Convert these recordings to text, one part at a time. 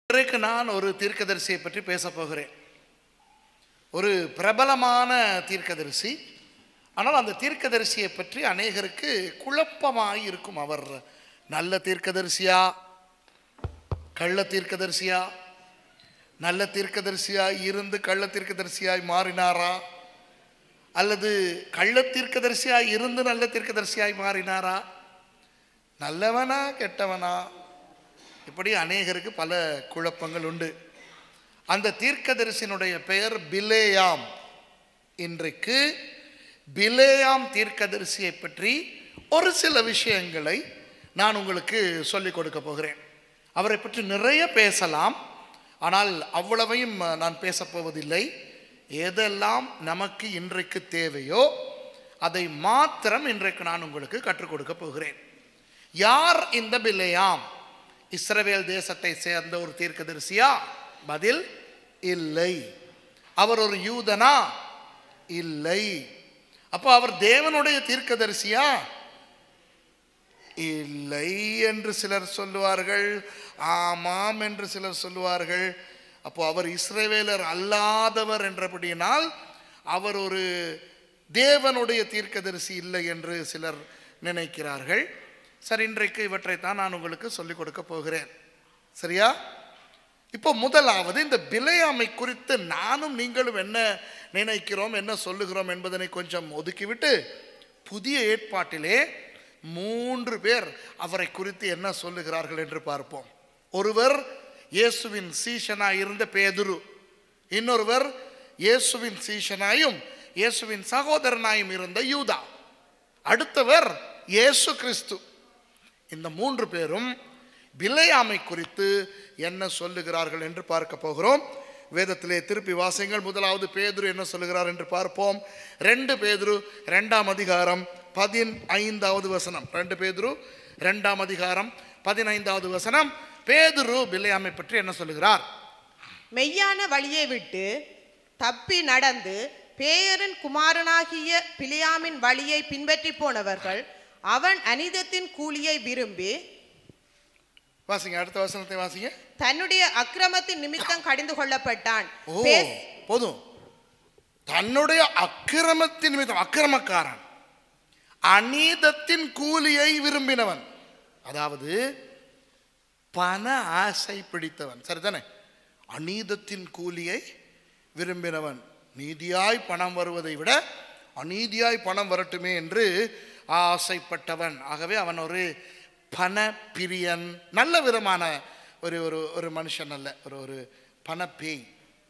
இன்றைக்கு நான் ஒரு தீர்க்கதரிசியை பற்றி பேச போகிறேன் ஒரு பிரபலமான தீர்க்கதரிசி ஆனால் அந்த தீர்க்கதரிசியை பற்றி அநேகருக்கு குழப்பமாய் இருக்கும் அவர் நல்ல தீர்க்கதரிசியா கள்ள தீர்க்கதரிசியா நல்ல தீர்க்கதரிசியாய் இருந்து கள்ள தீர்க்கதரிசியாய் மாறினாரா அல்லது கள்ள தீர்க்கதரிசியாய் இருந்து நல்ல தீர்க்கதரிசியாய் மாறினாரா நல்லவனா கெட்டவனா இப்படி அநேகருக்கு பல குழப்பங்கள் உண்டு அந்த தீர்க்கதரிசியினுடைய பெயர் பிலேயாம் இன்றைக்கு பிலேயாம் தீர்க்கதரிசியை பற்றி ஒரு சில விஷயங்களை நான் உங்களுக்கு சொல்லிக் கொடுக்க போகிறேன் அவரை பற்றி நிறைய பேசலாம் ஆனால் அவ்வளவையும் நான் பேசப் போவதில்லை எதெல்லாம் நமக்கு இன்றைக்கு தேவையோ அதை மாத்திரம் இன்றைக்கு நான் உங்களுக்கு கற்றுக் கொடுக்க போகிறேன் யார் இந்த பிலேயாம் இஸ்ரவேல் தேசத்தை சேர்ந்த ஒரு தீர்க்கதரிசியா பதில் இல்லை அவர் ஒரு யூதனா இல்லை அப்போ அவர் தேவனுடைய தீர்க்கதரிசியா இல்லை என்று சிலர் சொல்லுவார்கள் ஆமாம் என்று சிலர் சொல்லுவார்கள் அப்போ அவர் இஸ்ரவேலர் அல்லாதவர் என்றபடியினால் அவர் ஒரு தேவனுடைய தீர்க்கதரிசி இல்லை என்று சிலர் நினைக்கிறார்கள் சரி இன்றைக்கு இவற்றைத்தான் நான் உங்களுக்கு சொல்லிக் கொடுக்க போகிறேன் சரியா இப்போ முதலாவது இந்த பிழையாமை குறித்து நானும் நீங்களும் என்ன நினைக்கிறோம் என்ன சொல்லுகிறோம் என்பதனை கொஞ்சம் ஒதுக்கிவிட்டு புதிய ஏற்பாட்டிலே மூன்று பேர் அவரை குறித்து என்ன சொல்லுகிறார்கள் என்று பார்ப்போம் ஒருவர் இயேசுவின் சீஷனாய் இருந்த பேதுரு இன்னொருவர் இயேசுவின் சீஷனாயும் இயேசுவின் சகோதரனாயும் இருந்த யூதா அடுத்தவர் இயேசு கிறிஸ்து இந்த மூன்று பேரும் பிழையாமை குறித்து என்ன சொல்லுகிறார்கள் என்று பார்க்க போகிறோம் வேதத்திலே திருப்பி வாசிங்கள் முதலாவது பேதுரு என்ன சொல்லுகிறார் என்று பார்ப்போம் ரெண்டு பேதுரு ரெண்டாம் அதிகாரம் பதினைந்தாவது வசனம் ரெண்டு பேதுரு ரெண்டாம் அதிகாரம் பதினைந்தாவது வசனம் பேதுரு பிழையாமை பற்றி என்ன சொல்லுகிறார் மெய்யான வழியை விட்டு தப்பி நடந்து பேயரின் குமாரனாகிய பிலியாமின் வழியை பின்பற்றி போனவர்கள் அவன் அனிதத்தின் கூலியை விரும்பி வாசிங்க அடுத்த வசனத்தை வாசிங்க தன்னுடைய அக்கிரமத்தின் நிமித்தம் கடிந்து கொள்ளப்பட்டான் ஓ பேஸ்- போதும் தன்னுடைய அக்கிரமத்தின் நிமித்தம் அக்கிரமக்காரன் அநீதத்தின் கூலியை விரும்பினவன் அதாவது பண ஆசை பிடித்தவன் சரிதானே அநீதத்தின் கூலியை விரும்பினவன் நீதியாய் பணம் வருவதை விட அநீதியாய் பணம் வரட்டுமே என்று ஆசைப்பட்டவன் ஆகவே அவன் ஒரு பண பிரியன் நல்ல விதமான ஒரு ஒரு ஒரு மனுஷன் அல்ல ஒரு ஒரு பணப்பேய்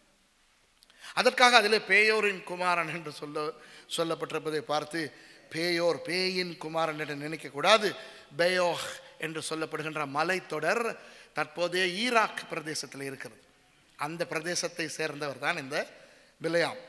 அதற்காக அதில் பேயோரின் குமாரன் என்று சொல்ல சொல்லப்பட்டிருப்பதை பார்த்து பேயோர் பேயின் குமாரன் என்று நினைக்கக்கூடாது பேயோஹ் என்று சொல்லப்படுகின்ற மலைத்தொடர் தற்போதைய ஈராக் பிரதேசத்தில் இருக்கிறது அந்த பிரதேசத்தை சேர்ந்தவர் தான் இந்த பிலையாம்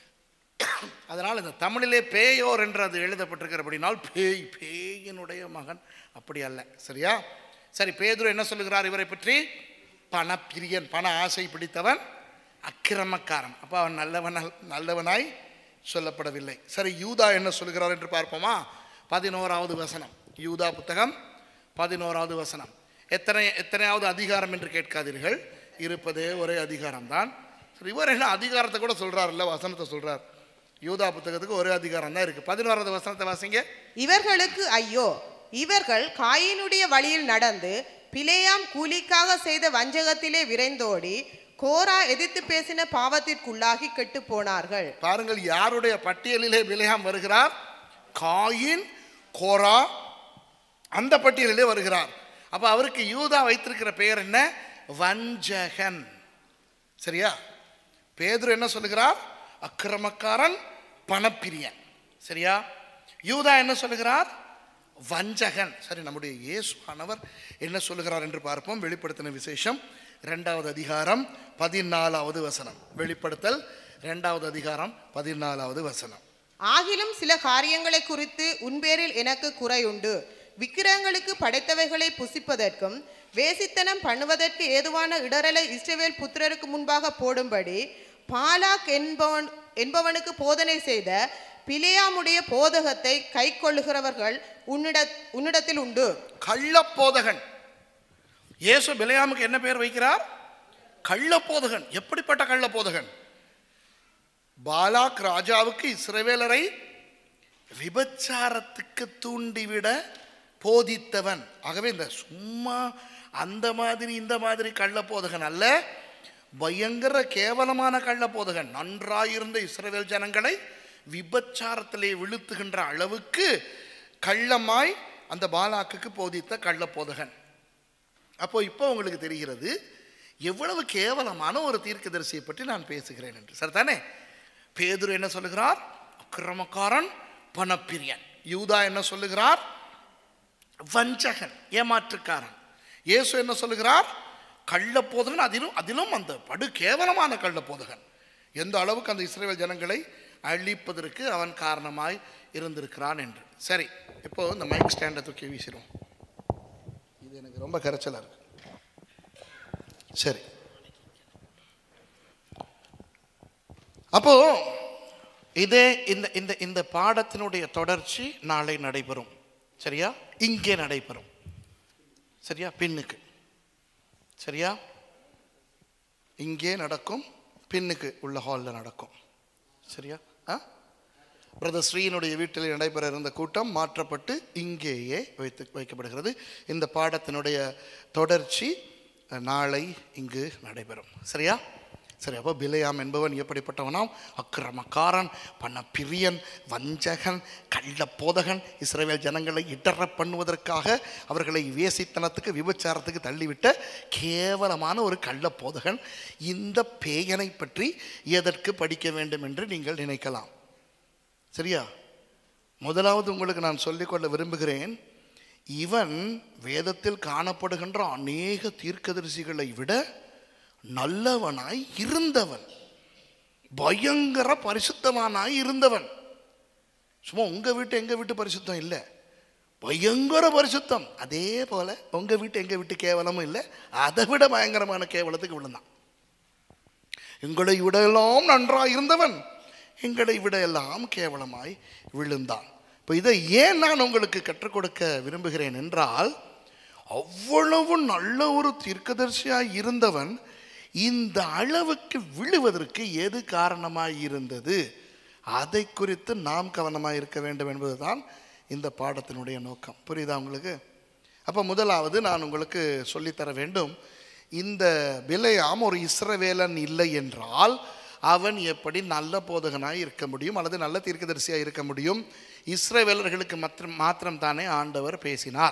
அதனால் இந்த தமிழிலே பேயோர் என்று அது எழுதப்பட்டிருக்கிறபடினால் பேய் பேயினுடைய மகன் அப்படி அல்ல சரியா சரி பேதுரு என்ன சொல்லுகிறார் இவரை பற்றி பணப்பிரியன் பண ஆசை பிடித்தவன் அக்கிரமக்காரன் அப்போ அவன் நல்லவன் நல்லவனாய் சொல்லப்படவில்லை சரி யூதா என்ன சொல்லுகிறார் என்று பார்ப்போமா பதினோராவது வசனம் யூதா புத்தகம் பதினோராவது வசனம் எத்தனை எத்தனையாவது அதிகாரம் என்று கேட்காதீர்கள் இருப்பதே ஒரே அதிகாரம்தான் சரி இவர் என்ன அதிகாரத்தை கூட சொல்றாருல்ல வசனத்தை சொல்றார் யூதா புத்தகத்துக்கு ஒரே அதிகாரம் தான் இருக்கு பதினோராவது வசனத்தை வாசிங்க இவர்களுக்கு ஐயோ இவர்கள் காயினுடைய வழியில் நடந்து பிலேயாம் கூலிக்காக செய்த வஞ்சகத்திலே விரைந்தோடி கோரா எதிர்த்து பேசின பாவத்திற்குள்ளாகி கெட்டு போனார்கள் பாருங்கள் யாருடைய பட்டியலிலே பிலேயாம் வருகிறார் காயின் கோரா அந்த பட்டியலிலே வருகிறார் அப்ப அவருக்கு யூதா வைத்திருக்கிற பெயர் என்ன வஞ்சகன் சரியா பேதுரு என்ன சொல்லுகிறார் அக்கிரமக்காரன் பணப்பிரியன் சரியா யூதா என்ன சொல்லுகிறார் வஞ்சகன் சரி நம்முடைய இயேசுவானவர் என்ன சொல்லுகிறார் என்று பார்ப்போம் வெளிப்படுத்தின விசேஷம் இரண்டாவது அதிகாரம் பதினாலாவது வசனம் வெளிப்படுத்தல் இரண்டாவது அதிகாரம் பதினாலாவது வசனம் ஆகிலும் சில காரியங்களை குறித்து உன்பேரில் எனக்கு குறையுண்டு விக்கிரகங்களுக்கு படைத்தவைகளை புசிப்பதற்கும் வேசித்தனம் பண்ணுவதற்கு ஏதுவான இடரலை இஸ்ரவேல் புத்திரருக்கு முன்பாக போடும்படி பாலாக் என்பவன் என்பவனுக்கு போதனை செய்த பிலேயாமுடைய போதகத்தை கைக்கொள்ளுகிறவர்கள் உன்னிட உன்னிடத்தில் உண்டு கள்ளப்போதகன் இயேசு பிலையாமுக்கு என்ன பெயர் வைக்கிறார் கள்ளப்போதகன் எப்படிப்பட்ட கள்ளப்போதகன் பாலாக் ராஜாவுக்கு இஸ்ரவேலரை விபச்சாரத்துக்கு தூண்டிவிட போதித்தவன் ஆகவே இந்த சும்மா அந்த மாதிரி இந்த மாதிரி கள்ளப்போதகன் அல்ல பயங்கர கேவலமான கள்ளப்போதகன் நன்றாயிருந்த இஸ்ரவேல் ஜனங்களை விபச்சாரத்திலே விழுத்துகின்ற அளவுக்கு கள்ளமாய் அந்த பாலாக்குக்கு போதித்த கள்ளப்போதகன் அப்போ இப்போ உங்களுக்கு தெரிகிறது எவ்வளவு கேவலமான ஒரு தீர்க்கதரிசியை பற்றி நான் பேசுகிறேன் என்று சரிதானே பேதுரு என்ன சொல்லுகிறார் அக்கிரமக்காரன் பணப்பிரியன் யூதா என்ன சொல்லுகிறார் வஞ்சகன் ஏமாற்றுக்காரன் இயேசு என்ன சொல்லுகிறார் கள்ளப்போதகன் அதிலும் அதிலும் அந்த படு கேவலமான கள்ளப்போதகன் எந்த அளவுக்கு அந்த இஸ்ரேல் ஜனங்களை அழிப்பதற்கு அவன் காரணமாய் இருந்திருக்கிறான் என்று சரி இப்போ இந்த மைக் ஸ்டாண்டை தூக்கி வீசிடும் இது எனக்கு ரொம்ப கரைச்சலாக இருக்கு சரி அப்போ இதே இந்த இந்த இந்த பாடத்தினுடைய தொடர்ச்சி நாளை நடைபெறும் சரியா இங்கே நடைபெறும் சரியா பின்னுக்கு சரியா இங்கே நடக்கும் பின்னுக்கு உள்ள ஹாலில் நடக்கும் சரியா ஆ பிரதர் ஸ்ரீனுடைய வீட்டில் நடைபெற இருந்த கூட்டம் மாற்றப்பட்டு இங்கேயே வைத்து வைக்கப்படுகிறது இந்த பாடத்தினுடைய தொடர்ச்சி அஹ், நாளை இங்கு நடைபெறும் சரியா சரி அப்போ பிலையாம் என்பவன் எப்படிப்பட்டவனாம் அக்கிரமக்காரன் பண்ண பிரியன் வஞ்சகன் கள்ளப்போதகன் இஸ்ரவேல் ஜனங்களை இடற பண்ணுவதற்காக அவர்களை வேசித்தனத்துக்கு விபச்சாரத்துக்கு தள்ளிவிட்ட கேவலமான ஒரு கள்ளப்போதகன் இந்த பேயனை பற்றி எதற்கு படிக்க வேண்டும் என்று நீங்கள் நினைக்கலாம் சரியா முதலாவது உங்களுக்கு நான் சொல்லிக்கொள்ள விரும்புகிறேன் இவன் வேதத்தில் காணப்படுகின்ற அநேக தீர்க்கதரிசிகளை விட நல்லவனாய் இருந்தவன் பயங்கர பரிசுத்தவானாய் இருந்தவன் சும்மா உங்க வீட்டு எங்க வீட்டு பரிசுத்தம் இல்லை பயங்கர பரிசுத்தம் அதே போல உங்க வீட்டு எங்க வீட்டு கேவலமும் இல்லை அதை விட பயங்கரமான கேவலத்துக்கு விழுந்தான் எங்களை விட எல்லாம் நன்றாய் இருந்தவன் எங்களை விட எல்லாம் கேவலமாய் விழுந்தான் இப்போ இதை ஏன் நான் உங்களுக்கு கற்றுக் கொடுக்க விரும்புகிறேன் என்றால் அவ்வளவு நல்ல ஒரு தீர்க்கதரிசியாய் இருந்தவன் இந்த அளவுக்கு விழுவதற்கு எது காரணமாய் இருந்தது அதை குறித்து நாம் கவனமாக இருக்க வேண்டும் என்பதுதான் இந்த பாடத்தினுடைய நோக்கம் புரியுதா உங்களுக்கு அப்போ முதலாவது நான் உங்களுக்கு சொல்லித்தர வேண்டும் இந்த பிலையாம் ஒரு இஸ்ரவேலன் இல்லை என்றால் அவன் எப்படி நல்ல போதகனாய் இருக்க முடியும் அல்லது நல்ல தீர்க்கதரிசியாக இருக்க முடியும் இஸ்ரவேலர்களுக்கு மாத்திரம் மாத்திரம் தானே ஆண்டவர் பேசினார்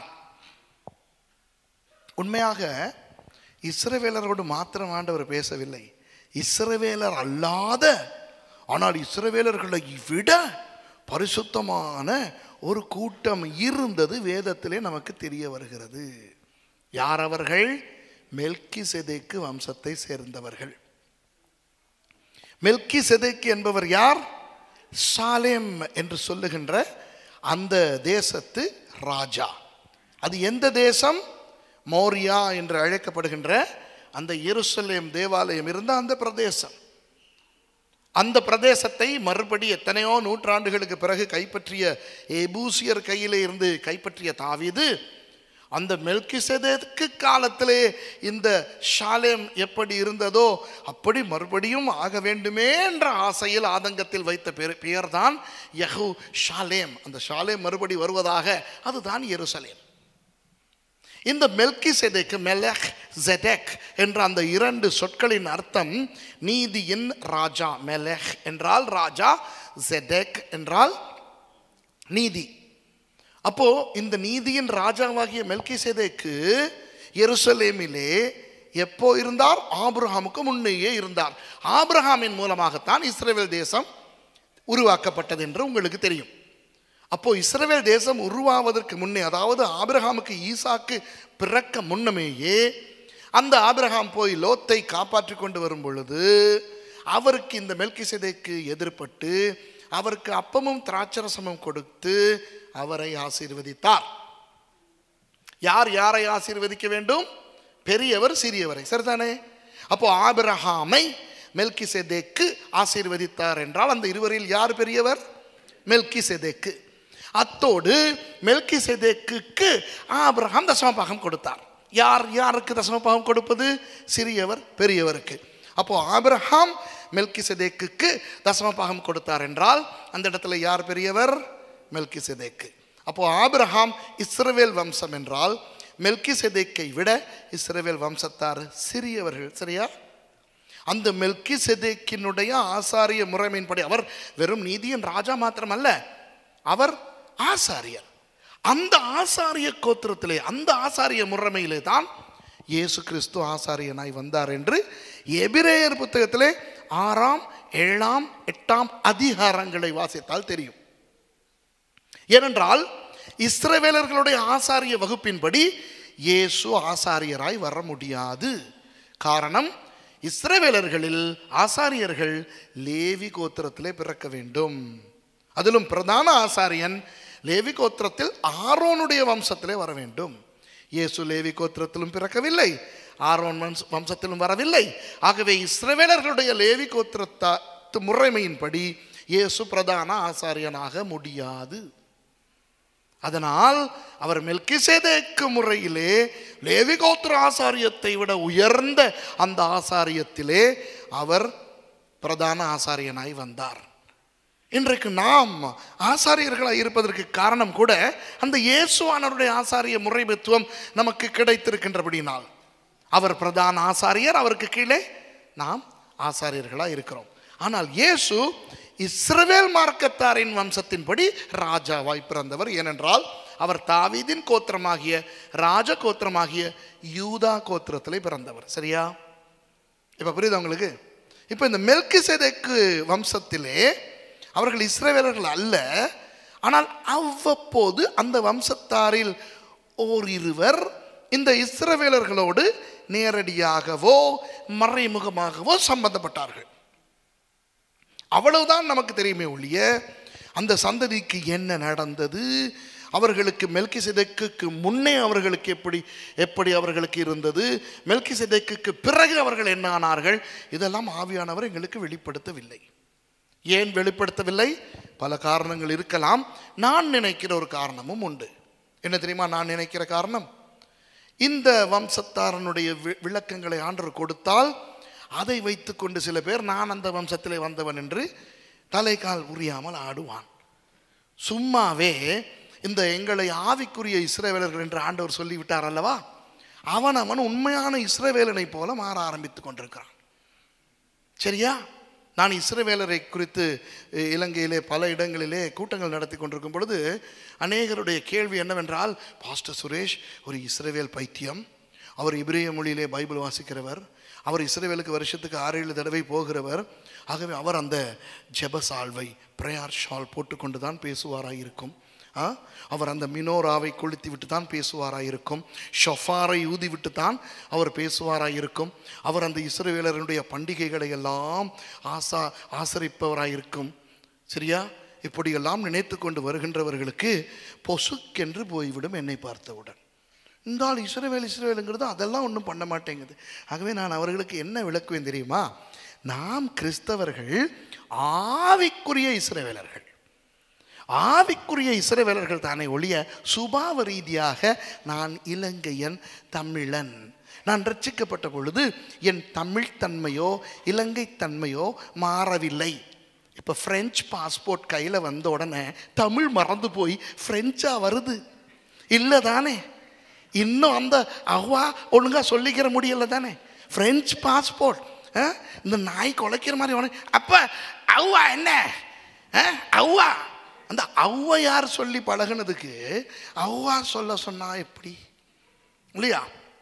உண்மையாக இஸ்ரவேலரோடு மாத்திரம் ஆண்டவர் பேசவில்லை இஸ்ரவேலர் அல்லாத ஆனால் இஸ்ரவேலர்களை விட பரிசுத்தமான ஒரு கூட்டம் இருந்தது வேதத்திலே நமக்கு தெரிய வருகிறது யார் அவர்கள் மெல்கி செதேக்கு வம்சத்தை சேர்ந்தவர்கள் மெல்கி செதேக்கு என்பவர் யார் சாலேம் என்று சொல்லுகின்ற அந்த தேசத்து ராஜா அது எந்த தேசம் மோரியா என்று அழைக்கப்படுகின்ற அந்த எருசலேம் தேவாலயம் இருந்த அந்த பிரதேசம் அந்த பிரதேசத்தை மறுபடி எத்தனையோ நூற்றாண்டுகளுக்கு பிறகு கைப்பற்றிய எபூசியர் கையிலே இருந்து கைப்பற்றிய தாவீது அந்த மெல்கிசேதேக்கு காலத்திலே இந்த ஷாலேம் எப்படி இருந்ததோ அப்படி மறுபடியும் ஆக வேண்டுமே என்ற ஆசையில் ஆதங்கத்தில் வைத்த பெயர் பெயர்தான் யஹூ ஷாலேம் அந்த ஷாலேம் மறுபடி வருவதாக அதுதான் எருசலேம் இந்த மெல்கி செதேக்கு மெலக் ஜெடெக் என்ற அந்த இரண்டு சொற்களின் அர்த்தம் நீதியின் ராஜா மெலக் என்றால் ராஜா ஜெடெக் என்றால் நீதி அப்போ இந்த நீதியின் ராஜாவாகிய மெல்கி செதேக்கு எருசலேமிலே எப்போ இருந்தார் ஆபிரகாமுக்கு முன்னையே இருந்தார் ஆபிரகாமின் மூலமாகத்தான் இஸ்ரேல் தேசம் உருவாக்கப்பட்டது என்று உங்களுக்கு தெரியும் அப்போ இஸ்ரவேல் தேசம் உருவாவதற்கு முன்னே அதாவது ஆபிரகாமுக்கு ஈசாக்கு பிறக்க முன்னமேயே அந்த ஆபிரகாம் போய் லோத்தை காப்பாற்றி கொண்டு வரும் பொழுது அவருக்கு இந்த மெல்கிசேதேக்கு எதிர்ப்பட்டு அவருக்கு அப்பமும் திராட்சரசமும் கொடுத்து அவரை ஆசீர்வதித்தார் யார் யாரை ஆசீர்வதிக்க வேண்டும் பெரியவர் சிறியவரை சரிதானே அப்போ ஆபிரகாமை மெல்கிசேதேக்கு ஆசீர்வதித்தார் என்றால் அந்த இருவரில் யார் பெரியவர் மெல்கிசேதேக்கு அத்தோடு மெல்கிசேதேக்குக்கு ஆபிரகாம் தசமபாகம் கொடுத்தார் யார் யாருக்கு தசமபாகம் கொடுப்பது சிறியவர் பெரியவருக்கு அப்போ ஆபிரகாம் மெல்கிசெதேக்குக்கு தசமபாகம் கொடுத்தார் என்றால் அந்த இடத்துல யார் பெரியவர் மெல்கிசெதேக்கு அப்போ ஆபிரகாம் இஸ்ரவேல் வம்சம் என்றால் மெல்கிசெதேக்கை விட இஸ்ரவேல் வம்சத்தார் சிறியவர்கள் சரியா அந்த மெல்கி செதேக்கினுடைய ஆசாரிய முறைமையின்படி அவர் வெறும் நீதியின் ராஜா மாத்திரமல்ல அவர் ஆசாரியர் அந்த ஆசாரிய கோத்திரத்திலே அந்த ஆசாரிய முறைமையிலே தான் இயேசு கிறிஸ்து ஆசாரியனாய் வந்தார் என்று எபிரேயர் புத்தகத்திலே ஆறாம் ஏழாம் எட்டாம் அதிகாரங்களை வாசித்தால் தெரியும் ஏனென்றால் இஸ்ரவேலர்களுடைய ஆசாரிய வகுப்பின்படி இயேசு ஆசாரியராய் வர முடியாது காரணம் இஸ்ரவேலர்களில் ஆசாரியர்கள் லேவி கோத்திரத்திலே பிறக்க வேண்டும் அதிலும் பிரதான ஆசாரியன் லேவி கோத்திரத்தில் ஆரோனுடைய வம்சத்திலே வர வேண்டும் இயேசு லேவி கோத்திரத்திலும் பிறக்கவில்லை ஆரோன் வம்ச- வம்சத்திலும் வரவில்லை ஆகவே இஸ்ரவேலர்களுடைய லேவி கோத்திரத்து முறைமையின்படி இயேசு பிரதான ஆசாரியனாக முடியாது அதனால் அவர் மெல்கிசேதேக்கு முறையிலே லேவி கோத்திர ஆசாரியத்தை விட உயர்ந்த அந்த ஆசாரியத்திலே அவர் பிரதான ஆசாரியனாய் வந்தார் இன்றைக்கு நாம் ஆசாரியர்களாக இருப்பதற்கு காரணம் கூட அந்த இயேசுவானவருடைய ஆசாரிய முறைபத்துவம் நமக்கு கிடைத்திருக்கின்றபடினால் அவர் பிரதான ஆசாரியர் அவருக்கு கீழே நாம் ஆசாரியர்களாக இருக்கிறோம் ஆனால் இயேசு இஸ்ரவேல் மார்க்கத்தாரின் வம்சத்தின்படி ராஜாவாய் பிறந்தவர் ஏனென்றால் அவர் தாவீதின் கோத்திரமாகிய ராஜ கோத்திரமாகிய யூதா கோத்திரத்திலே பிறந்தவர் சரியா இப்போ புரியுதா உங்களுக்கு இப்போ இந்த மெல்கிசேதேக்கு வம்சத்திலே அவர்கள் இஸ்ரவேலர்கள் அல்ல ஆனால் அவ்வப்போது அந்த வம்சத்தாரில் ஓர் இருவர் இந்த இஸ்ரவேலர்களோடு நேரடியாகவோ மறைமுகமாகவோ சம்பந்தப்பட்டார்கள் அவ்வளவுதான் நமக்கு தெரியுமே ஒழிய அந்த சந்ததிக்கு என்ன நடந்தது அவர்களுக்கு மெல்கிசெதேக்குக்கு முன்னே அவர்களுக்கு எப்படி எப்படி அவர்களுக்கு இருந்தது மெல்கிசெதேக்குக்கு பிறகு அவர்கள் என்ன ஆனார்கள் இதெல்லாம் ஆவியானவர் எங்களுக்கு வெளிப்படுத்தவில்லை ஏன் வெளிப்படுத்தவில்லை பல காரணங்கள் இருக்கலாம் நான் நினைக்கிற ஒரு காரணமும் உண்டு என்ன தெரியுமா நான் நினைக்கிற காரணம் இந்த வம்சத்தாரனுடைய வி- விளக்கங்களை ஆண்டவர் கொடுத்தால் அதை வைத்துக்கொண்டு சில பேர் நான் அந்த வம்சத்திலே வந்தவன் என்று தலைகால் உரியாமல் ஆடுவான் சும்மாவே இந்த எங்களை ஆவிக்குரிய இஸ்ரவேலர்கள் என்று ஆண்டவர் சொல்லிவிட்டார் அல்லவா அவன் அவன் உண்மையான இஸ்ரவேலனை போல மாற ஆரம்பித்துக் கொண்டிருக்கிறான் சரியா நான் இஸ்ரவேலரை குறித்து அஹ், இலங்கையிலே பல இடங்களிலே கூட்டங்கள் நடத்தி கொண்டிருக்கும் பொழுது அநேகருடைய கேள்வி என்னவென்றால் பாஸ்டர் சுரேஷ் ஒரு இஸ்ரவேல் பைத்தியம் அவர் இப்ரேய மொழியிலே பைபிள் வாசிக்கிறவர் அவர் இஸ்ரவேலுக்கு வருஷத்துக்கு ஆறு ஏழு தடவை போகிறவர் ஆகவே அவர் அந்த ஜெப சால்வை பிரேயர் ஷால் போட்டுக்கொண்டு தான் பேசுவாராய் இருக்கும் ஆ? அவர் அந்த மினோராவை கொளுத்தி விட்டு தான் பேசுவாராய் இருக்கும் ஷொஃபாரை ஊதி விட்டு தான் அவர் பேசுவாராய் இருக்கும் அவர் அந்த இஸ்ரவேலருடைய பண்டிகைகளை எல்லாம் ஆசா ஆசரிப்பவராய் இருக்கும் சரியா இப்படியெல்லாம் நினைத்து கொண்டு வருகின்றவர்களுக்கு பொசுக்கென்று போய்விடும் என்னை பார்த்தவுடன் இந்த ஆள் இஸ்ரவேல் இஸ்ரவேலுங்கிறது அதெல்லாம் ஒன்றும் பண்ண மாட்டேங்குது ஆகவே நான் அவர்களுக்கு என்ன விளக்குவேன் தெரியுமா நாம் கிறிஸ்தவர்கள் ஆவிக்குரிய இஸ்ரவேலர்கள் ஆவிக்குரிய இஸ்ரவேலர்கள் தானே ஒழிய சுபாவ ரீதியாக நான் இலங்கையன் தமிழன் நான் ரட்சிக்கப்பட்ட பொழுது என் தமிழ் தன்மையோ இலங்கை தன்மையோ மாறவில்லை இப்போ ஃப்ரெஞ்ச் பாஸ்போர்ட் கையில் வந்த உடனே தமிழ் மறந்து போய் ஃப்ரெஞ்சாக வருது இல்லை தானே இன்னும் அந்த அவ்வா ஒழுங்காக சொல்லிக்கிற முடியல தானே ஃப்ரெஞ்ச் பாஸ்போர்ட் இந்த நாய் குலைக்கிற மாதிரி உனக்கு அப்போ அவ்வா என்ன ஆ, அவ்வா அந்த ஔவையார் சொல்லி பழகுனதுக்கு அவ்வா சொல்ல சொன்னா எப்படி இல்லையா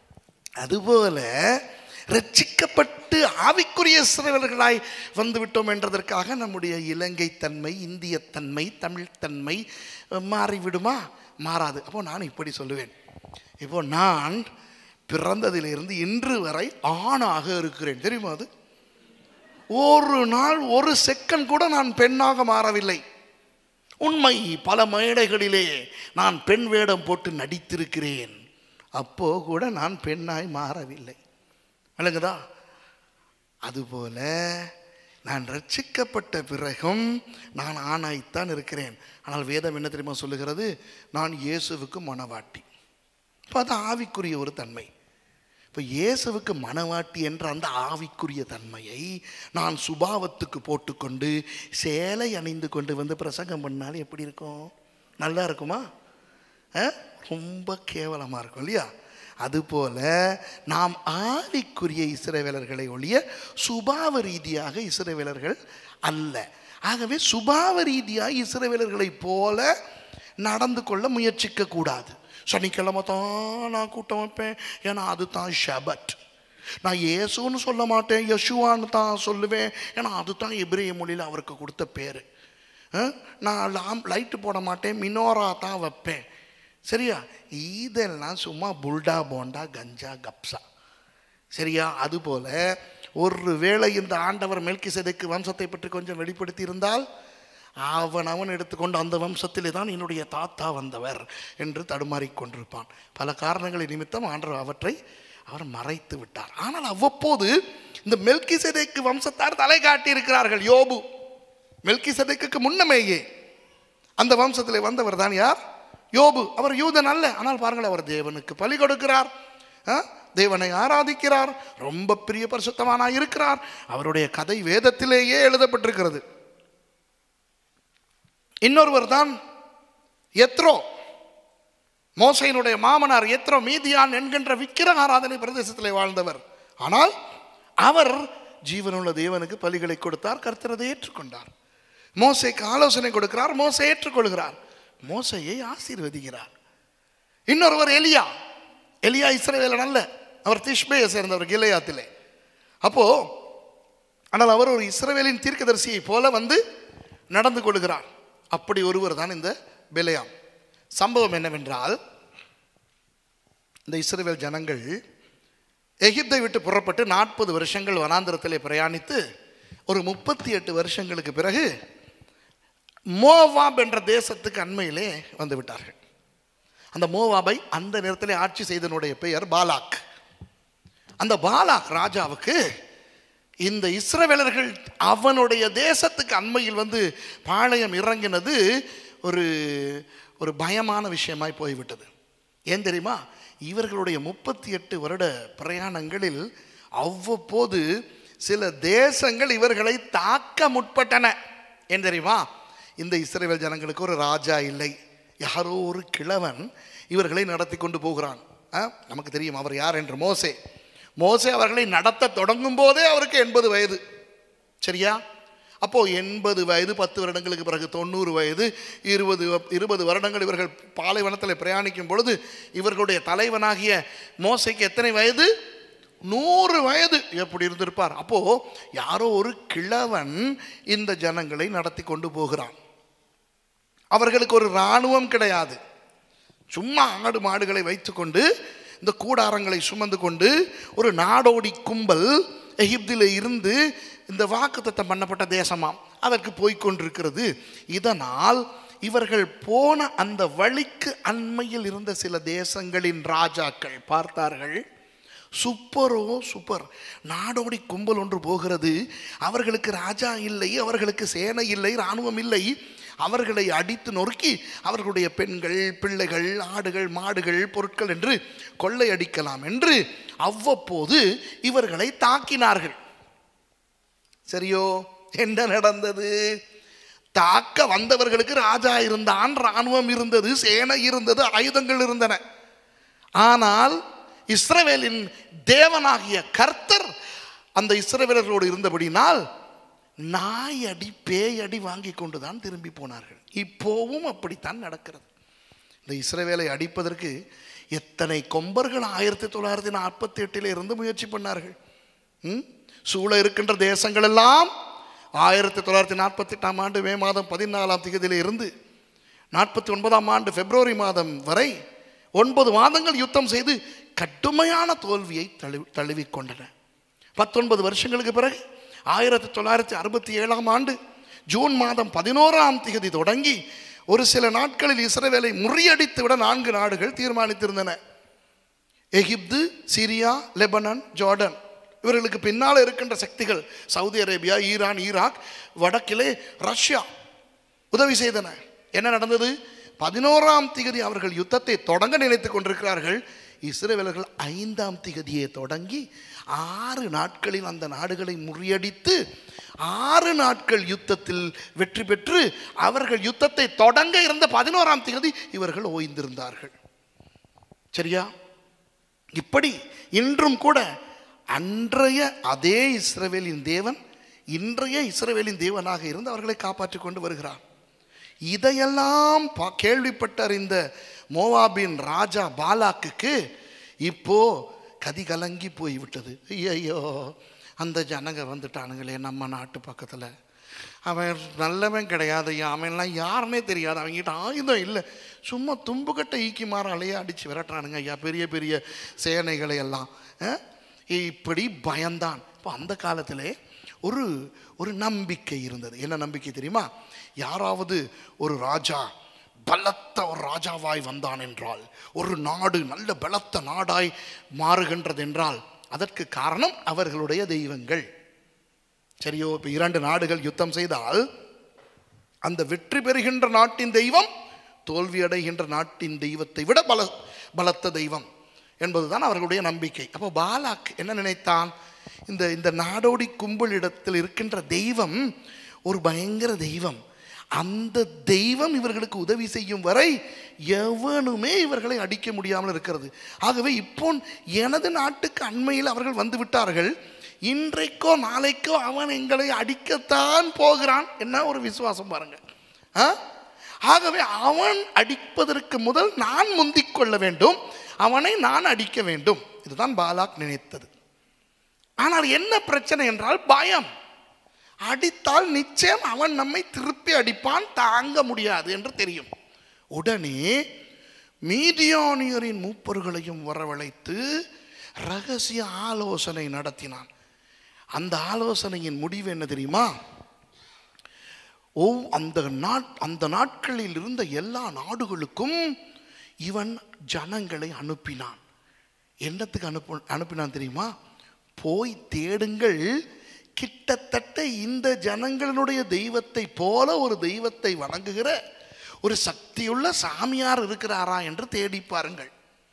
அதுபோல ரட்சிக்கப்பட்டு ஆவிக்குரிய சிறுவர்களாய் வந்து விட்டோம் என்றதற்காக நம்முடைய இலங்கை தன்மை இந்திய தன்மை தமிழ் தன்மை அஹ், மாறிவிடுமா மாறாது அப்போ நான் இப்படி சொல்லுவேன் இப்போ நான் பிறந்ததிலிருந்து இன்று வரை ஆணாக இருக்கிறேன் தெரியுமா அது ஒரு நாள் ஒரு செகண்ட் கூட நான் பெண்ணாக மாறவில்லை உண்மை பல மேடைகளிலே நான் பெண் வேடம் போட்டு நடித்திருக்கிறேன் அப்போ கூட நான் பெண்ணாய் மாறவில்லை விளங்குதா அதுபோல நான் ரட்சிக்கப்பட்ட பிறகும் நான் ஆணாய்த்தான் இருக்கிறேன் ஆனால் வேதம் என்ன தெரியுமா சொல்லுகிறது நான் இயேசுவுக்கு மனவாட்டி இப்போ அது ஆவிக்குரிய ஒரு தன்மை இப்போ இயேசுவுக்கு மனவாட்டி என்ற அந்த ஆவிக்குரிய தன்மையை நான் சுபாவத்துக்கு போட்டுக்கொண்டு சேலை அணிந்து கொண்டு வந்து பிரசங்கம் பண்ணால் எப்படி இருக்கும் நல்லா இருக்குமா ஆ? ரொம்ப கேவலமாக இருக்கும் இல்லையா அதுபோல நாம் ஆவிக்குரிய இஸ்ரவேலர்களை ஒழிய சுபாவ ரீதியாக இஸ்ரவேலர்கள் அல்ல ஆகவே சுபாவ ரீதியாக இஸ்ரவேலர்களைப் போல நடந்து கொள்ள முயற்சிக்க கூடாது சனிக்கிழமை தான் நான் கூட்டம் வைப்பேன் ஏன்னா அது தான் ஷபட் நான் இயேசுன்னு சொல்ல மாட்டேன் யசுவான்னு தான் சொல்லுவேன் ஏன்னா அதுதான் எபிரேய மொழியில் அவருக்கு கொடுத்த பேர் நான் லாம் லைட்டு போட மாட்டேன் மினோரா தான் வைப்பேன் சரியா இதெல்லாம் சும்மா புல்டா போண்டா கஞ்சா கப்சா சரியா அதுபோல ஒரு வேளை இந்த ஆண்டவர் மெல்கி செதைக்கு வம்சத்தை பற்றி கொஞ்சம் வெளிப்படுத்தி இருந்தால் அவன் அவன் எடுத்துக்கொண்டு அந்த வம்சத்திலே தான் என்னுடைய தாத்தா வந்தவர் என்று தடுமாறிக் கொண்டிருப்பான் பல காரணங்களை நிமித்தம் ஆண்டவர் அவற்றை அவர் மறைத்து விட்டார் ஆனால் அவ்வப்போது இந்த மெல்கி செதைக்கு வம்சத்தார் தலை காட்டி இருக்கிறார்கள் யோபு மெல்கி செதைக்கு முன்னமேயே அந்த வம்சத்திலே வந்தவர் தான் யார் யோபு அவர் யூதன் அல்ல ஆனால் பாருங்கள் அவர் தேவனுக்கு பலி கொடுக்கிறார் ஆ? தேவனை ஆராதிக்கிறார் ரொம்ப பிரிய பரிசுத்தமானா இருக்கிறார் அவருடைய கதை வேதத்திலேயே எழுதப்பட்டிருக்கிறது இன்னொருவர் தான் எத்ரோ மோசையினுடைய மாமனார் எத்ரோ மீதியான் என்கின்ற விக்கிரக ஆராதனை பிரதேசத்திலே வாழ்ந்தவர் ஆனால் அவர் ஜீவனுள்ள தேவனுக்கு பலிகளை கொடுத்தார் கர்த்தரதை ஏற்றுக்கொண்டார் மோசைக்கு ஆலோசனை கொடுக்கிறார் மோசை ஏற்றுக்கொள்கிறார் மோசையை ஆசீர்வதிக்கிறார் இன்னொருவர் எலியா எலியா இஸ்ரவேலன் அல்ல அவர் திஷ்பேயை சேர்ந்தவர் கிளையாத்திலே அப்போ ஆனால் அவர் ஒரு இஸ்ரவேலின் தீர்க்கதரிசியை போல வந்து நடந்து கொள்கிறார் அப்படி ஒருவர் தான் இந்த பெலையாம் சம்பவம் என்னவென்றால் இந்த இஸ்ரவேல் ஜனங்கள் எகிப்தை விட்டு புறப்பட்டு நாற்பது வருஷங்கள் வனாந்திரத்திலே பிரயாணித்து ஒரு முப்பத்தி எட்டு வருஷங்களுக்கு பிறகு மோவாப் என்ற தேசத்துக்கு அண்மையிலே வந்து விட்டார்கள் அந்த மோவாபை அந்த நேரத்திலே ஆட்சி செய்தனுடைய பெயர் பாலாக் அந்த பாலாக் ராஜாவுக்கு இந்த இஸ்ரவேலர்கள் அவனுடைய தேசத்துக்கு அண்மையில் வந்து பாளையம் இறங்கினது ஒரு ஒரு பயமான விஷயமாய் போய்விட்டது ஏன் தெரியுமா இவர்களுடைய முப்பத்தி எட்டு வருட பிரயாணங்களில் அவ்வப்போது சில தேசங்கள் இவர்களை தாக்க முற்பட்டன ஏன் தெரியுமா இந்த இஸ்ரேல் ஜனங்களுக்கு ஒரு ராஜா இல்லை யாரோ ஒரு கிழவன் இவர்களை நடத்தி கொண்டு போகிறான் ஆ, நமக்கு தெரியும் அவர் யார் என்று மோசே மோசே அவர்களை நடத்த தொடங்கும் போதே அவருக்கு எண்பது வயது சரியா அப்போ எண்பது வயது பத்து வருடங்களுக்கு பிறகு தொண்ணூறு வயது இருபது இருபது வருடங்கள் இவர்கள் பாலைவனத்தில் பிரயாணிக்கும் பொழுது இவர்களுடைய தலைவனாகிய மோசைக்கு எத்தனை வயது நூறு வயது எப்படி இருந்திருப்பார் அப்போ யாரோ ஒரு கிழவன் இந்த ஜனங்களை நடத்தி கொண்டு போகிறான் அவர்களுக்கு ஒரு இராணுவம் கிடையாது சும்மா ஆடு மாடுகளை வைத்துக்கொண்டு இந்த கூடாரங்களை சுமந்து கொண்டு ஒரு நாடோடி கும்பல் எகிப்தில் இருந்து இந்த வாக்குத்தத்தம் பண்ணப்பட்ட தேசமாம் அதற்கு போய்க்கொண்டிருக்கிறது இதனால் இவர்கள் போன அந்த வழிக்கு அண்மையில் இருந்த சில தேசங்களின் ராஜாக்கள் பார்த்தார்கள் சூப்பரோ சூப்பர் நாடோடி கும்பல் ஒன்று போகிறது அவர்களுக்கு ராஜா இல்லை அவர்களுக்கு சேனை இல்லை இராணுவம் இல்லை அவர்களை அடித்து நொறுக்கி அவர்களுடைய பெண்கள் பிள்ளைகள் ஆடுகள் மாடுகள் பொருட்கள் என்று கொள்ளையடிக்கலாம் என்று அவ்வப்போது இவர்களை தாக்கினார்கள் சரியோ என்ன நடந்தது தாக்க வந்தவர்களுக்கு ராஜா இருந்தான் இராணுவம் இருந்தது சேனை இருந்தது ஆயுதங்கள் இருந்தன ஆனால் இஸ்ரவேலின் தேவனாகிய கர்த்தர் அந்த இஸ்ரவேலர்களோடு இருந்தபடினால் நாய் அடி பேய் அடி வாங்கி கொண்டு தான் திரும்பி போனார்கள் இப்போவும் அப்படித்தான் நடக்கிறது இந்த இஸ்ரவேலை அடிப்பதற்கு எத்தனை கொம்பர்கள் ஆயிரத்தி தொள்ளாயிரத்தி நாற்பத்தி எட்டில் இருந்து முயற்சி பண்ணார்கள் ம்? சூழ இருக்கின்ற தேசங்கள் எல்லாம் ஆயிரத்தி தொள்ளாயிரத்தி நாற்பத்தி எட்டாம் ஆண்டு மே மாதம் பதினாலாம் தேதியில இருந்து நாற்பத்தி ஒன்பதாம் ஆண்டு பிப்ரவரி மாதம் வரை ஒன்பது மாதங்கள் யுத்தம் செய்து கடுமையான தோல்வியை தழுவி தழுவிக்கொண்டன பத்தொன்பது வருஷங்களுக்கு பிறகு ஆயிரத்தி தொள்ளாயிரத்தி அறுபத்தி ஏழாம் ஆண்டு ஜூன் மாதம் பதினோராம் தேதி தொடங்கி ஒரு சில நாட்களில் இஸ்ரவேலை முறியடித்து விட நான்கு நாடுகள் தீர்மானித்திருந்தன எகிப்து சிரியா லெபனான் ஜார்டன் இவர்களுக்கு பின்னால் இருக்கின்ற சக்திகள் சவுதி அரேபியா ஈரான் ஈராக் வடக்கிலே ரஷ்யா உதவி செய்தன என்ன நடந்தது பதினோராம் தேதி அவர்கள் யுத்தத்தை தொடங்க நினைத்துக் கொண்டிருக்கிறார்கள் இஸ்ரவேலர்கள் ஐந்தாம் திகதியை தொடங்கி ஆறு நாட்களில் அந்த நாடுகளை முறியடித்து ஆறு நாட்கள் யுத்தத்தில் வெற்றி பெற்று அவர்கள் யுத்தத்தை தொடங்க இருந்த பதினோராம் திகதி இவர்கள் ஓய்ந்திருந்தார்கள் சரியா இப்படி இன்றும் கூட அன்றைய அதே இஸ்ரவேலின் தேவன் இன்றைய இஸ்ரவேலின் தேவனாக இருந்து அவர்களை காப்பாற்றிக் கொண்டு வருகிறார் இதையெல்லாம் பா- கேள்விப்பட்டறிந்த மோவாபின் ராஜா பாலாக்குக்கு இப்போ கதி கலங்கி போய்விட்டது ஐயோ அந்த ஜனங்க வந்துட்டானுங்களே நம்ம நாட்டு பக்கத்தில் அவன் நல்லவன் கிடையாது ஐயா அவன்லாம் யாருன்னே தெரியாது அவங்ககிட்ட ஆயுதம் இல்லை சும்மா தும்புக்கட்டை ஈக்கி மாற அலைய அடித்து விரட்டுறானுங்க ஐயா பெரிய பெரிய சேனைகளை எல்லாம் அஹ்? இப்படி பயந்தான் இப்போ அந்த காலத்திலே ஒரு ஒரு நம்பிக்கை இருந்தது என்ன நம்பிக்கை தெரியுமா யாராவது ஒரு ராஜா பலத்த ஒரு ராஜாவாய் வந்தான் என்றால் ஒரு நாடு நல்ல பலத்த நாடாய் மாறுகின்றது என்றால் அதற்கு காரணம் அவர்களுடைய தெய்வங்கள் சரியோ இப்போ இரண்டு நாடுகள் யுத்தம் செய்தால் அந்த வெற்றி பெறுகின்ற நாட்டின் தெய்வம் தோல்வி அடைகின்ற நாட்டின் தெய்வத்தை விட பல பலத்த தெய்வம் என்பதுதான் அவர்களுடைய நம்பிக்கை அப்போ பாலாக் என்ன நினைத்தான் இந்த இந்த நாடோடி கும்பலிடத்தில் இருக்கின்ற தெய்வம் ஒரு பயங்கர தெய்வம் அந்த தெய்வம் இவர்களுக்கு உதவி செய்யும் வரை எவனுமே இவர்களை அடிக்க முடியாமல் இருக்கிறது ஆகவே இப்போ எனது நாட்டுக்கு அண்மையில் அவர்கள் வந்து விட்டார்கள் இன்றைக்கோ நாளைக்கோ அவன் எங்களை அடிக்கத்தான் போகிறான் என்ன ஒரு விசுவாசம் பாருங்க ஆ? ஆகவே அவன் அடிப்பதற்கு முதல் நான் முந்திக் கொள்ள வேண்டும் அவனை நான் அடிக்க வேண்டும் இதுதான் பாலாக் நினைத்தது ஆனால் என்ன பிரச்சனை என்றால் பயம் அடித்தால் நிச்சயம் அவன் நம்மை திருப்பி அடிப்பான் தாங்க முடியாது என்று தெரியும் உடனே மீதியானியரின் மூப்பர்களையும் வரவழைத்து ரகசிய ஆலோசனை நடத்தினான் அந்த ஆலோசனையின் முடிவு என்ன தெரியுமா ஓ அந்த நாட் அந்த நாட்களில் இருந்த எல்லா நாடுகளுக்கும் இவன் ஜனங்களை அனுப்பினான் என்னத்துக்கு அனுப்பு அனுப்பினான் தெரியுமா போய் தேடுங்கள் கிட்டத்தட்ட இந்த ஜனங்களுடைய தெய்வத்தை போல ஒரு தெய்வத்தை வணங்குகிற ஒரு சக்தியுள்ள சாமியார் இருக்கிறாரா என்று தேடி பாருங்கள்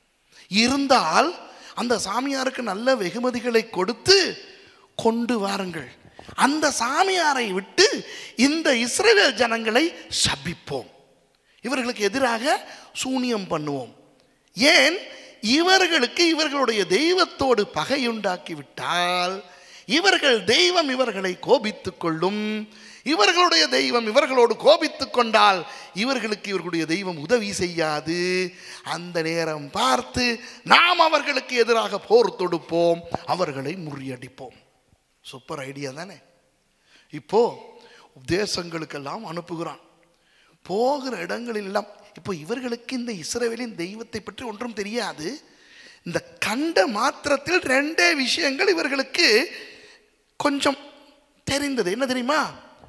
இருந்தால் அந்த சாமியாருக்கு நல்ல வெகுமதிகளை கொடுத்து கொண்டு வாருங்கள் அந்த சாமியாரை விட்டு இந்த இஸ்ரவேல் ஜனங்களை சபிப்போம் இவர்களுக்கு எதிராக சூனியம் பண்ணுவோம் ஏன் இவர்களுக்கு இவர்களுடைய தெய்வத்தோடு பகையுண்டாக்கி விட்டால் இவர்கள் தெய்வம் இவர்களை கோபித்துக் கொள்ளும் இவர்களுடைய தெய்வம் இவர்களோடு கோபித்துக் கொண்டால் இவர்களுக்கு இவர்களுடைய தெய்வம் உதவி செய்யாது அந்த நேரம் பார்த்து நாம் அவர்களுக்கு எதிராக போர் தொடுப்போம் அவர்களை முறியடிப்போம் சூப்பர் ஐடியா தானே இப்போ தேசங்களுக்கெல்லாம் அனுப்புகிறான் போகிற இடங்களில் எல்லாம் இப்போ இவர்களுக்கு இந்த இஸ்ரவேலின் தெய்வத்தை பற்றி ஒன்றும் தெரியாது இந்த கண்ட மாத்திரத்தில் ரெண்டே விஷயங்கள் இவர்களுக்கு கொஞ்சம் தெரிந்தது என்ன தெரியுமா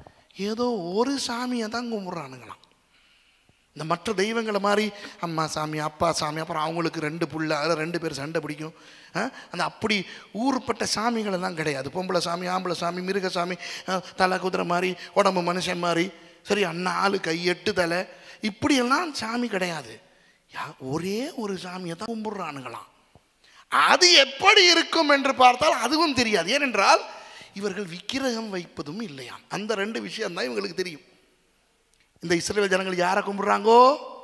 ஏதோ ஒரு சாமியை தான் கும்பிட்றானுங்களாம் இந்த மற்ற தெய்வங்களை மாதிரி அம்மா சாமி அப்பா சாமி அப்புறம் அவங்களுக்கு ரெண்டு புள்ள அதில் ரெண்டு பேர் சண்டை பிடிக்கும் ஆ? அந்த அப்படி ஊருப்பட்ட சாமிகள் எல்லாம் கிடையாது பொம்பளை சாமி ஆம்பளை சாமி மிருக சாமி ஆ, தலை குதிரை மாதிரி உடம்பு மனுஷன் மாதிரி சரி அண்ணா ஆளு கை எட்டு தலை இப்படியெல்லாம் சாமி கிடையாது யா- ஒரே ஒரு சாமியை தான் கும்பிட்றானுங்களாம் அது எப்படி இருக்கும் என்று பார்த்தால் அதுவும் தெரியாது ஏனென்றால் இவர்கள் விக்கிரகம் வைப்பதும் இல்லையாம் அந்த ரெண்டு விஷயம் தான் இவங்களுக்கு தெரியும் இந்த இஸ்ரேல் ஜனங்கள் யாரை கும்பிடுறாங்கோ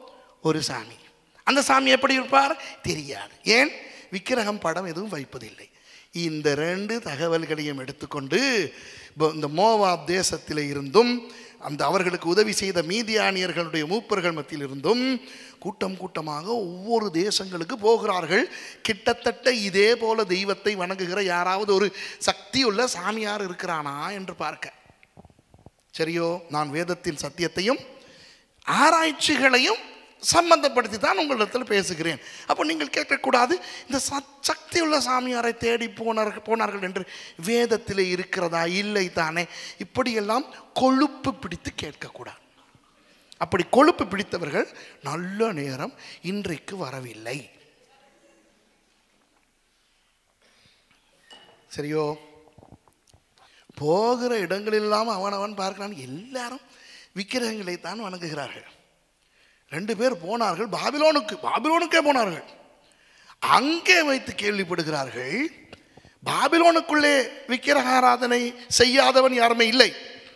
ஒரு சாமி அந்த சாமி எப்படி இருப்பார் தெரியாது ஏன் விக்கிரகம் படம் எதுவும் வைப்பதில்லை இந்த ரெண்டு தகவல்களையும் எடுத்துக்கொண்டு ப- இந்த மோவாப் தேசத்தில் இருந்தும் அந்த அவர்களுக்கு உதவி செய்த மீதியானியர்களுடைய மூப்பர்கள் மத்தியில் இருந்தும் கூட்டம் கூட்டமாக ஒவ்வொரு தேசங்களுக்கு போகிறார்கள் கிட்டத்தட்ட இதே போல தெய்வத்தை வணங்குகிற யாராவது ஒரு சக்தியுள்ள சாமியார் இருக்கிறானா என்று பார்க்க சரியோ நான் வேதத்தின் சத்தியத்தையும் ஆராய்ச்சிகளையும் சம்பந்தப்படுத்தி தான் உங்களிடத்தில் பேசுகிறேன் அப்போ நீங்கள் கேட்கக்கூடாது இந்த ச- சக்தியுள்ள சாமியாரை தேடி போனார்கள் போனார்கள் என்று வேதத்திலே இருக்கிறதா இல்லை தானே இப்படியெல்லாம் கொழுப்பு பிடித்து கேட்கக்கூடாது அப்படி கொழுப்பு பிடித்தவர்கள் நல்ல நேரம் இன்றைக்கு வரவில்லை சரியோ போகிற இடங்களெல்லாம் அவன் அவன் பார்க்கிறான் எல்லாரும் விக்கிரகங்களை தான் வணங்குகிறார்கள் ரெண்டு பேர் போனார்கள் பாபிலோனுக்கு பாபிலோனுக்கே போனார்கள் அங்கே வைத்து கேள்விப்படுகிறார்கள் பாபிலோனுக்குள்ளே விக்கிரக ஆராதனை செய்யாதவன் யாருமே இல்லை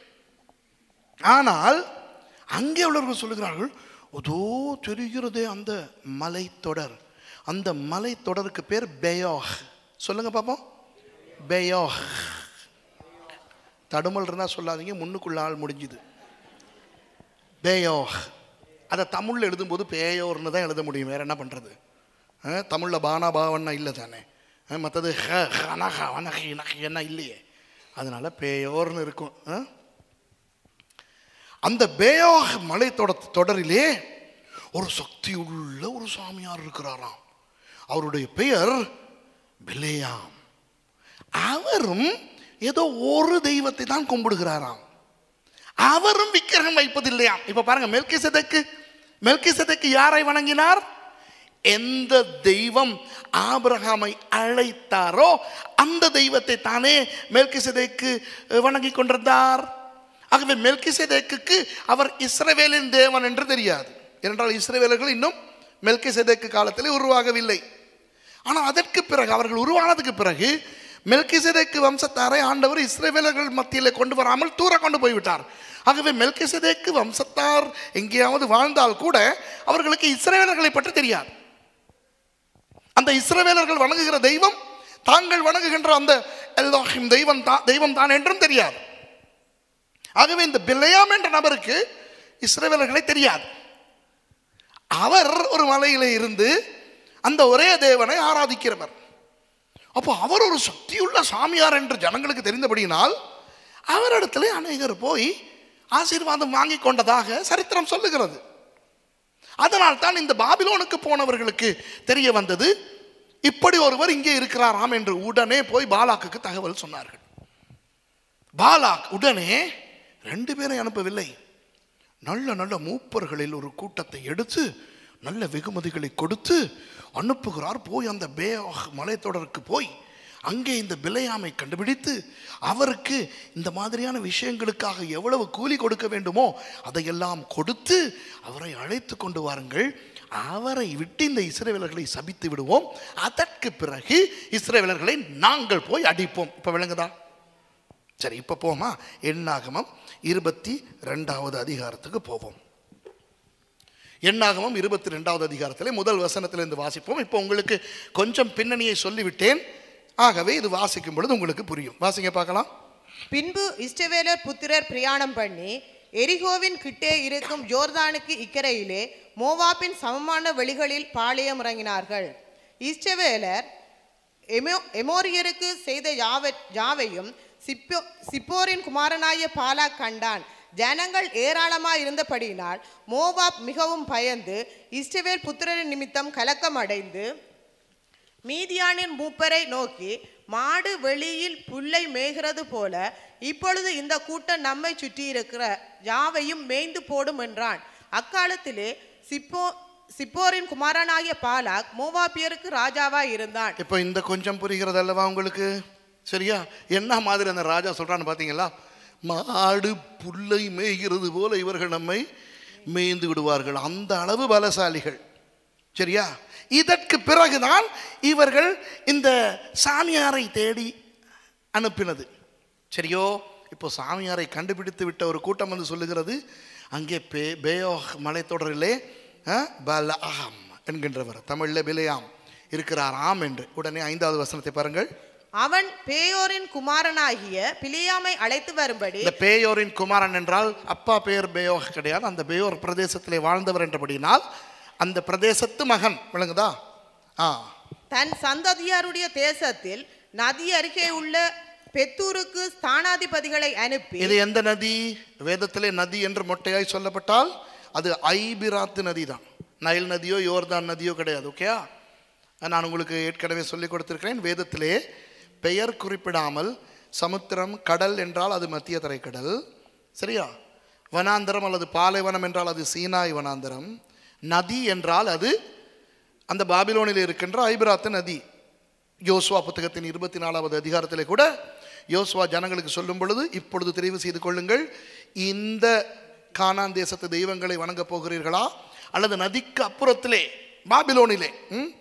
ஆனால் அங்கே உள்ளவர்கள் சொல்லுகிறார்கள் அதோ தெரிகிறதே அந்த மலைத்தொடர் அந்த மலைத்தொடருக்கு பேர் பெயோஹ் சொல்லுங்க பாப்போம் பெயோஹ் தடுமல் இருந்தால் சொல்லாதீங்க முன்னுக்குள்ள ஆள் முடிஞ்சுது பேயோஹ் அதை தமிழில் எழுதும்போது பேயோர்னு தான் எழுத முடியும் வேற என்ன பண்ணுறது தமிழில் பானா பாவன்னா இல்லை தானே மற்றது ஹ ஹனஹ வனஹி நஹி என்ன இல்லையே அதனால பேயோர்னு இருக்கும் ஆ? அந்த பேயோஹ் மலை தொட- தொடரிலே ஒரு சக்தி உள்ள ஒரு சாமியார் இருக்கிறாராம் அவருடைய பெயர் பிலேயாம் அவரும் ஏதோ ஒரு தெய்வத்தை தான் கும்பிடுகிறாராம் அவரும் விக்கிரகம் வைப்பதில்லையாம் இப்ப பாருங்க மெல்கிசதக்கு மெல்கிசதக்கு யாரை வணங்கினார் எந்த தெய்வம் ஆபிரகாமை அழைத்தாரோ அந்த தெய்வத்தை தானே மெல்கிசதேக்கு வணங்கி கொண்டிருந்தார் ஆகவே மெல்கிசதேக்கு அவர் இஸ்ரவேலின் தேவன் என்று தெரியாது ஏனென்றால் இஸ்ரவேலர்கள் இன்னும் மெல்கிசதேக்கு காலத்திலே உருவாகவில்லை ஆனால் அதற்கு பிறகு அவர்கள் உருவானதுக்கு பிறகு மெல்கிசதேக்கு வம்சத்தாரை ஆண்டவர் இஸ்ரவேலர்கள் மத்தியிலே கொண்டு வராமல் தூர கொண்டு போய்விட்டார் ஆகவே மெல்கிசதேக்கு வம்சத்தார் எங்கேயாவது வாழ்ந்தால் கூட அவர்களுக்கு இஸ்ரவேலர்களை பற்றி தெரியாது அந்த இஸ்ரவேலர்கள் வணங்குகிற தெய்வம் தாங்கள் வணங்குகின்ற அந்த எல்லோஹிம் தெய்வம் தான் தெய்வம் தான் என்றும் தெரியாது ஆகவே இந்த பில்லையாம் என்ற நபருக்கு இஸ்ரவேலர்களை தெரியாது அவர் ஒரு மலையிலே இருந்து அந்த ஒரே தேவனை ஆராதிக்கிறவர் அப்போ அவர் ஒரு சக்தியுள்ள சாமியார் என்று ஜனங்களுக்கு தெரிந்தபடியினால் அவரிடத்திலே அநேகர் போய் ஆசீர்வாதம் வாங்கி கொண்டதாக சரித்திரம் சொல்லுகிறது அதனால் தான் இந்த பாபிலோனுக்கு போனவர்களுக்கு தெரிய வந்தது இப்படி ஒருவர் இங்கே இருக்கிறாராம் என்று உடனே போய் பாலாக்குக்கு தகவல் சொன்னார்கள் பாலாக் உடனே ரெண்டு பேரை அனுப்பவில்லை நல்ல நல்ல மூப்பர்களில் ஒரு கூட்டத்தை எடுத்து நல்ல வெகுமதிகளை கொடுத்து அனுப்புகிறார் போய் அந்த பே மலைத்தொடருக்கு போய் அங்கே இந்த பிலையாமை கண்டுபிடித்து அவருக்கு இந்த மாதிரியான விஷயங்களுக்காக எவ்வளவு கூலி கொடுக்க வேண்டுமோ அதையெல்லாம் கொடுத்து அவரை அழைத்து கொண்டு வாருங்கள் அவரை விட்டு இந்த இஸ்ரேவேலர்களை சபித்து விடுவோம் அதற்கு பிறகு இஸ்ரேவேலர்களை நாங்கள் போய் அடிப்போம் இப்போ விளங்குதா சரி இப்போ போமா எண்ணாகமம் இருபத்தி ரெண்டாவது அதிகாரத்துக்கு போவோம் எண்ணாகமம் இருபத்தி ரெண்டாவது அதிகாரத்திலே முதல் வசனத்திலிருந்து வாசிப்போம் இப்போ உங்களுக்கு கொஞ்சம் பின்னணியை சொல்லிவிட்டேன் ஆகவே இது வாசிக்கும் பொழுது உங்களுக்கு புரியும் வாசிங்க பார்க்கலாம் பின்பு இஷ்டவேலர் புத்திரர் பிரயாணம் பண்ணி எரிகோவின் கிட்டே இருக்கும் ஜோர்தானுக்கு இக்கரையிலே மோவாப்பின் சமமான வெளிகளில் பாளையம் இறங்கினார்கள் இஷ்டவேலர் எமோ எமோரியருக்கு செய்த யாவ யாவையும் சிப்போ சிப்போரின் குமாரனாய பாலா கண்டான் ஜனங்கள் ஏராளமாய் இருந்தபடியினால் மோவாப் மிகவும் பயந்து இஸ்ரவேல் புத்திரரின் நிமித்தம் கலக்கம் அடைந்து மீதியானின் மூப்பரை நோக்கி மாடு வெளியில் புல்லை மேய்கிறது போல இப்பொழுது இந்த கூட்டம் நம்மை சுற்றி இருக்கிற யாவையும் மேய்ந்து போடும் என்றான் அக்காலத்திலே சிப்போ சிப்போரின் குமாரனாகிய பாலாக் மோவாப்பியருக்கு ராஜாவாய் இருந்தான் இப்போ இந்த கொஞ்சம் புரிகிறது அல்லவா உங்களுக்கு சரியா என்ன மாதிரி அந்த ராஜா சொல்றான்னு பார்த்தீங்களா மாடு புல்லை மேய்கிறது போல இவர்கள் நம்மை மேய்ந்து விடுவார்கள் அந்த அளவு பலசாலிகள் சரியா இதற்கு பிறகுதான் இவர்கள் இந்த சாமியாரை தேடி அனுப்பினது சரியோ இப்போ சாமியாரை கண்டுபிடித்து விட்ட ஒரு கூட்டம் வந்து சொல்லுகிறது அங்கே பே பேயோ மலைத்தொடரிலே அஹ், பலஆம் என்கின்றவர் தமிழில் பிலேயாம் இருக்கிறார் ஆம் என்று உடனே ஐந்தாவது வசனத்தை பாருங்கள் அவன் பேயோரின் குமாரனாகிய பிலியாமை அழைத்து வரும்படி இந்த பேயோரின் குமாரன் என்றால் அப்பா பெயர் பேயோக கிடையாது அந்த பேயோர் பிரதேசத்திலே வாழ்ந்தவர் என்றபடினால் அந்த பிரதேசத்து மகன் விளங்குதா ஆ தன் சந்ததியாருடைய தேசத்தில் நதி அருகே உள்ள பெத்தூருக்கு ஸ்தானாதிபதிகளை அனுப்பி இது எந்த நதி வேதத்திலே நதி என்று மொட்டையாய் சொல்லப்பட்டால் அது ஐபிராத்து நதி தான் நைல் நதியோ யோர்தான் நதியோ கிடையாது ஓகேயா நான் உங்களுக்கு ஏற்கனவே சொல்லிக் கொடுத்திருக்கிறேன் வேதத்திலே பெயர் குறிப்பிடாமல் சமுத்திரம் கடல் என்றால் அது மத்திய தரைக்கடல் சரியா வனாந்தரம் அல்லது பாலைவனம் என்றால் அது சீனாய் வனாந்தரம் நதி என்றால் அது அந்த பாபிலோனில் இருக்கின்ற ஐபிராத்து நதி யோசுவா புத்தகத்தின் இருபத்தி நாலாவது அதிகாரத்திலே கூட யோசுவா ஜனங்களுக்கு சொல்லும் பொழுது இப்பொழுது தெரிவு செய்து கொள்ளுங்கள் இந்த கானான் தேசத்து தெய்வங்களை வணங்கப் போகிறீர்களா அல்லது நதிக்கு அப்புறத்திலே பாபிலோனிலே ம்,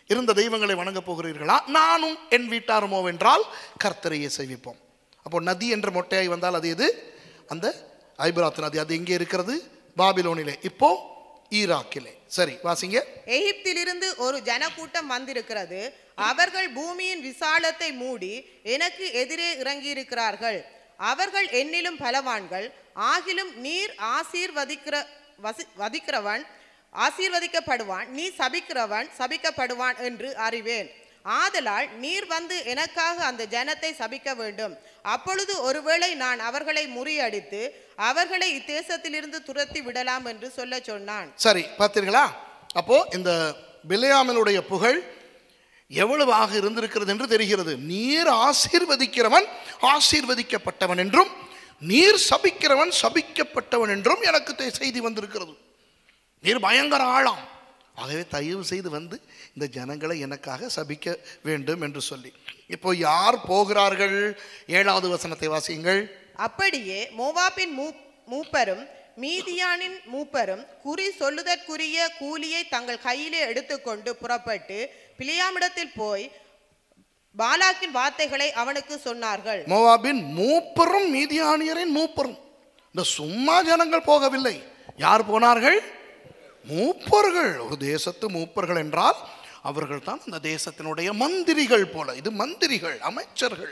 இருந்த தெய்வங்களை வணங்கப் போகிறீர்களா நானும் என் வீட்டாருமோ என்றால் கர்த்தரையே சேவிப்போம் அப்போ நதி என்ற மொட்டையாய் வந்தால் அது எது அந்த ஐபிராத் நதி அது எங்கே இருக்கிறது பாபிலோனிலே இப்போ ஈராக்கிலே சரி வாசிங்க எகிப்திலிருந்து ஒரு ஜனக்கூட்டம் வந்திருக்கிறது அவர்கள் பூமியின் விசாலத்தை மூடி எனக்கு எதிரே இறங்கியிருக்கிறார்கள் அவர்கள் என்னிலும் பலவான்கள் ஆகிலும் நீர் ஆசீர்வதிக்கிற வசி வதிக்கிறவன் ஆசீர்வதிக்கப்படுவான் நீ சபிக்கிறவன் சபிக்கப்படுவான் என்று அறிவேன் ஆதலால் நீர் வந்து எனக்காக அந்த ஜனத்தை சபிக்க வேண்டும் அப்பொழுது ஒருவேளை நான் அவர்களை முறியடித்து அவர்களை இத்தேசத்திலிருந்து துரத்தி விடலாம் என்று சொல்லச் சொன்னான் சரி பார்த்தீர்களா அப்போ இந்த பிலையாமனுடைய புகழ் எவ்வளவு ஆக இருந்திருக்கிறது என்று தெரிகிறது நீர் ஆசீர்வதிக்கிறவன் ஆசீர்வதிக்கப்பட்டவன் என்றும் நீர் சபிக்கிறவன் சபிக்கப்பட்டவன் என்றும் எனக்கு தெ- செய்தி வந்திருக்கிறது நீர் பயங்கர ஆளாம் ஆகவே தயவு செய்து வந்து இந்த ஜனங்களை எனக்காக சபிக்க வேண்டும் என்று சொல்லி இப்போ யார் போகிறார்கள் ஏழாவது வசனத்தை வாசியுங்கள் அப்படியே மோவாபின் மூ மூப்பரும் மீதியானின் மூப்பரும் குறி சொல்லுதற்குரிய கூலியை தங்கள் கையிலே எடுத்துக்கொண்டு புறப்பட்டு பிலியாமிடத்தில் போய் பாலாக்கின் வார்த்தைகளை அவனுக்கு சொன்னார்கள் மோவாபின் மூப்பரும் மீதியானியரின் மூப்பரும் இந்த சும்மா ஜனங்கள் போகவில்லை யார் போனார்கள் மூப்பர்கள் ஒரு தேசத்து மூப்பர்கள் என்றால் அவர்கள் தான் அந்த தேசத்தினுடைய மந்திரிகள் போல இது மந்திரிகள் அமைச்சர்கள்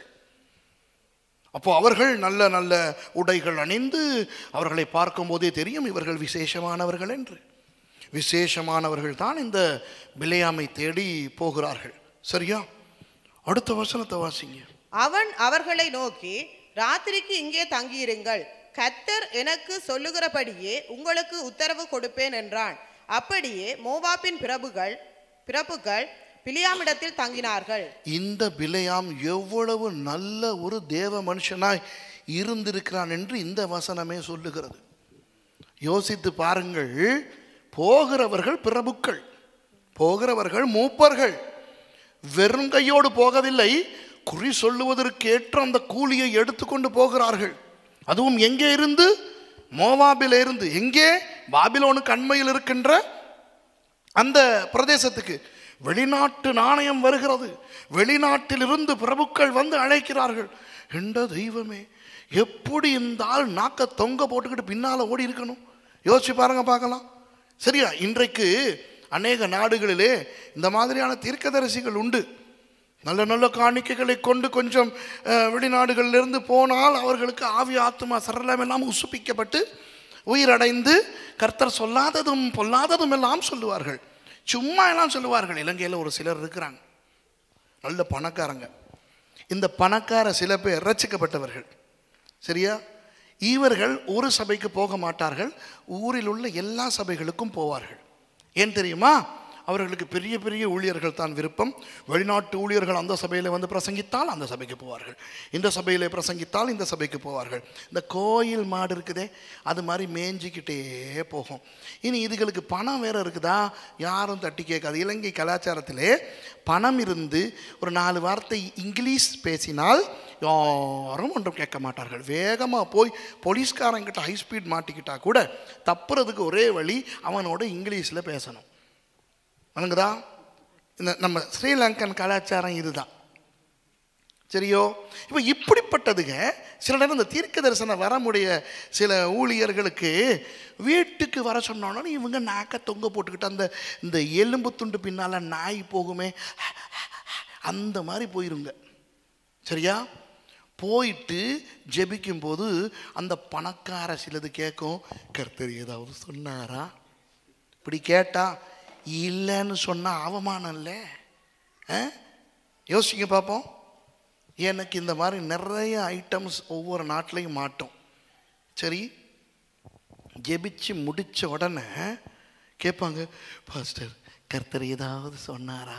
அப்போ அவர்கள் நல்ல நல்ல உடைகள் அணிந்து அவர்களை பார்க்கும்போதே தெரியும் இவர்கள் விசேஷமானவர்கள் என்று விசேஷமானவர்கள் தான் இந்த பிழையாமை தேடி போகிறார்கள் சரியா அடுத்த வசனத்தை வாசிங்க அவன் அவர்களை நோக்கி ராத்திரிக்கு இங்கே தங்கியிருங்கள் கத்தர் எனக்கு சொல்லுகிறபடியே உங்களுக்கு உத்தரவு கொடுப்பேன் என்றான் அப்படியே மோவாபின் பிரபுகள் பிரபுக்கள் பிலியாமிடத்தில் தங்கினார்கள் இந்த பிழையாம் எவ்வளவு நல்ல ஒரு தேவ மனுஷனாய் இருந்திருக்கிறான் என்று இந்த வசனமே சொல்லுகிறது யோசித்து பாருங்கள் போகிறவர்கள் பிரபுக்கள் போகிறவர்கள் மூப்பர்கள் வெறும் கையோடு போகவில்லை குறி சொல்லுவதற்கேற்ற அந்த கூலியை எடுத்துக்கொண்டு போகிறார்கள் அதுவும் எங்கே இருந்து மோவாபில இருந்து எங்கே பாபிலோனுக்கு அண்மையில் இருக்கின்ற அந்த பிரதேசத்துக்கு வெளிநாட்டு நாணயம் வருகிறது வெளிநாட்டிலிருந்து பிரபுக்கள் வந்து அழைக்கிறார்கள் என்ற தெய்வமே எப்படி இந்த ஆள் நாக்க தொங்க போட்டுக்கிட்டு பின்னால ஓடி இருக்கணும் யோசிச்சு பாருங்க பார்க்கலாம் சரியா இன்றைக்கு அநேக நாடுகளிலே இந்த மாதிரியான தீர்க்கதரிசிகள் உண்டு நல்ல நல்ல காணிக்கைகளை கொண்டு கொஞ்சம் அஹ், வெளிநாடுகளிலிருந்து போனால் அவர்களுக்கு ஆவி ஆத்மா சரளம் எல்லாம் உசுப்பிக்கப்பட்டு உயிரடைந்து கர்த்தர் சொல்லாததும் பொல்லாததும் எல்லாம் சொல்லுவார்கள் சும்மா எல்லாம் சொல்லுவார்கள் இலங்கையில் ஒரு சிலர் இருக்கிறாங்க நல்ல பணக்காரங்க இந்த பணக்கார சில பேர் ரச்சிக்கப்பட்டவர்கள் சரியா இவர்கள் ஒரு சபைக்கு போக மாட்டார்கள் ஊரில் உள்ள எல்லா சபைகளுக்கும் போவார்கள் ஏன் தெரியுமா அவர்களுக்கு பெரிய பெரிய ஊழியர்கள் தான் விருப்பம் வெளிநாட்டு ஊழியர்கள் அந்த சபையில் வந்து பிரசங்கித்தால் அந்த சபைக்கு போவார்கள் இந்த சபையிலே பிரசங்கித்தால் இந்த சபைக்கு போவார்கள் இந்த கோயில் மாடு இருக்குதே அது மாதிரி மேய்ஞ்சிக்கிட்டே போகும் இனி இதுகளுக்கு பணம் வேற இருக்குதா யாரும் தட்டி கேட்காது இலங்கை கலாச்சாரத்திலே பணம் இருந்து ஒரு நாலு வார்த்தை இங்கிலீஷ் பேசினால் யாரும் ஒன்றும் கேட்க மாட்டார்கள் வேகமாக போய் போலீஸ்காரங்கிட்ட ஹை ஸ்பீட் மாட்டிக்கிட்டா கூட தப்புறதுக்கு ஒரே வழி அவனோட இங்கிலீஷில் பேசணும் வணங்குதா இந்த நம்ம ஸ்ரீலங்கன் கலாச்சாரம் இதுதான் சரியோ இப்போ இப்படிப்பட்டதுங்க சில நேரம் இந்த தீர்க்க தரிசன வரமுடைய சில ஊழியர்களுக்கு வீட்டுக்கு வர சொன்னோன்னா இவங்க நாக்க தொங்க போட்டுக்கிட்டு அந்த இந்த எலும்பு துண்டு பின்னால் நாய் போகுமே அந்த மாதிரி போயிருங்க சரியா போயிட்டு ஜெபிக்கும் போது அந்த பணக்கார சிலது கேட்கும் கர்த்தர் ஏதாவது சொன்னாரா இப்படி கேட்டா இல்லைன்னு சொன்னால் அவமானம் இல்லை ஆ? யோசிங்க பார்ப்போம் எனக்கு இந்த மாதிரி நிறைய ஐட்டம்ஸ் ஒவ்வொரு நாட்டிலையும் மாட்டோம் சரி ஜெபிச்சு முடிச்ச உடனே கேட்பாங்க பாஸ்டர் கர்த்தர் ஏதாவது சொன்னாரா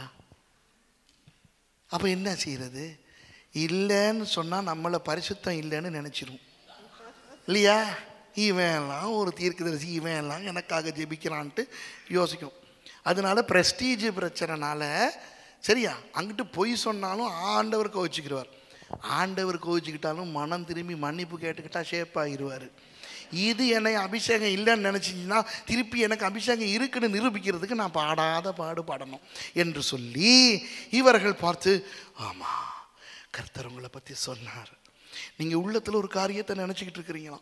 அப்போ என்ன செய்யறது இல்லைன்னு சொன்னால் நம்மளை பரிசுத்தம் இல்லைன்னு நினச்சிரும் இல்லையா இவன்லாம் ஒரு தீர்க்கதரிசி இவன் எல்லாம் எனக்காக ஜெபிக்கிறான்ட்டு யோசிக்கும் அதனால ப்ரெஸ்டீஜ் பிரச்சனைனால சரியா அங்கிட்டு பொய் சொன்னாலும் ஆண்டவர் கோவிச்சுக்கிடுவார் ஆண்டவர் கோவிச்சுக்கிட்டாலும் மனம் திரும்பி மன்னிப்பு கேட்டுக்கிட்டா ஷேப் ஆகிடுவார் இது என்னை அபிஷேகம் இல்லைன்னு நினச்சிங்கன்னா திருப்பி எனக்கு அபிஷேகம் இருக்குன்னு நிரூபிக்கிறதுக்கு நான் பாடாத பாடு பாடணும் என்று சொல்லி இவர்கள் பார்த்து ஆமாம் கர்த்தர் உங்களை பற்றி சொன்னார் நீங்கள் உள்ளத்தில் ஒரு காரியத்தை நினச்சிக்கிட்டு இருக்கிறீங்களா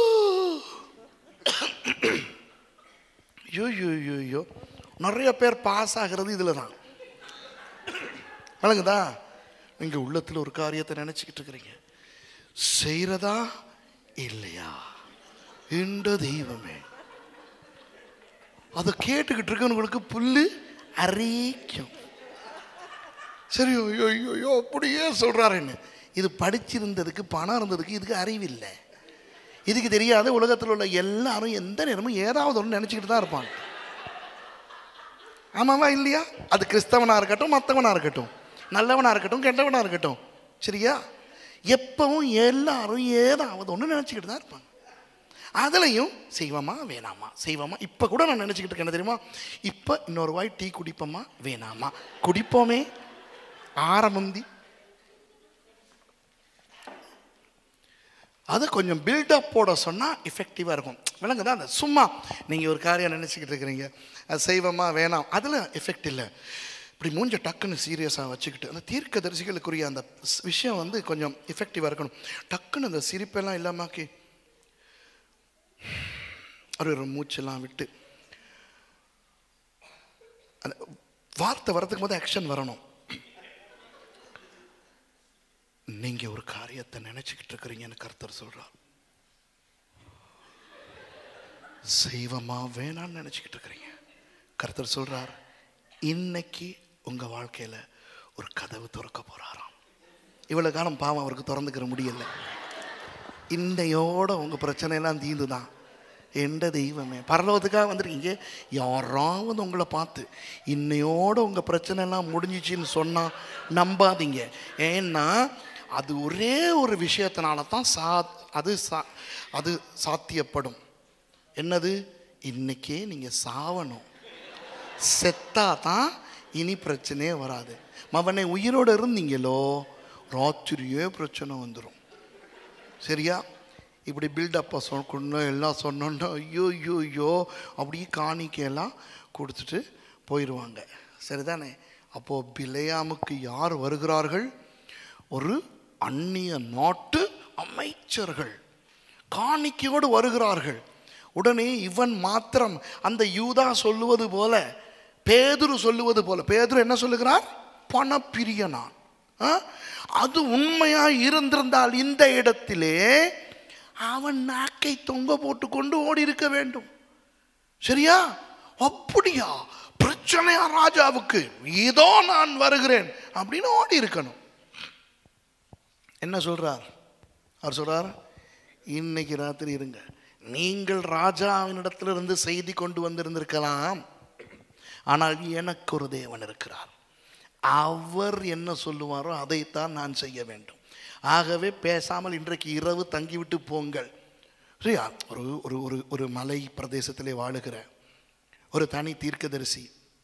ஐயோ ஐயோ ஐயோ ஐயோ நிறைய பேர் பாஸ் ஆகிறது இதில் தான் வழங்குதா நீங்கள் உள்ளத்தில் ஒரு காரியத்தை நினச்சிக்கிட்டு இருக்கிறீங்க செய்கிறதா இல்லையா இந்த தெய்வமே அதை கேட்டுக்கிட்டு இருக்கவங்களுக்கு புல்லு அரிக்கும் சரி ஐயோ ஐயோ ஐயோ அப்படியே சொல்கிறாருன்னு இது படிச்சிருந்ததுக்கு பணம் இருந்ததுக்கு இதுக்கு அறிவில்லை இதுக்கு தெரியாத உலகத்தில் உள்ள எல்லாரும் எந்த நேரமும் ஏதாவது ஒன்று நினச்சிக்கிட்டு தான் இருப்பாங்க ஆமாவா இல்லையா அது கிறிஸ்தவனாக இருக்கட்டும் மற்றவனாக இருக்கட்டும் நல்லவனாக இருக்கட்டும் கெட்டவனாக இருக்கட்டும் சரியா எப்பவும் எல்லாரும் ஏதாவது ஒன்று நினச்சிக்கிட்டு தான் இருப்பாங்க அதுலேயும் செய்வோமா வேணாமா செய்வோமா இப்போ கூட நான் நினச்சிக்கிட்டு இருக்கேன் என்ன தெரியுமா இப்போ இன்னொரு வாய் டீ குடிப்போமா வேணாமா குடிப்போமே ஆரம்பந்தி அதை கொஞ்சம் பில்டப் போட சொன்னால் எஃபெக்டிவாக இருக்கும் விளங்குதா அந்த சும்மா நீங்கள் ஒரு காரியம் நினச்சிக்கிட்டு இருக்கிறீங்க அது செய்வோமா வேணாம் அதில் எஃபெக்ட் இல்லை இப்படி மூஞ்ச டக்குன்னு சீரியஸாக வச்சுக்கிட்டு அந்த தீர்க்க தரிசிகளுக்குரிய அந்த ஸ்- விஷயம் வந்து கொஞ்சம் எஃபெக்டிவாக இருக்கணும் டக்குன்னு அந்த சிரிப்பெல்லாம் இல்லாமாக்கி ஒரு ஒரு மூச்செல்லாம் விட்டு அந்த வார்த்தை வரதுக்கு போது ஆக்ஷன் வரணும் நீங்க ஒரு காரியத்தை நினைச்சுக்கிட்டு இருக்கிறீங்கன்னு கர்த்தர் சொல்றார் செய்வமா வேணாம்னு நினைச்சுக்கிட்டு இருக்கிறீங்க கர்த்தர் சொல்றார் இன்னைக்கு உங்க வாழ்க்கையில ஒரு கதவு திறக்க போறாராம் இவ்வளவு காலம் பாவம் அவருக்கு திறந்துக்கிற முடியல இன்னையோட உங்க பிரச்சனையெல்லாம் தீர்ந்துதான் எந்த தெய்வமே பரலோகத்துக்காக வந்திருக்கீங்க யாராவது உங்களை பார்த்து இன்னையோட உங்க பிரச்சனை எல்லாம் முடிஞ்சிச்சின்னு சொன்னா நம்பாதீங்க ஏன்னா அது ஒரே ஒரு விஷயத்தினால தான் சா அது சா அது சாத்தியப்படும் என்னது இன்னைக்கே நீங்க சாவணும் செத்தா தான் இனி பிரச்சனையே வராது மவனை உயிரோடு இருந்தீங்களோ ராத்திரியே பிரச்சனை வந்துடும் சரியா இப்படி பில்டப்பை சொன்னோம் எல்லாம் சொன்னோன்னா ஐயோ ஐயோ ஐயோ அப்படியே காணிக்கையெல்லாம் கொடுத்துட்டு போயிடுவாங்க சரிதானே அப்போது பிழையாமுக்கு யார் வருகிறார்கள் ஒரு அந்நிய நாட்டு அமைச்சர்கள் காணிக்கையோடு வருகிறார்கள் உடனே இவன் மாத்திரம் அந்த யூதா சொல்லுவது போல பேதுரு சொல்லுவது போல பேதுரு என்ன சொல்லுகிறார் பணப்பிரியனான் ஆ? அது உண்மையா இருந்திருந்தால் இந்த இடத்திலே அவன் நாக்கை தொங்க போட்டு கொண்டு ஓடி இருக்க வேண்டும் சரியா அப்படியா பிரச்சனையா ராஜாவுக்கு இதோ நான் வருகிறேன் அப்படின்னு ஓடி இருக்கணும் என்ன சொல்றார் அவர் சொல்றார் இன்னைக்கு ராத்திரி இருங்க நீங்கள் ராஜாவினிடத்திலிருந்து செய்தி கொண்டு வந்திருந்திருக்கலாம் ஆனால் எனக்கு ஒரு தேவன் இருக்கிறார் அவர் என்ன சொல்லுவாரோ அதைத்தான் நான் செய்ய வேண்டும் ஆகவே பேசாமல் இன்றைக்கு இரவு தங்கிவிட்டு போங்கள் சரியா ஒரு ஒரு ஒரு ஒரு மலை பிரதேசத்திலே வாழுகிற ஒரு தனி தீர்க்கதரிசி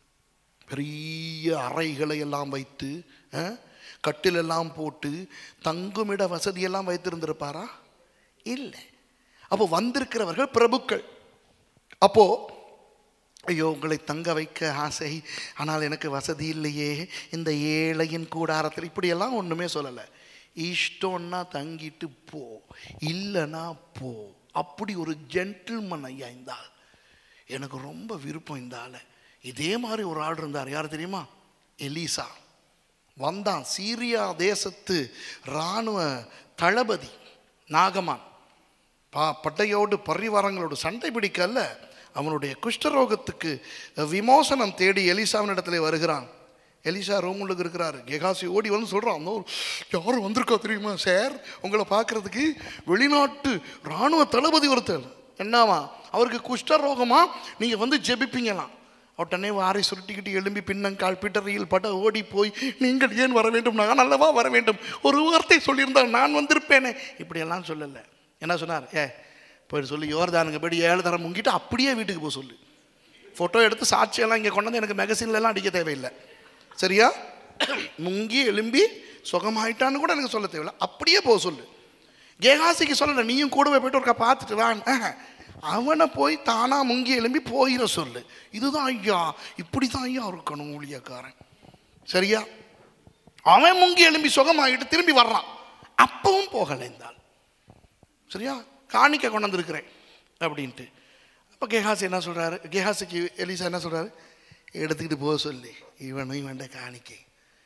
பெரிய அறைகளை எல்லாம் வைத்து அஹ், கட்டிலெல்லாம் போட்டு தங்குமிட வசதியெல்லாம் வைத்திருந்திருப்பாரா இல்லை அப்போ வந்திருக்கிறவர்கள் பிரபுக்கள் அப்போ ஐயோ உங்களை தங்க வைக்க ஆசை ஆனால் எனக்கு வசதி இல்லையே இந்த ஏழையின் கூடாரத்தில் இப்படியெல்லாம் ஒன்றுமே சொல்லலை இஷ்டம்னா தங்கிட்டு போ இல்லைன்னா போ அப்படி ஒரு ஜென்டில்மன் ஐயா இந்த ஆள் எனக்கு ரொம்ப விருப்பம் இந்த ஆளை இதே மாதிரி ஒரு ஆள் இருந்தார் யார் தெரியுமா எலிசா வந்தான் சீரியா தேசத்து இராணுவ தளபதி நாகமான் பா பட்டையோடு பரிவாரங்களோடு சண்டை பிடிக்கல்ல அவனுடைய குஷ்டரோகத்துக்கு விமோசனம் தேடி எலிசாவின் இடத்துல வருகிறான் எலிசா ரோமுள்ள இருக்கிறாரு கெகாசி ஓடி வந்து சொல்கிறான் "அந்தோ, யாரும் வந்திருக்கா தெரியுமா சார் உங்களை பார்க்கறதுக்கு வெளிநாட்டு இராணுவ தளபதி ஒருத்தர் என்னவா அவருக்கு குஷ்டரோகமா நீங்கள் வந்து ஜெபிப்பீங்களாம் உடனே வாரை சுருட்டிக்கிட்டு எழும்பி பின்னங்கால் பிடரியில் பட ஓடி போய் நீங்கள் ஏன் வர வேண்டும் நான் அல்லவா வர வேண்டும் ஒரு வார்த்தை சொல்லியிருந்தால் நான் வந்திருப்பேனே இப்படியெல்லாம் சொல்லலை என்ன சொன்னார் ஏ போய் சொல்லி யோர்தானுங்க படி ஏழு தரம் முங்கிட்டு அப்படியே வீட்டுக்கு போக சொல்லு ஃபோட்டோ எடுத்து சாட்சியெல்லாம் இங்கே கொண்டு வந்து எனக்கு மெகசின்லலாம் அடிக்க தேவையில்லை சரியா முங்கி எலும்பி சுகமாயிட்டான்னு கூட எனக்கு சொல்ல தேவையில்லை அப்படியே போக சொல்லு கேகாசிக்கு சொல்லல நீயும் கூடவே போயிட்டு ஒருக்கா பார்த்துட்டு வான் அவனை போய் தானா முங்கி எழும்பி போயிட சொல்லு இதுதான் ஐயா இப்படி தான் ஐயா இருக்கணும் ஊழியக்காரன் சரியா அவன் முங்கி எழும்பி சுகமாகிட்டு திரும்பி வர்றான் அப்பவும் போகலை இந்த ஆள் சரியா காணிக்க கொண்டு வந்திருக்கிறேன் அப்படின்ட்டு அப்போ கேஹாஸ் என்ன சொல்கிறாரு கேஹாஸுக்கு எலிசா என்ன சொல்கிறாரு எடுத்துக்கிட்டு போக சொல்லி இவனும் இவன்ட காணிக்கை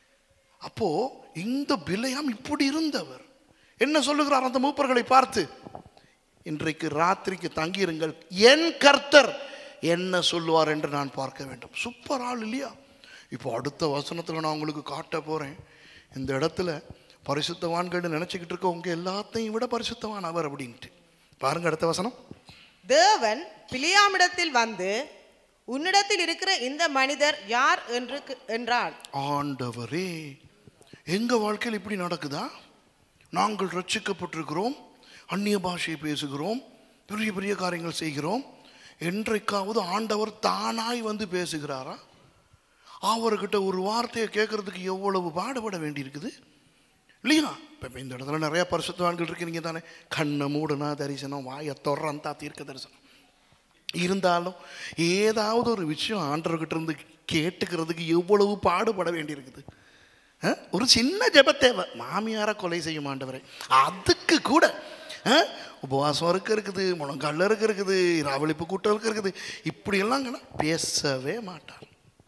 அப்போது இந்த பிள்ளையாம் இப்படி இருந்தவர் என்ன சொல்லுகிறார் அந்த மூப்பர்களை பார்த்து இன்றைக்கு ராத்திரிக்கு தங்கியிருங்கள் என் கர்த்தர் என்ன சொல்லுவார் என்று நான் பார்க்க வேண்டும் சூப்பர் ஆள் இல்லையா இப்போ அடுத்த வசனத்தில் நான் உங்களுக்கு காட்ட போகிறேன் இந்த இடத்துல பரிசுத்தவான்கள்னு நினச்சிக்கிட்டு இருக்கவங்க எல்லாத்தையும் விட பரிசுத்தவான் அவர் அப்படின்ட்டு பாருங்க அடுத்த வசனம் தேவன் பிலியாமிடத்தில் வந்து உன்னிடத்தில் இருக்கிற இந்த மனிதர் யார் என்று கு- என்றான் ஆண்டவரே எங்க வாழ்க்கையில் இப்படி நடக்குதா நாங்கள் ரட்சிக்கப்பட்டிருக்கிறோம் அந்நிய பாஷையை பேசுகிறோம் பெரிய பெரிய காரியங்கள் செய்கிறோம் என்றைக்காவது ஆண்டவர் தானாய் வந்து பேசுகிறாரா அவர்கிட்ட ஒரு வார்த்தையை கேட்கறதுக்கு எவ்வளவு பாடுபட வேண்டியிருக்குது இல்லையா இப்போ இந்த இடத்துல நிறைய பரிசுத்தவான்கள் இருக்கிறீங்க தானே கண்ணை மூடுனா தரிசனம் வாயை தொறந்தா தீர்க்க தரிசனம் இருந்தாலும் ஏதாவது ஒரு விஷயம் ஆண்டவர்கிட்ட இருந்து கேட்டுக்கிறதுக்கு எவ்வளவு பாடுபட வேண்டியிருக்குது ஆ? ஒரு சின்ன ஜெப தேவை மாமியாரை கொலை செய்யும் ஆண்டவரே அதுக்கு கூட ஆ? உபவாசம் இருக்க இருக்குது முழங்கால இருக்க இருக்குது ராவளிப்பு கூட்டம் இருக்க இருக்குது இப்படியெல்லாம் கண்ணா பேசவே மாட்டார்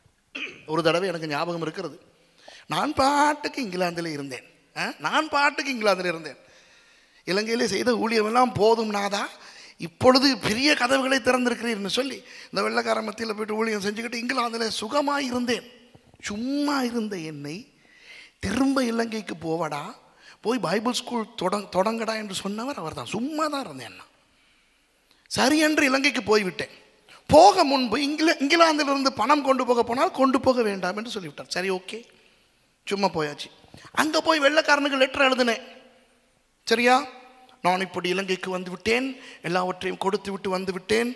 ஒரு தடவை எனக்கு ஞாபகம் இருக்கிறது நான் பாட்டுக்கு இங்கிலாந்தில் இருந்தேன் ஆ? நான் பாட்டுக்கு இங்கிலாந்தில் இருந்தேன் இலங்கையிலே செய்த ஊழியமெல்லாம் போதும் நாதா இப்பொழுது பெரிய கதவுகளை திறந்திருக்கிறீர்னு சொல்லி இந்த வெள்ளக்கார மத்தியில் போயிட்டு ஊழியம் செஞ்சுக்கிட்டு இங்கிலாந்தில் சுகமாக இருந்தேன் சும்மா இருந்த என்னை திரும்ப இலங்கைக்கு போவடா போய் பைபிள் ஸ்கூல் தொடங் தொடங்கடா என்று சொன்னவர் அவர் தான் சும்மா தான் இருந்தேன் நான் சரி என்று இலங்கைக்கு போய்விட்டேன் போக முன்பு இங்கில இங்கிலாந்திலிருந்து பணம் கொண்டு போக போனால் கொண்டு போக வேண்டாம் என்று சொல்லிவிட்டார் சரி ஓகே சும்மா போயாச்சு அங்கே போய் வெள்ளைக்காரனுக்கு லெட்டர் எழுதினேன் சரியா நான் இப்படி இலங்கைக்கு வந்து விட்டேன் எல்லாவற்றையும் கொடுத்து விட்டு வந்து விட்டேன்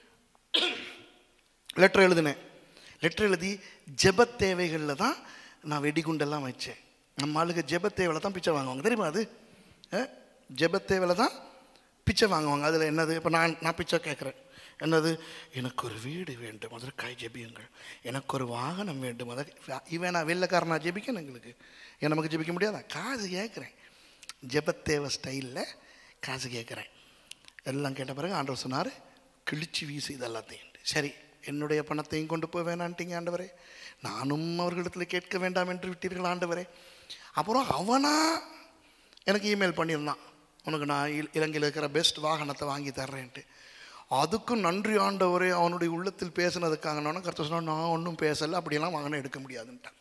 லெட்டர் எழுதினேன் லெட்டர் எழுதி ஜெப தேவைகளில் தான் நான் வெடிகுண்டெல்லாம் வச்சேன் நம்ம ஆளுங்க ஜெப தேவையில் தான் பிச்சை வாங்குவாங்க தெரியுமா அது அஹ், ஜெப தேவையில் தான் பிச்சை வாங்குவாங்க அதில் என்னது இப்போ நான் நான் பிச்சை கேட்குறேன் என்னது எனக்கு ஒரு வீடு வேண்டும் அதற்காய் ஜெபியுங்கள் எனக்கு ஒரு வாகனம் வேண்டும் அதற்கு இவன் நான் வெள்ளைக்காரனா ஜெபிக்கணும் எங்களுக்கு ஏன் நமக்கு ஜெபிக்க முடியாதா காசு கேட்குறேன் ஜெபத்தேவ ஸ்டைலில் காசு கேட்குறேன் எல்லாம் கேட்ட பிறகு ஆண்டவர் சொன்னார் கிழிச்சு வீசு இது எல்லாத்தையும் சரி என்னுடைய பணத்தையும் கொண்டு போய் வேணான்ட்டீங்க ஆண்டவரே நானும் அவர்களிடத்தில் கேட்க வேண்டாம் என்று விட்டீர்கள் ஆண்டவரே அப்புறம் அவனா எனக்கு இமெயில் பண்ணியிருந்தான் உனக்கு நான் இல்- இலங்கையில் இருக்கிற பெஸ்ட் வாகனத்தை வாங்கி தர்றேன்ட்டு அதுக்கும் நன்றி ஆண்டவரே அவனுடைய உள்ளத்தில் பேசினதுக்காக நான் கருத்து சொன்னா நான் ஒன்றும் பேசலை அப்படியெல்லாம் வாகனம் எடுக்க முடியாதுன்ட்டான்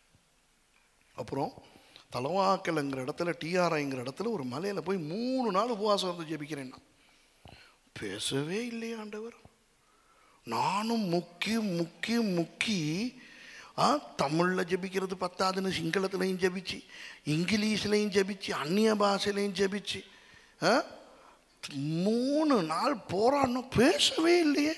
அப்புறம் தலவாக்கல்ங்கிற இடத்துல டிஆர்ஐங்கிற இடத்துல ஒரு மலையில் போய் மூணு நாள் உபவாசம் வந்து ஜெபிக்கிறேன் நான் பேசவே இல்லையே ஆண்டவர் நானும் முக்கி முக்கி முக்கி ஆ தமிழில் ஜெபிக்கிறது பத்தாதுன்னு சிங்களத்துலையும் ஜெபிச்சு இங்கிலீஷ்லையும் ஜெபிச்சு அந்நிய பாஷையிலையும் ஜெபிச்சு ஆ மூணு நாள் போராடணும் பேசவே இல்லையே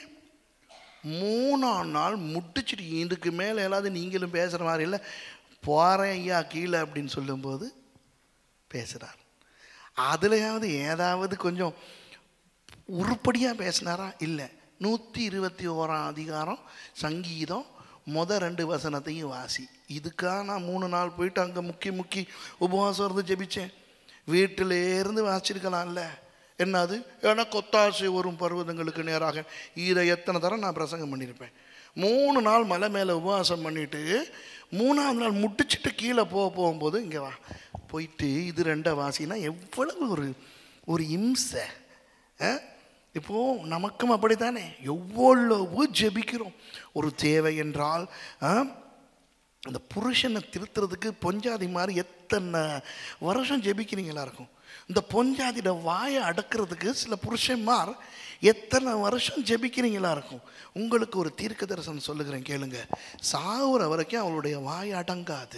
மூணாம் நாள் முட்டிச்சிட்டு இதுக்கு மேலே எல்லாத்தையும் நீங்களும் பேசுகிற மாதிரி இல்லை போகிறேன் ஐயா கீழே அப்படின்னு சொல்லும்போது பேசுகிறார் அதுலையாவது ஏதாவது கொஞ்சம் உருப்படியாக பேசினாரா இல்லை நூற்றி இருபத்தி ஓராம் அதிகாரம் சங்கீதம் முத ரெண்டு வசனத்தையும் வாசி இதுக்காக நான் மூணு நாள் போயிட்டு அங்கே முக்கி முக்கி உபவாசம் இருந்து ஜெபிச்சேன் வீட்டிலே இருந்து வாசிச்சிருக்கலாம்ல என்னது எனக்கு ஒத்தாசை வரும் பர்வதங்களுக்கு நேராக இதை எத்தனை தரம் நான் பிரசங்கம் பண்ணியிருப்பேன் மூணு நாள் மலை மேலே உபவாசம் பண்ணிட்டு மூணாவது நாள் முட்டிச்சிட்டு கீழே போக போகும்போது இங்கே வா போயிட்டு இது ரெண்டை வாசினா எவ்வளவு ஒரு ஒரு இம்சை அஹ்? இப்போ நமக்கும் அப்படித்தானே எவ்வளவு ஜெபிக்கிறோம் ஒரு தேவை என்றால் அஹ், அந்த புருஷனை திருத்துறதுக்கு பொஞ்சாதி மாதிரி எத்தனை வருஷம் ஜெபிக்கிறீங்களா இருக்கும் இந்த பொஞ்சாதியோட வாயை அடக்கிறதுக்கு சில புருஷன்மார் எத்தனை வருஷம் ஜெபிக்கிறீங்களா இருக்கும் உங்களுக்கு ஒரு தீர்க்க தரிசனம் சொல்லுகிறேன் கேளுங்க சாகுற வரைக்கும் அவளுடைய வாய் அடங்காது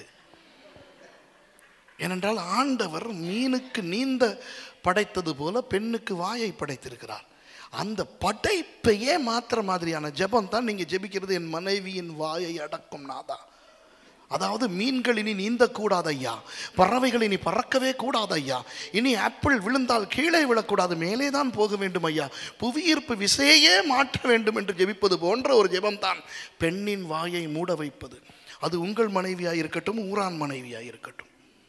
ஏனென்றால் ஆண்டவர் மீனுக்கு நீந்த படைத்தது போல பெண்ணுக்கு வாயை படைத்திருக்கிறார் அந்த படைப்பையே மாத்திர மாதிரியான ஜெபம் தான் நீங்க ஜெபிக்கிறது என் மனைவியின் வாயை அடக்கும் நாதா அதாவது மீன்கள் இனி நீந்தக்கூடாது ஐயா பறவைகள் இனி பறக்கவே கூடாது ஐயா இனி ஆப்பிள் விழுந்தால் கீழே விழக்கூடாது மேலே தான் போக வேண்டும் ஐயா புவியீர்ப்பு விசையே மாற்ற வேண்டும் என்று ஜெபிப்பது போன்ற ஒரு ஜெபம்தான் பெண்ணின் வாயை மூட வைப்பது அது உங்கள் மனைவியாக இருக்கட்டும் ஊரான் மனைவியாக இருக்கட்டும்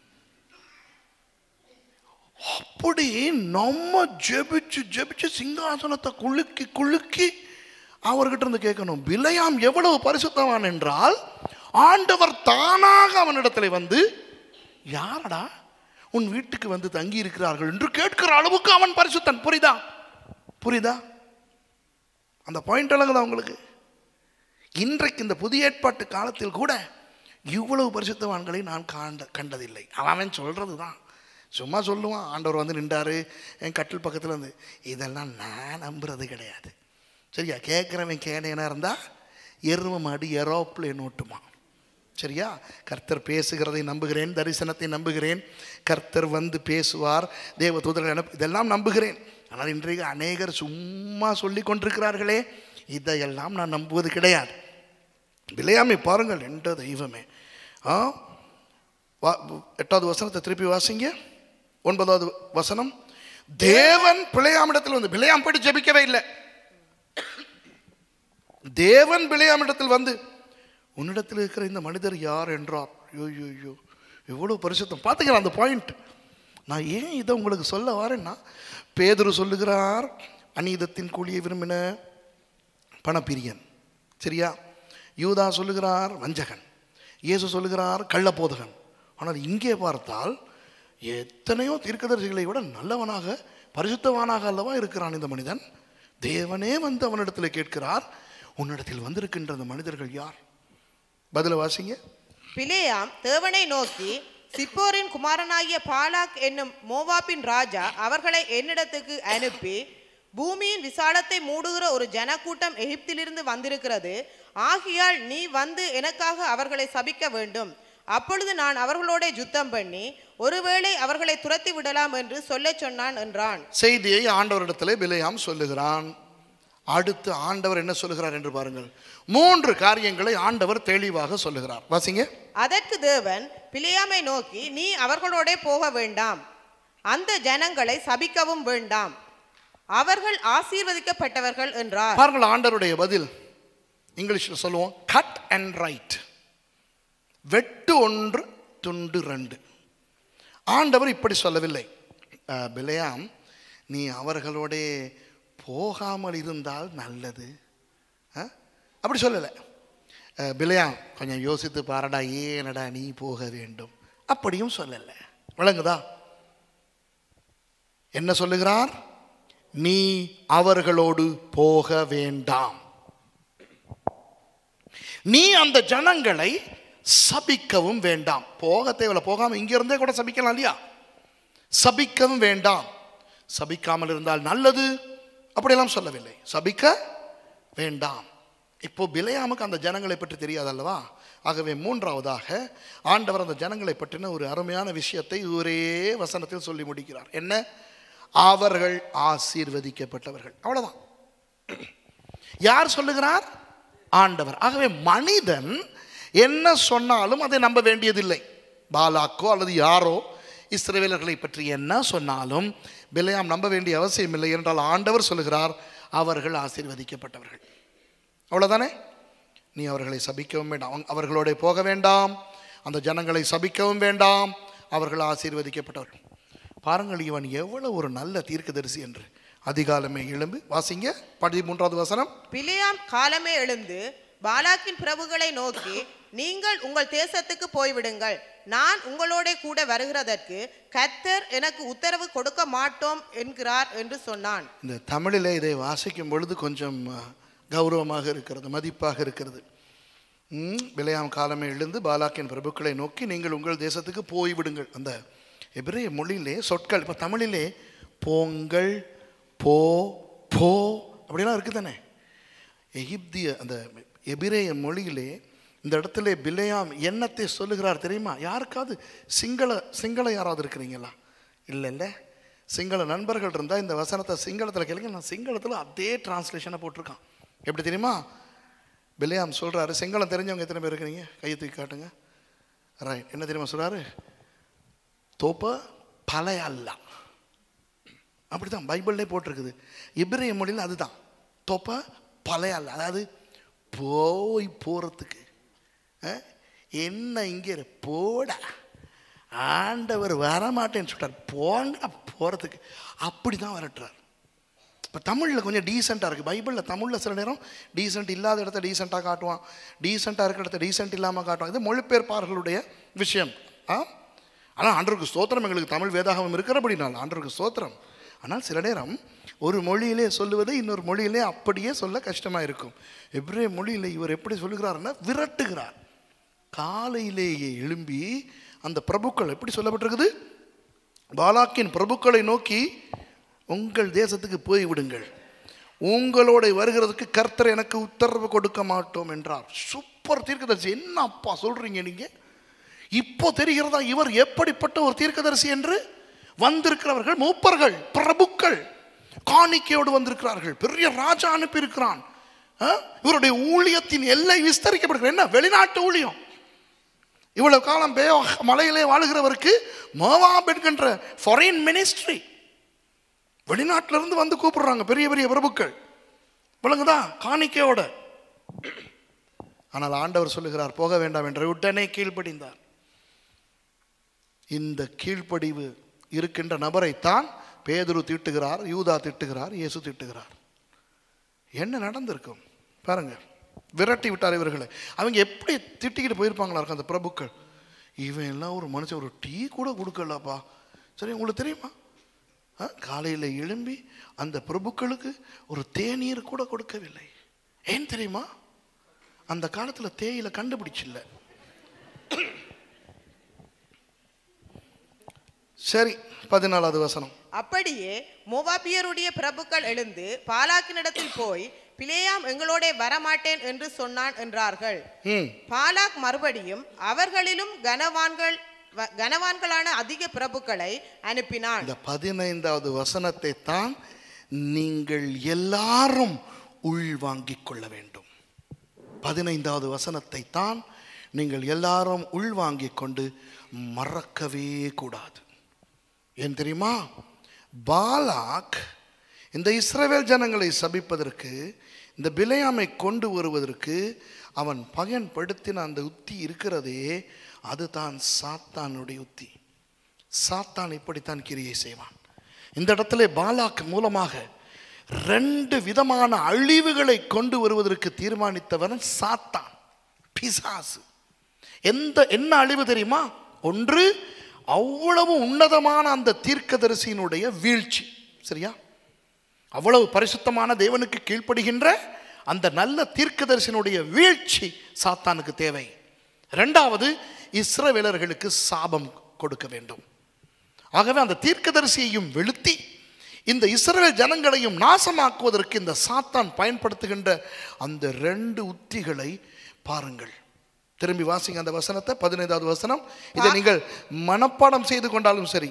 அப்படி நம்ம ஜெபிச்சு ஜெபிச்சு சிங்காசனத்தை குலுக்கி குலுக்கி அவர்கிட்ட இருந்து கேட்கணும் பிலையாம் எவ்வளவு பரிசுத்தவான் என்றால் ஆண்டவர் தானாக அவனிடத்தில் வந்து யாரடா உன் வீட்டுக்கு வந்து தங்கி இருக்கிறார்கள் என்று கேட்கிற அளவுக்கு அவன் பரிசுத்தன் புரியுதா புரியுதா அந்த பாயிண்ட் அழகுதா உங்களுக்கு இன்றைக்கு இந்த புதிய ஏற்பாட்டு காலத்தில் கூட இவ்வளவு பரிசுத்தவான்களை நான் காண்ட கண்டதில்லை அவன் அவன் சொல்றது தான் சும்மா சொல்லுவான் ஆண்டவர் வந்து நின்றாரு என் கட்டில் பக்கத்தில் வந்து இதெல்லாம் நான் நம்புறது கிடையாது சரியா கேட்குறவன் கேடையனாக இருந்தால் எரும மாடி ஏரோப்ளேன் ஓட்டுமா சரியா கர்த்தர் பேசுகிறதை நம்புகிறேன் தரிசனத்தை நம்புகிறேன் கர்த்தர் வந்து பேசுவார் தேவ தூதர்கள் அனுப்பு இதெல்லாம் நம்புகிறேன் ஆனால் இன்றைக்கு அநேகர் சும்மா சொல்லி கொண்டிருக்கிறார்களே இதையெல்லாம் நான் நம்புவது கிடையாது விளையாமை பாருங்கள் என்ற தெய்வமே ஆ வா- எட்டாவது வசனத்தை திருப்பி வாசிங்க ஒன்பதாவது வசனம் தேவன் பிழையாமிடத்தில் வந்து பிழையாம் போயிட்டு ஜெபிக்கவே இல்லை தேவன் பிழையாமிடத்தில் வந்து உன்னிடத்தில் இருக்கிற இந்த மனிதர் யார் என்றார் ஐயோ ஐயோ, ஐயோ எவ்வளோ பரிசுத்தம் பார்த்துக்கலாம் அந்த பாயிண்ட் நான் ஏன் இதை உங்களுக்கு சொல்ல வரேன்னா பேதுரு சொல்லுகிறார் அநீதத்தின் கூலியை விரும்பின பணப்பிரியன் சரியா யூதா சொல்லுகிறார் வஞ்சகன் இயேசு சொல்லுகிறார் கள்ளப்போதகன் ஆனால் இங்கே பார்த்தால் எத்தனையோ தீர்க்கதரிசிகளை விட நல்லவனாக பரிசுத்தவானாக அல்லவா இருக்கிறான் இந்த மனிதன் தேவனே வந்து அவனிடத்தில் கேட்கிறார் உன்னிடத்தில் வந்திருக்கின்ற அந்த மனிதர்கள் யார் பதில வாசிங்க பிலேயாம் தேவனை நோக்கி சிப்போரின் குமாரனாகிய பாலாக் என்னும் மோவாப்பின் ராஜா அவர்களை என்னிடத்துக்கு அனுப்பி பூமியின் விசாலத்தை மூடுகிற ஒரு ஜனக்கூட்டம் எகிப்திலிருந்து வந்திருக்கிறது ஆகையால் நீ வந்து எனக்காக அவர்களை சபிக்க வேண்டும் அப்பொழுது நான் அவர்களோட யுத்தம் பண்ணி ஒருவேளை அவர்களை துரத்தி விடலாம் என்று சொல்லச் சொன்னான் என்றான் செய்தியை ஆண்டவரிடத்திலே பிலேயாம் சொல்லுகிறான் அடுத்து ஆண்டவர் என்ன சொல்லுகிறார் என்று பாருங்கள் மூன்று காரியங்களை ஆண்டவர் தெளிவாக சொல்லுகிறார் வாசிங்க அதற்கு தேவன் பிலேயாமை நோக்கி நீ அவர்களோட போக வேண்டாம் அந்த ஜனங்களை சபிக்கவும் வேண்டாம் அவர்கள் ஆசீர்வதிக்கப்பட்டவர்கள் என்றார் பாருங்கள் ஆண்டவருடைய பதில் இங்கிலீஷில் சொல்லுவோம் கட் அண்ட் ரைட் வெட்டு ஒன்று துண்டு ரெண்டு ஆண்டவர் இப்படி சொல்லவில்லை அஹ், பிலேயாம் நீ அவர்களோடே போகாமல் இருந்தால் நல்லது அஹ், அப்படி சொல்லலை அஹ், பிலேயாம் கொஞ்சம் யோசித்து பாரடா ஏனடா நீ போக வேண்டும் அப்படியும் சொல்லலை விளங்குதா என்ன சொல்லுகிறார் நீ அவர்களோடு போக வேண்டாம் நீ அந்த ஜனங்களை சபிக்கவும் வேண்டாம் போக தேவையில்ல போகாம இங்க இருந்தே கூட சபிக்கலாம் இல்லையா சபிக்கவும் வேண்டாம் சபிக்காமல் இருந்தால் நல்லது அப்படியெல்லாம் சொல்லவில்லை சபிக்க வேண்டாம் இப்போ பிலையாமுக்கு அந்த ஜனங்களை பற்றி தெரியாது அல்லவா ஆகவே மூன்றாவதாக ஆண்டவர் அந்த ஜனங்களை பற்றின ஒரு அருமையான விஷயத்தை ஒரே வசனத்தில் சொல்லி முடிக்கிறார் என்ன அவர்கள் ஆசீர்வதிக்கப்பட்டவர்கள் அவ்வளவுதான் யார் சொல்லுகிறார் ஆண்டவர் ஆகவே மனிதன் என்ன சொன்னாலும் அதை நம்ப வேண்டியதில்லை பாலாக்கோ அல்லது யாரோ இஸ்ரவேலர்களை பற்றி என்ன சொன்னாலும் பிலையாம் நம்ப வேண்டிய அவசியம் இல்லை என்றால் ஆண்டவர் சொல்லுகிறார் அவர்கள் ஆசீர்வதிக்கப்பட்டவர்கள் அவ்வளவுதானே நீ அவர்களை சபிக்கவும் வேண்டாம் அவங்க- அவர்களோட போக வேண்டாம் அந்த ஜனங்களை சபிக்கவும் வேண்டாம் அவர்கள் ஆசீர்வதிக்கப்பட்டவர்கள் பாருங்கள் இவன் எவ்வளவு ஒரு நல்ல தீர்க்கதரிசி என்று அதிகாலமே எழும்பி வாசிங்க பதிமூன்றாவது வசனம் பிலேயாம் காலமே எழுந்து பாலாக்கின் பிரபுகளை நோக்கி நீங்கள் உங்கள் தேசத்துக்கு போய்விடுங்கள் நான் உங்களோட கூட வருகிறதற்கு கர்த்தர் எனக்கு உத்தரவு கொடுக்க மாட்டோம் என்கிறார் என்று சொன்னான் இந்த தமிழிலே இதை வாசிக்கும் பொழுது கொஞ்சம் அஹ், கௌரவமாக இருக்கிறது மதிப்பாக இருக்கிறது ம், பிலேயாம் காலமே எழுந்து பாலாக்கின் பிரபுக்களை நோக்கி நீங்கள் உங்கள் தேசத்துக்கு போய்விடுங்கள் அந்த எபிரேய மொழியிலே சொற்கள் இப்போ தமிழிலே போங்கள் போ போ அப்படிலாம் இருக்குது தானே எகிப்திய அந்த எபிரேய மொழியிலே இந்த இடத்துல பிலேயாம் என்னத்தை சொல்லுகிறார் தெரியுமா யாருக்காவது சிங்கள சிங்கள யாராவது இருக்கிறீங்களா இல்லை இல்லை சிங்கள நண்பர்கள் இருந்தால் இந்த வசனத்தை சிங்களத்தில் கேளுங்க நான் சிங்களத்தில் அதே டிரான்ஸ்லேஷனை போட்டிருக்கான் எப்படி தெரியுமா பிலேயாம் சொல்கிறாரு சிங்களம் தெரிஞ்சவங்க எத்தனை பேர் இருக்கிறீங்க கையை தூக்கி காட்டுங்க ரைட் என்ன தெரியுமா சொல்றாரு தோப்ப பழைய அல்ல அப்படிதான் பைபிள்லே போட்டிருக்குது இப்ரேய மொழியில் அதுதான் தோப்ப பழைய அல்ல அதாவது போய் போகிறதுக்கு அஹ், என்ன இங்கே இரு, போடா ஆண்டவர் வரமாட்டேன்னு சொல்லிட்டார் போங்க போகிறதுக்கு அப்படி தான் வரட்டுறார் இப்போ தமிழில் கொஞ்சம் டீசெண்டாக இருக்குது பைபிளில் தமிழில் சில நேரம் டீசென்ட் இல்லாத இடத்த டீசெண்டாக காட்டுவான் டீசெண்டாக இருக்கிற இடத்த டீசென்ட் இல்லாமல் காட்டுவான் இது மொழிபெயர்ப்பாளர்களுடைய விஷயம் ஆ ஆனால் ஆண்டருக்கு ஸ்தோத்திரம் எங்களுக்கு தமிழ் வேதாகமம் இருக்கிறபடினால் ஆண்டருக்கு ஸ்தோத்திரம் ஆனால் சில நேரம் ஒரு மொழியிலே சொல்லுவது இன்னொரு மொழியிலே அப்படியே சொல்ல கஷ்டமாக இருக்கும் எவ்ரே மொழியில் இவர் எப்படி சொல்லுகிறாருன்னா விரட்டுகிறார் காலையிலேயே எழும்பி அந்த பிரபுக்கள் எப்படி சொல்லப்பட்டிருக்குது பாலாக்கின் பிரபுக்களை நோக்கி உங்கள் தேசத்துக்கு போய் விடுங்கள் உங்களோட வருகிறதுக்கு கர்த்தர் எனக்கு உத்தரவு கொடுக்க மாட்டோம் என்றார் சூப்பர் தீர்க்கதரிசி என்ன அப்பா சொல்றீங்க நீங்க இப்போ தெரிகிறதா இவர் எப்படிப்பட்ட ஒரு தீர்க்கதரிசி என்று வந்திருக்கிறவர்கள் மூப்பர்கள் பிரபுக்கள் காணிக்கையோடு வந்திருக்கிறார்கள் பெரிய ராஜா அனுப்பியிருக்கிறான் ஆ? இவருடைய ஊழியத்தின் எல்லை விஸ்தரிக்கப்படுகிறது என்ன வெளிநாட்டு ஊழியம் இவ்வளவு காலம் பே மலையிலே வாழுகிறவருக்கு மோவாப் என்கின்ற ஃபாரின் மினிஸ்ட்ரி வெளிநாட்டில இருந்து வந்து கூப்பிடுறாங்க பெரிய பெரிய பிரபுக்கள் விளங்குதா காணிக்கையோட ஆனால் ஆண்டவர் சொல்லுகிறார் போக வேண்டாம் என்று உடனே கீழ்ப்படிந்தார் இந்த கீழ்ப்படிவு இருக்கின்ற நபரைத்தான் பேதுரு திட்டுகிறார் யூதா திட்டுகிறார் இயேசு திட்டுகிறார் என்ன நடந்திருக்கும் பாருங்க விரட்டி விட்டார் இவர்களை அவங்க எப்படி திட்டிக்கிட்டு போயிருப்பாங்களா இருக்கும் அந்த பிரபுக்கள் இவன் எல்லாம் ஒரு மனுஷன் ஒரு டீ கூட கொடுக்கலப்பா சரி உங்களுக்கு தெரியுமா ஆ, காலையில் எழும்பி அந்த பிரபுக்களுக்கு ஒரு தேநீர் கூட கொடுக்கவில்லை ஏன் தெரியுமா அந்த காலத்தில் தேயிலை கண்டுபிடிச்சில்ல சரி பதினாலாவது வசனம் அப்படியே மோவாபியருடைய பிரபுக்கள் எழுந்து பாலாக்கினிடத்தில் போய் பிலேயாம் எங்களோட வரமாட்டேன் என்று சொன்னான் என்றார்கள் ம் பாலாக் மறுபடியும் அவர்களிலும் கனவான்கள் வ- கனவான்களான அதிக பிரபுக்களை அனுப்பினான் இந்த பதினைந்தாவது வசனத்தை தான் நீங்கள் எல்லாரும் உள்வாங்கிக் கொள்ள வேண்டும் பதினைந்தாவது வசனத்தை தான் நீங்கள் எல்லாரும் உள்வாங்கிக் கொண்டு மறக்கவே கூடாது ஏன் தெரியுமா பாலாக் இந்த இஸ்ரவேல் ஜனங்களை சபிப்பதற்கு இந்த பிலையாமை கொண்டு வருவதற்கு அவன் பயன்படுத்தின அந்த உத்தி இருக்கிறதே அதுதான் சாத்தானுடைய உத்தி சாத்தான் இப்படித்தான் கிரியை செய்வான் இந்த இடத்துல பாலாக் மூலமாக ரெண்டு விதமான அழிவுகளை கொண்டு வருவதற்கு தீர்மானித்தவன் சாத்தான் பிசாசு எந்த என்ன அழிவு தெரியுமா ஒன்று அவ்வளவு உன்னதமான அந்த தீர்க்கதரிசியினுடைய வீழ்ச்சி சரியா அவ்வளவு பரிசுத்தமான தேவனுக்கு கீழ்ப்படுகின்ற அந்த நல்ல தீர்க்கதரிசனுடைய வீழ்ச்சி சாத்தானுக்கு தேவை ரெண்டாவது இஸ்ரவேலர்களுக்கு சாபம் கொடுக்க வேண்டும் ஆகவே அந்த தீர்க்கதரிசியையும் வெளுத்தி இந்த இஸ்ரவேல் ஜனங்களையும் நாசமாக்குவதற்கு இந்த சாத்தான் பயன்படுத்துகின்ற அந்த ரெண்டு உத்திகளை பாருங்கள் திரும்பி வாசிங்க அந்த வசனத்தை பதினைந்தாவது வசனம் இதை நீங்கள் மனப்பாடம் செய்து கொண்டாலும் சரி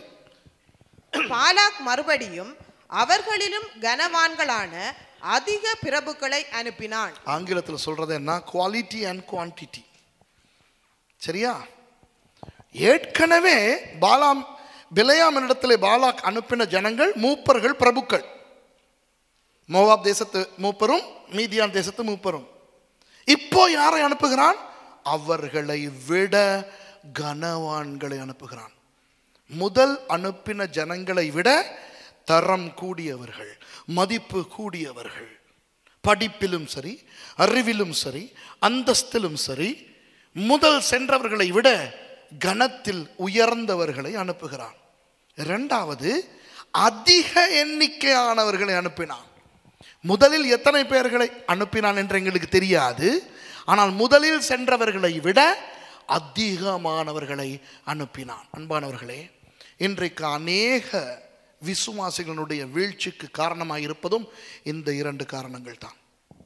பாலாக் மறுபடியும் அவர்களிலும் கனவான்களான அதிக பிரபுக்களை அனுப்பினான் ஆங்கிலத்தில் சொல்றது என்ன குவாலிட்டி அண்ட் குவான்டிட்டி சரியா ஏற்கனவே பாலாம் பிலையாம் இடத்துல பாலாக் அனுப்பின ஜனங்கள் மூப்பர்கள் பிரபுக்கள் மோவாப் தேசத்து மூப்பரும் மீதியான் தேசத்து மூப்பரும் இப்போ யாரை அனுப்புகிறான் அவர்களை விட கனவான்களை அனுப்புகிறான் முதல் அனுப்பின ஜனங்களை விட தரம் கூடியவர்கள் மதிப்பு கூடியவர்கள் படிப்பிலும் சரி அறிவிலும் சரி அந்தஸ்திலும் சரி முதல் சென்றவர்களை விட கனத்தில் உயர்ந்தவர்களை அனுப்புகிறான் இரண்டாவது அதிக எண்ணிக்கையானவர்களை அனுப்பினான் முதலில் எத்தனை பேர்களை அனுப்பினான் என்று எங்களுக்கு தெரியாது ஆனால் முதலில் சென்றவர்களை விட அதிகமானவர்களை அனுப்பினான் அன்பானவர்களே இன்றைக்கு அநேக விசுவாசிகளுடைய வீழ்ச்சிக்கு காரணமாக இருப்பதும் இந்த இரண்டு காரணங்கள் தான்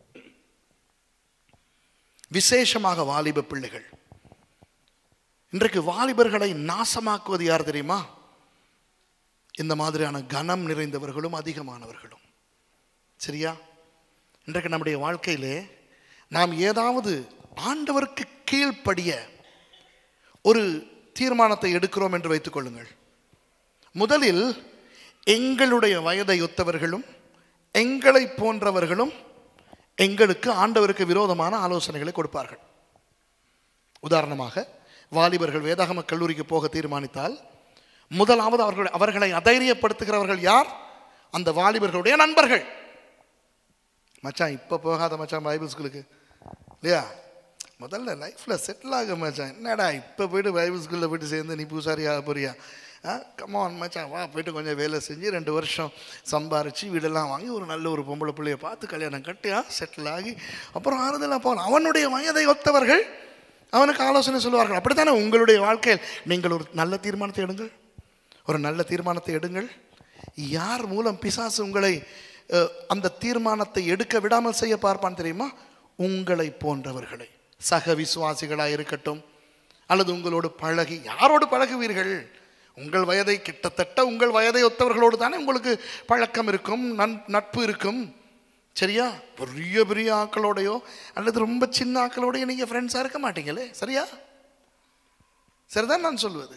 விசேஷமாக வாலிப பிள்ளைகள் இன்றைக்கு வாலிபர்களை நாசமாக்குவது யார் தெரியுமா இந்த மாதிரியான கனம் நிறைந்தவர்களும் அதிகமானவர்களும் சரியா இன்றைக்கு நம்முடைய வாழ்க்கையிலே நாம் ஏதாவது ஆண்டவருக்கு கீழ்ப்படிய ஒரு தீர்மானத்தை எடுக்கிறோம் என்று வைத்துக் கொள்ளுங்கள் முதலில் எங்களுடைய வயதை ஒத்தவர்களும் எங்களை போன்றவர்களும் எங்களுக்கு ஆண்டவருக்கு விரோதமான ஆலோசனைகளை கொடுப்பார்கள் உதாரணமாக வாலிபர்கள் வேதாகம கல்லூரிக்கு போக தீர்மானித்தால் முதலாவது அவர்கள் அவர்களை அதைரியப்படுத்துகிறவர்கள் யார் அந்த வாலிபர்களுடைய நண்பர்கள் மச்சான் இப்போ போகாத மச்சான் பைபிள் ஸ்கூலுக்கு இல்லையா முதல்ல லைஃப்பில் செட்டில் ஆக மச்சான் என்னடா இப்போ போயிட்டு பைபிள் ஸ்கூலில் போயிட்டு சேர்ந்து நீ பூசாரி ஆக போறியா ஆ கமான் மச்சான் வா போயிட்டு கொஞ்சம் வேலை செஞ்சு ரெண்டு வருஷம் சம்பாரித்து வீடெல்லாம் வாங்கி ஒரு நல்ல ஒரு பொம்பளை பிள்ளைய பார்த்து கல்யாணம் கட்டியா செட்டில் ஆகி அப்புறம் ஆறுதலாக போகலாம் அவனுடைய வயதை ஒத்தவர்கள் அவனுக்கு ஆலோசனை சொல்லுவார்கள் அப்படித்தானே உங்களுடைய வாழ்க்கையில் நீங்கள் ஒரு நல்ல தீர்மானத்தை எடுங்கள் ஒரு நல்ல தீர்மானத்தை எடுங்கள் யார் மூலம் பிசாசு உங்களை அஹ், அந்த தீர்மானத்தை எடுக்க விடாமல் செய்ய பார்ப்பான் தெரியுமா உங்களை போன்றவர்களை சக விசுவாசிகளாக இருக்கட்டும் அல்லது உங்களோடு பழகி யாரோடு பழகுவீர்கள் உங்கள் வயதை கிட்டத்தட்ட உங்கள் வயதை ஒத்தவர்களோடு தானே உங்களுக்கு பழக்கம் இருக்கும் நன் நட்பு இருக்கும் சரியா பெரிய பெரிய ஆக்களோடையோ அல்லது ரொம்ப சின்ன ஆக்களோடையோ நீங்கள் ஃப்ரெண்ட்ஸாக இருக்க மாட்டீங்களே சரியா சரிதான் நான் சொல்வது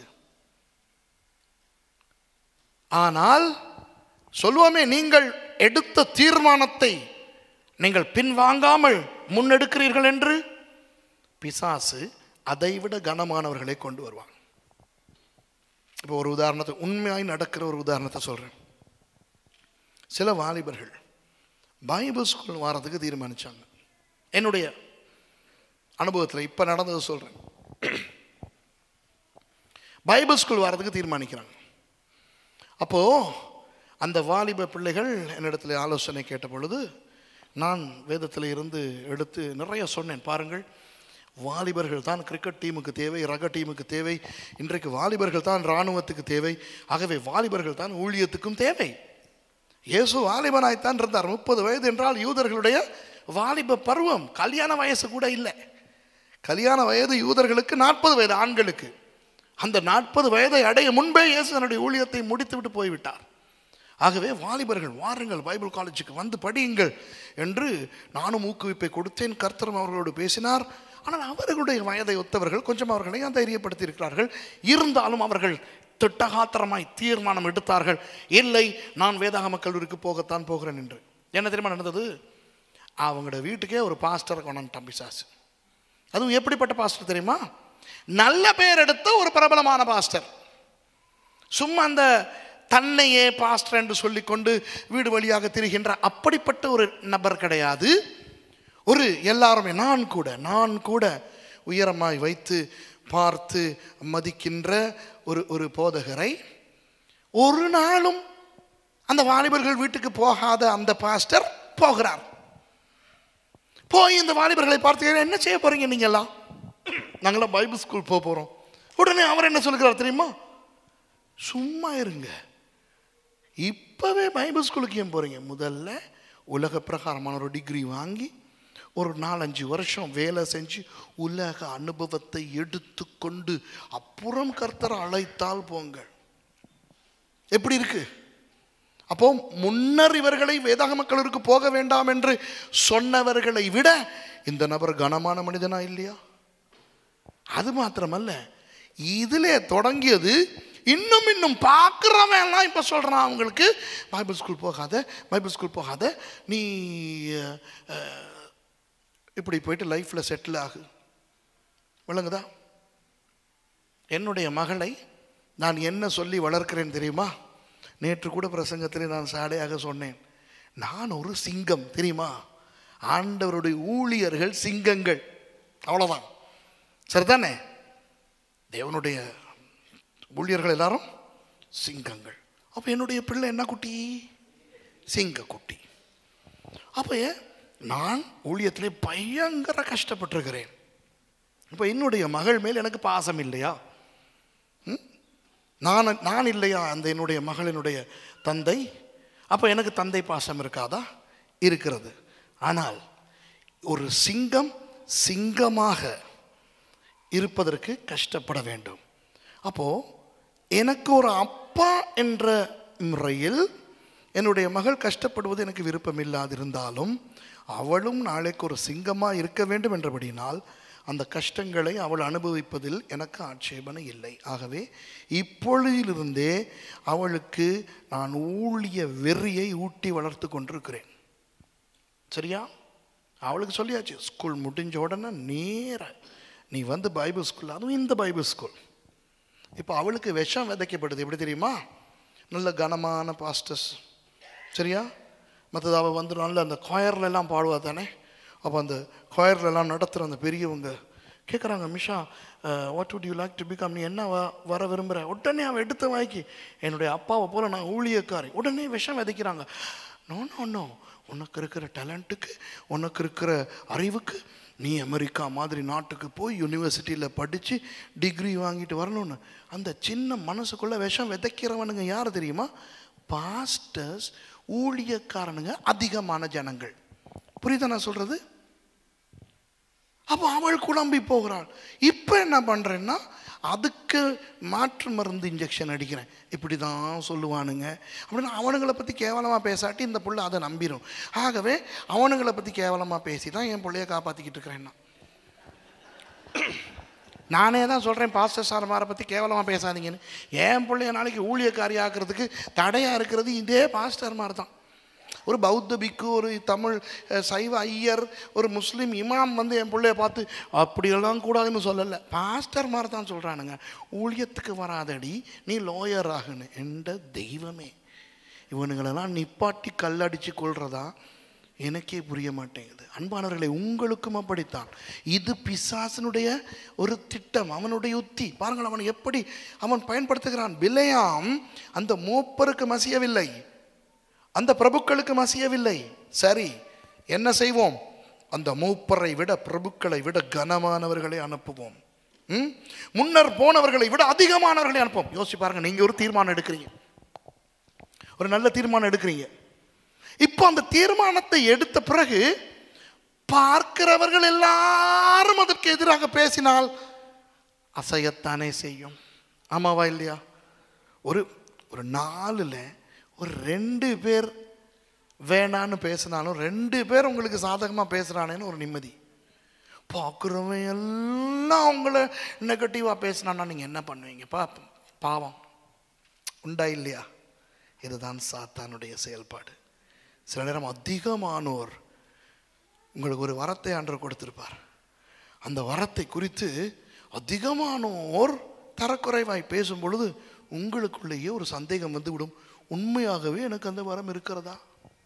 ஆனால் சொல்லுவோமே நீங்கள் எடுத்த தீர்மானத்தை நீங்கள் பின்வாங்காமல் முன்னெடுக்கிறீர்கள் என்று பிசாசு அதைவிட கனமானவர்களை கொண்டு வருவான் இப்போ ஒரு உதாரணத்தை உண்மையாய் நடக்கிற ஒரு உதாரணத்தை சொல்கிறேன் சில வாலிபர்கள் பைபிள் ஸ்கூல் வாரத்துக்கு தீர்மானிச்சாங்க என்னுடைய அனுபவத்தில் இப்போ நடந்தது சொல்கிறேன் பைபிள் ஸ்கூல் வாரத்துக்கு தீர்மானிக்கிறாங்க அப்போது அந்த வாலிப பிள்ளைகள் என்னிடத்தில் ஆலோசனை கேட்ட பொழுது நான் வேதத்தில் இருந்து எடுத்து நிறைய சொன்னேன் பாருங்கள் வாலிபர்கள் தான் கிரிக்கெட் டீமுக்கு தேவை ரக டீமுக்கு தேவை இன்றைக்கு வாலிபர்கள் தான் இராணுவத்துக்கு தேவை ஆகவே வாலிபர்கள் தான் ஊழியத்துக்கும் தேவை இயேசு வாலிபனாய்த்தான் இருந்தார் முப்பது வயது என்றால் யூதர்களுடைய வாலிப பருவம் கல்யாண வயசு கூட இல்லை கல்யாண வயது யூதர்களுக்கு நாற்பது வயது ஆண்களுக்கு அந்த நாற்பது வயதை அடைய முன்பே இயேசு தன்னுடைய ஊழியத்தை முடித்துவிட்டு போய்விட்டார் ஆகவே வாலிபர்கள் வாருங்கள் பைபிள் காலேஜுக்கு வந்து படியுங்கள் என்று நானும் ஊக்குவிப்பை கொடுத்தேன் கர்த்தரும் அவர்களோடு பேசினார் ஆனால் அவர்களுடைய வயதை ஒத்தவர்கள் கொஞ்சம் அவர்களை தைரியப்படுத்தி இருக்கிறார்கள் இருந்தாலும் அவர்கள் திட்டகாத்திரமாய் தீர்மானம் எடுத்தார்கள் இல்லை நான் வேதாகம கல்லூரிக்கு போகத்தான் போகிறேன் என்று என்ன தெரியுமா நடந்தது அவங்களோட வீட்டுக்கே ஒரு பாஸ்டர் கொண்டான் பிசாசு அதுவும் எப்படிப்பட்ட பாஸ்டர் தெரியுமா நல்ல பேர் எடுத்த ஒரு பிரபலமான பாஸ்டர் சும்மா அந்த தன்னையே பாஸ்டர் என்று சொல்லிக்கொண்டு வீடு வழியாக திரிகின்ற அப்படிப்பட்ட ஒரு நபர் கிடையாது ஒரு எல்லாருமே நான் கூட நான் கூட உயரமாய் வைத்து பார்த்து மதிக்கின்ற ஒரு ஒரு போதகரை ஒரு நாளும் அந்த வாலிபர்கள் வீட்டுக்கு போகாத அந்த பாஸ்டர் போகிறார் போய் இந்த வாலிபர்களை பார்த்து என்ன செய்ய போறீங்க நீங்க எல்லாம் நாங்களாம் பைபிள் ஸ்கூல் போக போறோம் உடனே அவர் என்ன சொல்லுகிறார் தெரியுமா சும்மா இருங்க இப்பவே பைபிள் ஸ்கூலுக்கு ஏன் போறீங்க முதல்ல உலக பிரகாரமான ஒரு டிகிரி வாங்கி ஒரு நாலஞ்சு வருஷம் வேலை செஞ்சு உலக அனுபவத்தை எடுத்துக்கொண்டு அப்புறம் கர்த்தரை அழைத்தால் போங்கள் எப்படி இருக்கு அப்போ முன்னர் இவர்களை வேதாகம கல்லூரிக்கு போக வேண்டாம் என்று சொன்னவர்களை விட இந்த நபர் கனமான மனிதனா இல்லையா அது மாத்திரமல்ல இதிலே தொடங்கியது இன்னும் இன்னும் பார்க்குறவன் எல்லாம் இப்போ சொல்கிறான் அவங்களுக்கு பைபிள் ஸ்கூல் போகாத பைபிள் ஸ்கூல் போகாத நீ அஹ், அஹ், இப்படி போயிட்டு லைஃப்பில் செட்டில் ஆகு விளங்குதா என்னுடைய மகளை நான் என்ன சொல்லி வளர்க்கிறேன் தெரியுமா நேற்று கூட பிரசங்கத்திலே நான் சாடையாக சொன்னேன் நான் ஒரு சிங்கம் தெரியுமா ஆண்டவருடைய ஊழியர்கள் சிங்கங்கள் அவ்வளோதான் சரிதானே தேவனுடைய ஊழியர்கள் எல்லாரும் சிங்கங்கள் அப்போ என்னுடைய பிள்ளை என்ன குட்டி சிங்க குட்டி அப்போ நான் ஊழியத்திலே பயங்கர கஷ்டப்பட்டிருக்கிறேன் இப்போ என்னுடைய மகள் மேல் எனக்கு பாசம் இல்லையா ம்? நான் நான் இல்லையா அந்த என்னுடைய மகளினுடைய தந்தை அப்போ எனக்கு தந்தை பாசம் இருக்காதா இருக்கிறது ஆனால் ஒரு சிங்கம் சிங்கமாக இருப்பதற்கு கஷ்டப்பட வேண்டும் அப்போ எனக்கு ஒரு அப்பா என்ற முறையில் என்னுடைய மகள் கஷ்டப்படுவது எனக்கு விருப்பம் இல்லாதிருந்தாலும் அவளும் நாளைக்கு ஒரு சிங்கமாக இருக்க வேண்டும் என்றபடினால் அந்த கஷ்டங்களை அவள் அனுபவிப்பதில் எனக்கு ஆட்சேபனை இல்லை ஆகவே இப்பொழுதிலிருந்தே அவளுக்கு நான் ஊழிய வெறியை ஊட்டி வளர்த்து கொண்டிருக்கிறேன் சரியா அவளுக்கு சொல்லியாச்சு ஸ்கூல் முடிஞ்ச உடனே நேர நீ வந்து பைபிள் ஸ்கூல் அதுவும் இந்த பைபிள் ஸ்கூல் இப்போ அவளுக்கு விஷம் விதைக்கப்படுது எப்படி தெரியுமா நல்ல கனமான பாஸ்டர்ஸ் சரியா மற்றது அவள் வந்து நல்ல அந்த choirல எல்லாம் பாடுவா தானே அப்போ அந்த choirல எல்லாம் நடத்துகிற அந்த பெரியவங்க கேட்குறாங்க Misha what would you like to become நீ என்ன வ வர விரும்புகிற உடனே அவன் எடுத்த வாய்க்கு என்னுடைய அப்பாவை போல நான் ஊழியக்காரி உடனே விஷம் விதைக்கிறாங்க நோ நோ நோ உனக்கு இருக்கிற டேலண்ட்டுக்கு உனக்கு இருக்கிற அறிவுக்கு நீ அமெரிக்கா மாதிரி நாட்டுக்கு போய் யூனிவர்சிட்டியில் படித்து டிகிரி வாங்கிட்டு வரணும்னு அந்த சின்ன மனசுக்குள்ளே விஷம் விதைக்கிறவனுங்க யார் தெரியுமா பாஸ்டர்ஸ் ஊழியக்காரனுங்க அதிகமான ஜனங்கள் புரியுதா நான் சொல்கிறது அப்போ அவள் குழம்பி போகிறாள் இப்போ என்ன பண்ணுறேன்னா அதுக்கு மாற்று மருந்து இன்ஜெக்ஷன் அடிக்கிறேன் இப்படி தான் சொல்லுவானுங்க அப்படின்னா அவனுங்களை பற்றி கேவலமாக பேசாட்டி இந்த புள்ள அதை நம்பிடும் ஆகவே அவனுங்களை பற்றி கேவலமாக பேசி தான் என் பிள்ளைய காப்பாற்றிக்கிட்டு இருக்கிறேன் நான் நானே தான் சொல்கிறேன் பாஸ்டர் சார்மாரை பற்றி கேவலமாக பேசாதீங்கன்னு என் பிள்ளைய நாளைக்கு ஊழியக்காரி ஆக்கிறதுக்கு தடையாக இருக்கிறது இதே பாஸ்டர் மாதிரி தான் ஒரு பௌத்த பிக்கு ஒரு தமிழ் அஹ், சைவ ஐயர் ஒரு முஸ்லீம் இமாம் வந்து என் பிள்ளைய பார்த்து அப்படியெல்லாம் கூடாதுன்னு சொல்லலை பாஸ்டர் மாதிரி தான் சொல்கிறானுங்க ஊழியத்துக்கு வராதடி நீ லோயர் ஆகுன்னு என்ற தெய்வமே இவனுங்களெல்லாம் நிப்பாட்டி கல்லடிச்சு கொள்றதா எனக்கே புரிய மாட்டேங்குது அன்பானவர்களை உங்களுக்கும் அப்படித்தான் இது பிசாசனுடைய ஒரு திட்டம் அவனுடைய உத்தி பாருங்கள் அவன் எப்படி அவன் பயன்படுத்துகிறான் பிலையாம் அந்த மூப்பருக்கு மசியவில்லை அந்த பிரபுக்களுக்கு மசியவில்லை சரி என்ன செய்வோம் அந்த மூப்பரை விட பிரபுக்களை விட கனமானவர்களை அனுப்புவோம் ம்? முன்னர் போனவர்களை விட அதிகமானவர்களை அனுப்புவோம் யோசிச்சு பாருங்க நீங்க ஒரு தீர்மானம் எடுக்கிறீங்க ஒரு நல்ல தீர்மானம் எடுக்கிறீங்க இப்போ அந்த தீர்மானத்தை எடுத்த பிறகு பார்க்கிறவர்கள் எல்லாரும் அதற்கு எதிராக பேசினால் அசையத்தானே செய்யும் ஆமாவா இல்லையா ஒரு ஒரு நாளில் ஒரு ரெண்டு பேர் வேணான்னு பேசினாலும் ரெண்டு பேர் உங்களுக்கு சாதகமாக பேசுகிறானேன்னு ஒரு நிம்மதி பார்க்குறவன் எல்லாம் உங்களை நெகட்டிவாக பேசினான்னா நீங்கள் என்ன பண்ணுவீங்க பா பாவம் உண்டா இல்லையா இதுதான் சாத்தானுடைய செயல்பாடு சில நேரம் அதிகமானோர் உங்களுக்கு ஒரு வரத்தை ஆண்டவர் கொடுத்திருப்பார் அந்த வரத்தை குறித்து அதிகமானோர் தரக்குறைவாய் பேசும் பொழுது உங்களுக்குள்ளேயே ஒரு சந்தேகம் வந்து விடும் உண்மையாகவே எனக்கு அந்த வரம் இருக்கிறதா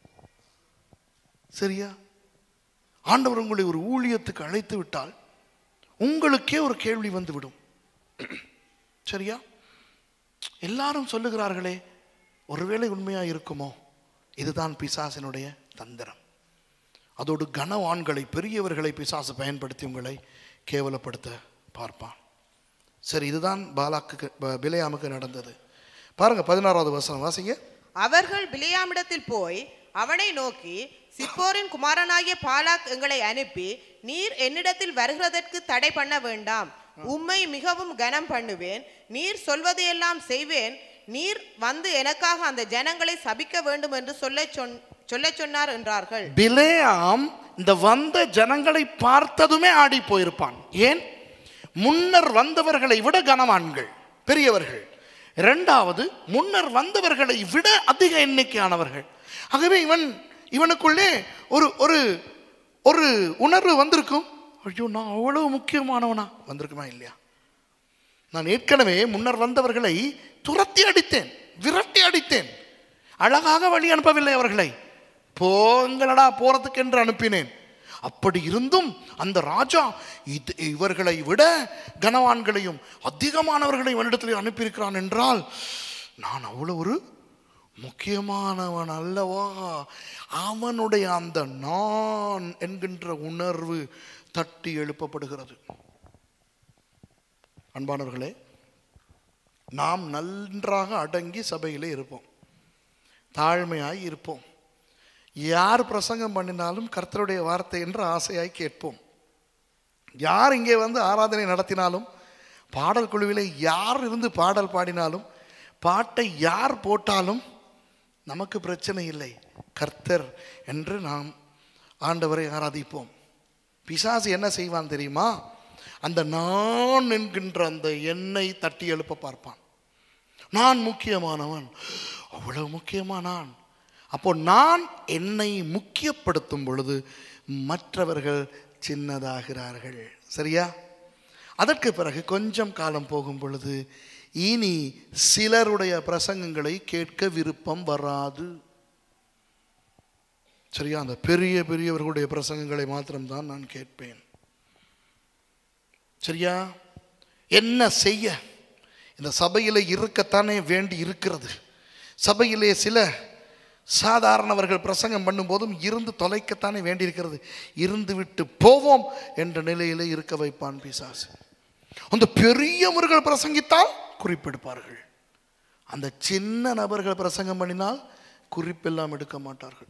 சரியா ஆண்டவர் உங்களை ஒரு ஊழியத்துக்கு அழைத்து விட்டால் உங்களுக்கே ஒரு கேள்வி வந்து விடும் சரியா எல்லாரும் சொல்லுகிறார்களே ஒருவேளை உண்மையா இருக்குமோ இதுதான் பிசாசினுடைய தந்திரம் அதோடு கனவான்களை பெரியவர்களை பிசாசு பயன்படுத்தி உங்களை கேவலப்படுத்த பார்ப்பான் சரி இதுதான் பாலாக்கு ப- பிலேயாமுக்கு நடந்தது பாருங்க பதினாறாவது வசனம் வாசிங்க அவர்கள் பிலியாமிடத்தில் போய் அவனை நோக்கி சிப்போரின் குமாரனாகிய பாலாக் எங்களை அனுப்பி நீர் என்னிடத்தில் வருகிறதற்கு தடை பண்ண வேண்டாம் உம்மை மிகவும் கனம் பண்ணுவேன் நீர் சொல்வதையெல்லாம் செய்வேன் நீர் வந்து எனக்காக அந்த ஜனங்களை சபிக்க வேண்டும் என்று சொல்ல சொன் சொல்லச் சொன்னார் என்றார்கள் பிலேயாம் இந்த வந்த ஜனங்களை பார்த்ததுமே ஆடி போயிருப்பான் ஏன் முன்னர் வந்தவர்களை விட கனவான்கள் பெரியவர்கள் இரண்டாவது முன்னர் வந்தவர்களை விட அதிக எண்ணிக்கையானவர்கள் ஆகவே இவன் இவனுக்குள்ளே ஒரு ஒரு ஒரு உணர்வு வந்திருக்கும் ஐயோ நான் அவ்வளவு முக்கியமானவனா வந்திருக்குமா இல்லையா நான் ஏற்கனவே முன்னர் வந்தவர்களை துரத்தி அடித்தேன் விரட்டி அடித்தேன் அழகாக வழி அனுப்பவில்லை அவர்களை போங்களடா போறதுக்கு என்று அனுப்பினேன் அப்படி இருந்தும் அந்த ராஜா இது இவர்களை விட கனவான்களையும் அதிகமானவர்களை என்னிடத்தில் அனுப்பியிருக்கிறான் என்றால் நான் அவ்வளவு ஒரு முக்கியமானவன் அல்லவா அவனுடைய அந்த நான் என்கின்ற உணர்வு தட்டி எழுப்பப்படுகிறது அன்பானவர்களே நாம் நன்றாக அடங்கி சபையிலே இருப்போம் தாழ்மையாய் இருப்போம் யார் பிரசங்கம் பண்ணினாலும் கர்த்தருடைய வார்த்தை என்று ஆசையாய் கேட்போம் யார் இங்கே வந்து ஆராதனை நடத்தினாலும் பாடல் குழுவிலே யார் இருந்து பாடல் பாடினாலும் பாட்டை யார் போட்டாலும் நமக்கு பிரச்சனை இல்லை கர்த்தர் என்று நாம் ஆண்டவரை ஆராதிப்போம் பிசாசு என்ன செய்வான் தெரியுமா அந்த நான் என்கின்ற அந்த எண்ணை தட்டி எழுப்ப பார்ப்பான் நான் முக்கியமானவன் அவ்வளவு முக்கியமா நான் அப்போ நான் என்னை முக்கியப்படுத்தும் பொழுது மற்றவர்கள் சின்னதாகிறார்கள் சரியா அதற்கு பிறகு கொஞ்சம் காலம் போகும் பொழுது இனி சிலருடைய பிரசங்கங்களை கேட்க விருப்பம் வராது சரியா அந்த பெரிய பெரியவர்களுடைய பிரசங்கங்களை மாத்திரம்தான் நான் கேட்பேன் சரியா என்ன செய்ய இந்த சபையில் இருக்கத்தானே வேண்டி இருக்கிறது சபையிலே சில சாதாரணவர்கள் பிரசங்கம் பண்ணும்போதும் இருந்து தொலைக்கத்தானே வேண்டியிருக்கிறது இருந்து விட்டு போவோம் என்ற நிலையிலே இருக்க வைப்பான் பிசாசு அந்த பெரியவர்கள் பிரசங்கித்தால் குறிப்பெடுப்பார்கள் அந்த சின்ன நபர்கள் பிரசங்கம் பண்ணினால் குறிப்பெல்லாம் எடுக்க மாட்டார்கள்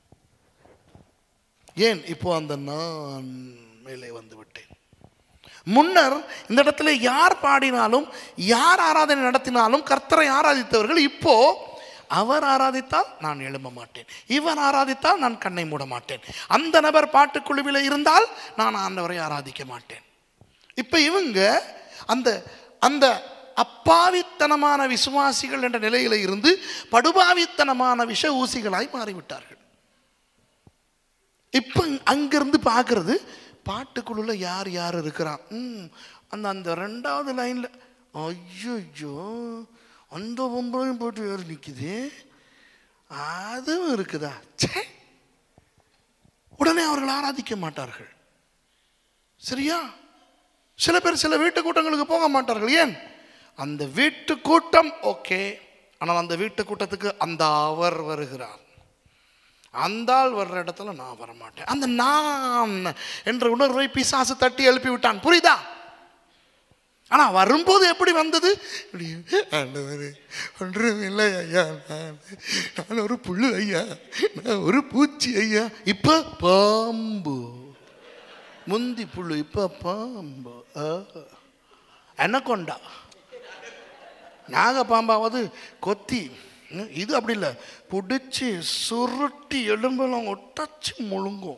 ஏன் இப்போ அந்த நான் மேலே வந்து விட்டேன் முன்னர் இந்த இடத்துல யார் பாடினாலும் யார் ஆராதனை நடத்தினாலும் கர்த்தரை ஆராதித்தவர்கள் இப்போ அவர் ஆராதித்தால் நான் எழும்ப மாட்டேன் இவர் ஆராதித்தால் நான் கண்ணை மூட மாட்டேன் அந்த நபர் பாட்டுக்குழுவில் இருந்தால் நான் ஆண்டவரை ஆராதிக்க மாட்டேன் இப்போ இவங்க அந்த அந்த அப்பாவித்தனமான விசுவாசிகள் என்ற நிலையில இருந்து படுபாவித்தனமான விஷ ஊசிகளாய் மாறிவிட்டார்கள் இப்போ அங்கிருந்து பார்க்கறது பாட்டுக்குள்ள யார் யார் இருக்கிறான் ம் அந்த அந்த ரெண்டாவது லைனில் ஐயோ அந்த பொம்பளையும் போட்டு ஏறி நிற்குது அதுவும் இருக்குதா ச்சே உடனே அவர்கள் ஆராதிக்க மாட்டார்கள் சரியா சில பேர் சில வீட்டு கூட்டங்களுக்கு போக மாட்டார்கள் ஏன் அந்த வீட்டு கூட்டம் ஓகே ஆனால் அந்த வீட்டு கூட்டத்துக்கு அந்த அவர் வருகிறார் அந்த ஆள் வர்ற இடத்துல நான் வரமாட்டேன் அந்த நான் என்ற உணர்வை பிசாசு தட்டி எழுப்பி விட்டான் புரியுதா ஆனா வரும்போது எப்படி வந்தது இப்படி, ஆண்டவரே ஒன்றும் இல்லை ஐயா நான் நான் ஒரு புழு ஐயா நான் ஒரு பூச்சி ஐயா இப்ப பாம்பு முந்தி புழு இப்ப பாம்பு கொண்டா நாக பாம்பாவது கொத்தி ம், இது அப்படி இல்லை பிடிச்சி சுருட்டி எலும்பெல்லாம் ஒட்டச்சு முழுங்கும்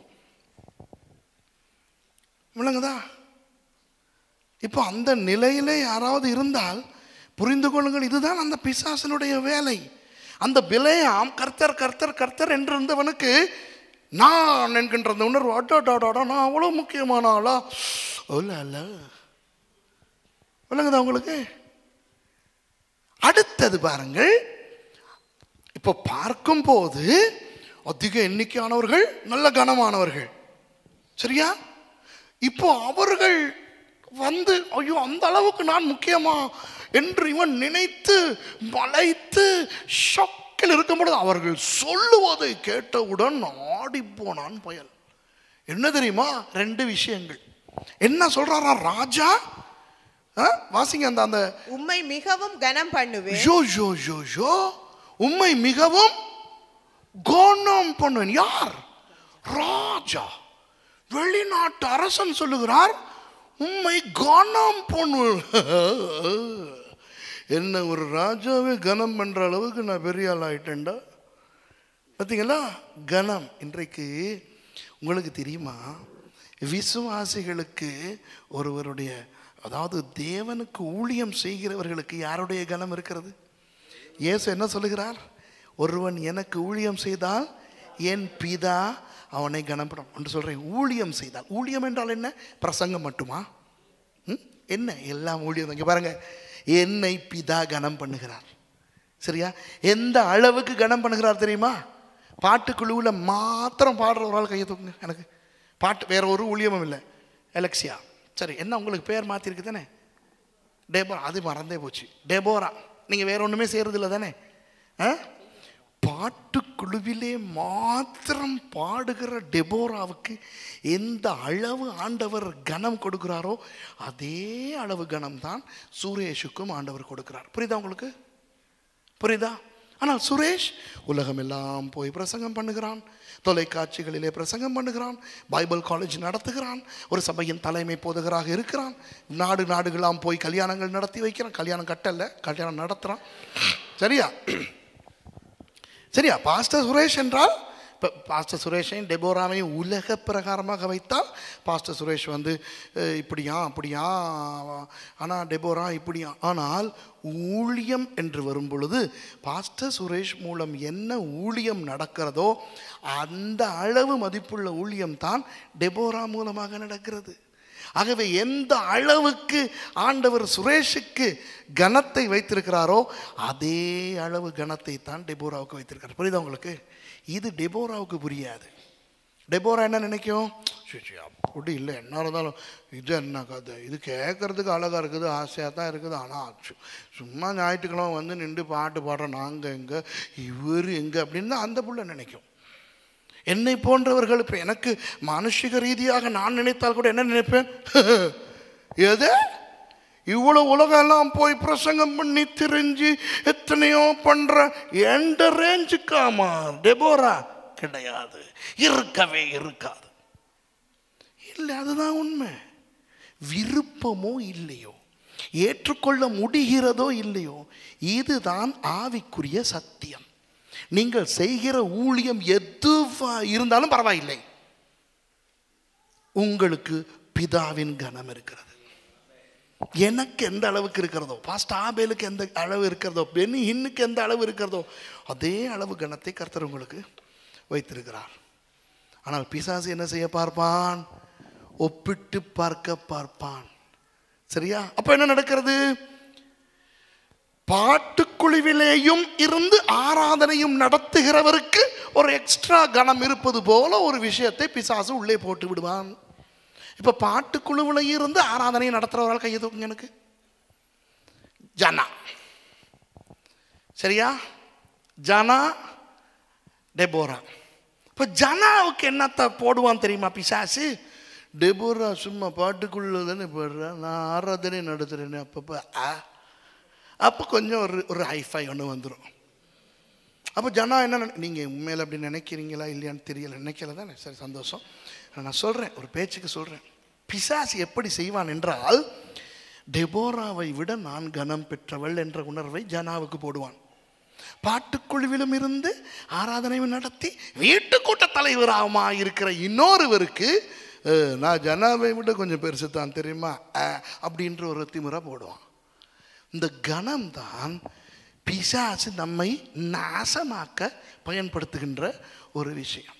விளங்குதா இப்போ அந்த நிலையிலே யாராவது இருந்தால் புரிந்து கொள்ளுங்கள் இதுதான் அந்த பிசாசனுடைய வேலை அந்த பிழையாம் கர்த்தர் கர்த்தர் கர்த்தர் என்று இருந்தவனுக்கு நான் என்கின்ற அந்த உணர்வு அடாடாடாடா நான் அவ்வளோ முக்கியமான ஆளா இல்ல அல்ல விளங்குதா உங்களுக்கு அடுத்தது பாருங்கள் இப்போ பார்க்கும்போது அதிக எண்ணிக்கையானவர்கள் நல்ல கனமானவர்கள் சரியா இப்போ அவர்கள் வந்து ஐயோ அந்த அளவுக்கு நான் முக்கியமா என்று இவன் நினைத்து மலைத்து ஷொக்கில் இருக்கும் பொழுது அவர்கள் சொல்லுவதை கேட்டவுடன் ஆடி போனான் புயல் என்ன தெரியுமா ரெண்டு விஷயங்கள் என்ன சொல்றாரா ராஜா ஆ? வாசிங்க அந்த அந்த உம்மை மிகவும் கனம் பண்ணுவேன் ஜோ ஜோ ஜோ ஜோ உம்மை மிகவும் கனம் பண்ணுவேன் யார் ராஜா வெளிநாட்டு அரசன் சொல்லுகிறார் உம்மை கனம் பண்ணுவேன் என்ன ஒரு ராஜாவே கனம் பண்ற அளவுக்கு நான் பெரிய ஆள் ஆயிட்டேன்டா பார்த்தீங்களா கனம் இன்றைக்கு உங்களுக்கு தெரியுமா விசுவாசிகளுக்கு ஒருவருடைய அதாவது தேவனுக்கு ஊழியம் செய்கிறவர்களுக்கு யாருடைய கனம் இருக்கிறது இயேசு என்ன சொல்லுகிறார் ஒருவன் எனக்கு ஊழியம் செய்தால் என் பிதா அவனை கனப்படும் என்று சொல்றேன் ஊழியம் செய்தால் ஊழியம் என்றால் என்ன பிரசங்கம் மட்டுமா ம்? என்ன எல்லாம் ஊழியம் இங்க பாருங்க என்னை பிதா கனம் பண்ணுகிறார் சரியா எந்த அளவுக்கு கனம் பண்ணுகிறார் தெரியுமா பாட்டுக்குழுவில் மாத்திரம் பாடுற ஒரு ஆள் கையை தூக்குங்க எனக்கு பாட்டு வேற ஒரு ஊழியமும் இல்லை எலக்சியா சரி என்ன உங்களுக்கு பேர் மாற்றிருக்கு தானே டேபோரா அது மறந்தே போச்சு டேபோரா நீங்கள் வேற ஒன்றுமே செய்கிறது தானே ஆ பாட்டுக்குழுவிலே மாத்திரம் பாடுகிற டெபோராவுக்கு எந்த அளவு ஆண்டவர் கனம் கொடுக்கிறாரோ அதே அளவு கனம் தான் சுரேஷுக்கும் ஆண்டவர் கொடுக்கிறார் புரியுதா உங்களுக்கு புரியுதா ஆனால் சுரேஷ் உலகமெல்லாம் போய் பிரசங்கம் பண்ணுகிறான் தொலைக்காட்சிகளிலே பிரசங்கம் பண்ணுகிறான் பைபிள் காலேஜ் நடத்துகிறான் ஒரு சபையின் தலைமை போதகராக இருக்கிறான் நாடு நாடுகளாம் போய் கல்யாணங்கள் நடத்தி வைக்கிறான் கல்யாணம் கட்டல கல்யாணம் நடத்துகிறான் சரியா சரியா பாஸ்டர் சுரேஷ் என்றால் இப்போ பாஸ்டர் சுரேஷையும் டெபோராவையும் உலக பிரகாரமாக வைத்தால் பாஸ்டர் சுரேஷ் வந்து அஹ், இப்படியா அப்படியா ஆனால் டெபோரா இப்படியா ஆனால் ஊழியம் என்று வரும் பொழுது பாஸ்டர் சுரேஷ் மூலம் என்ன ஊழியம் நடக்கிறதோ அந்த அளவு மதிப்புள்ள ஊழியம் தான் டெபோரா மூலமாக நடக்கிறது ஆகவே எந்த அளவுக்கு ஆண்டவர் சுரேஷுக்கு கனத்தை வைத்திருக்கிறாரோ அதே அளவு கனத்தை தான் டெபோராவுக்கு வைத்திருக்கிறார் புரியுதா உங்களுக்கு இது டெபோராவுக்கு புரியாது டெபோரா என்ன நினைக்கும் சரி, சரி, அப்படி இல்லை என்ன இருந்தாலும் இது என்ன கதை இது கேட்கறதுக்கு அழகாக இருக்குது ஆசையாக தான் இருக்குது ஆனால் சு- சும்மா ஞாயிற்றுக்கிழமை வந்து நின்று பாட்டு பாடுறோம் நாங்கள் எங்கே இவர் எங்கே அப்படின்னு தான் அந்த புள்ள நினைக்கும் என்னை போன்றவர்கள் இப்போ எனக்கு மானுஷிக ரீதியாக நான் நினைத்தால் கூட என்ன நினைப்பேன் எது இவ்வளோ உலகெல்லாம் போய் பிரசங்கம் பண்ணி திரிஞ்சு எத்தனையோ பண்ற எந்த ரேஞ்சுக்காமா டெபோரா கிடையாது இருக்கவே இருக்காது இல்லை அதுதான் உண்மை விருப்பமோ இல்லையோ ஏற்றுக்கொள்ள முடிகிறதோ இல்லையோ இதுதான் ஆவிக்குரிய சத்தியம் நீங்கள் செய்கிற ஊழியம் எதுவா இருந்தாலும் பரவாயில்லை உங்களுக்கு பிதாவின் கனம் இருக்கிறது எனக்கு எந்த அளவுக்கு இருக்கிறதோ பாஸ்ட் ஆபேலுக்கு எந்த அளவு இருக்கிறதோ பெனி ஹின்னுக்கு எந்த அளவு இருக்கிறதோ அதே அளவு கனத்தை கர்த்தர் உங்களுக்கு வைத்திருக்கிறார் ஆனால் பிசாசு என்ன செய்ய பார்ப்பான் ஒப்பிட்டு பார்க்க பார்ப்பான் சரியா அப்ப என்ன நடக்கிறது பாட்டுக்குழுவிலேயும் இருந்து ஆராதனையும் நடத்துகிறவருக்கு ஒரு எக்ஸ்ட்ரா கணம் இருப்பது போல ஒரு விஷயத்தை பிசாசு உள்ளே போட்டு விடுவான் இப்ப பாட்டுக்குழுவில் இருந்து ஆராதனையை நடத்துறவரால் கையை தூக்குங்க எனக்கு ஜனா சரியா ஜனா டெபோரா இப்போ ஜனாவுக்கு என்னத்த போடுவான் தெரியுமா பிசாசு டெபோரா சும்மா பாட்டுக்குள்ள தானே போடுறா நான் ஆராதனை நடத்துறேன்னு அப்பப்போ ஆ அப்போ கொஞ்சம் ஒரு ஒரு ஹைஃபை ஒன்று வந்துடும் அப்போ ஜனா என்ன நினை- நீங்க உண்மையில அப்படி நினைக்கிறீங்களா இல்லையான்னு தெரியல நினைக்கல தானே சரி சந்தோஷம் நான் சொல்றேன் ஒரு பேச்சுக்கு சொல்றேன் பிசாசு எப்படி செய்வான் என்றால் டெபோராவை விட நான் கனம் பெற்றவள் என்ற உணர்வை ஜனாவுக்கு போடுவான் பாட்டுக்குழுவிலும் இருந்து ஆராதனையும் நடத்தி வீட்டு கூட்ட தலைவராகமா இருக்கிற இன்னொருவருக்கு அஹ், நான் ஜனாவை விட கொஞ்சம் பெருசு தான் தெரியுமா அஹ், அப்படின்ற ஒரு திமிரா போடுவான் இந்த கணம் தான் பிசாசு நம்மை நாசமாக்க பயன்படுத்துகின்ற ஒரு விஷயம்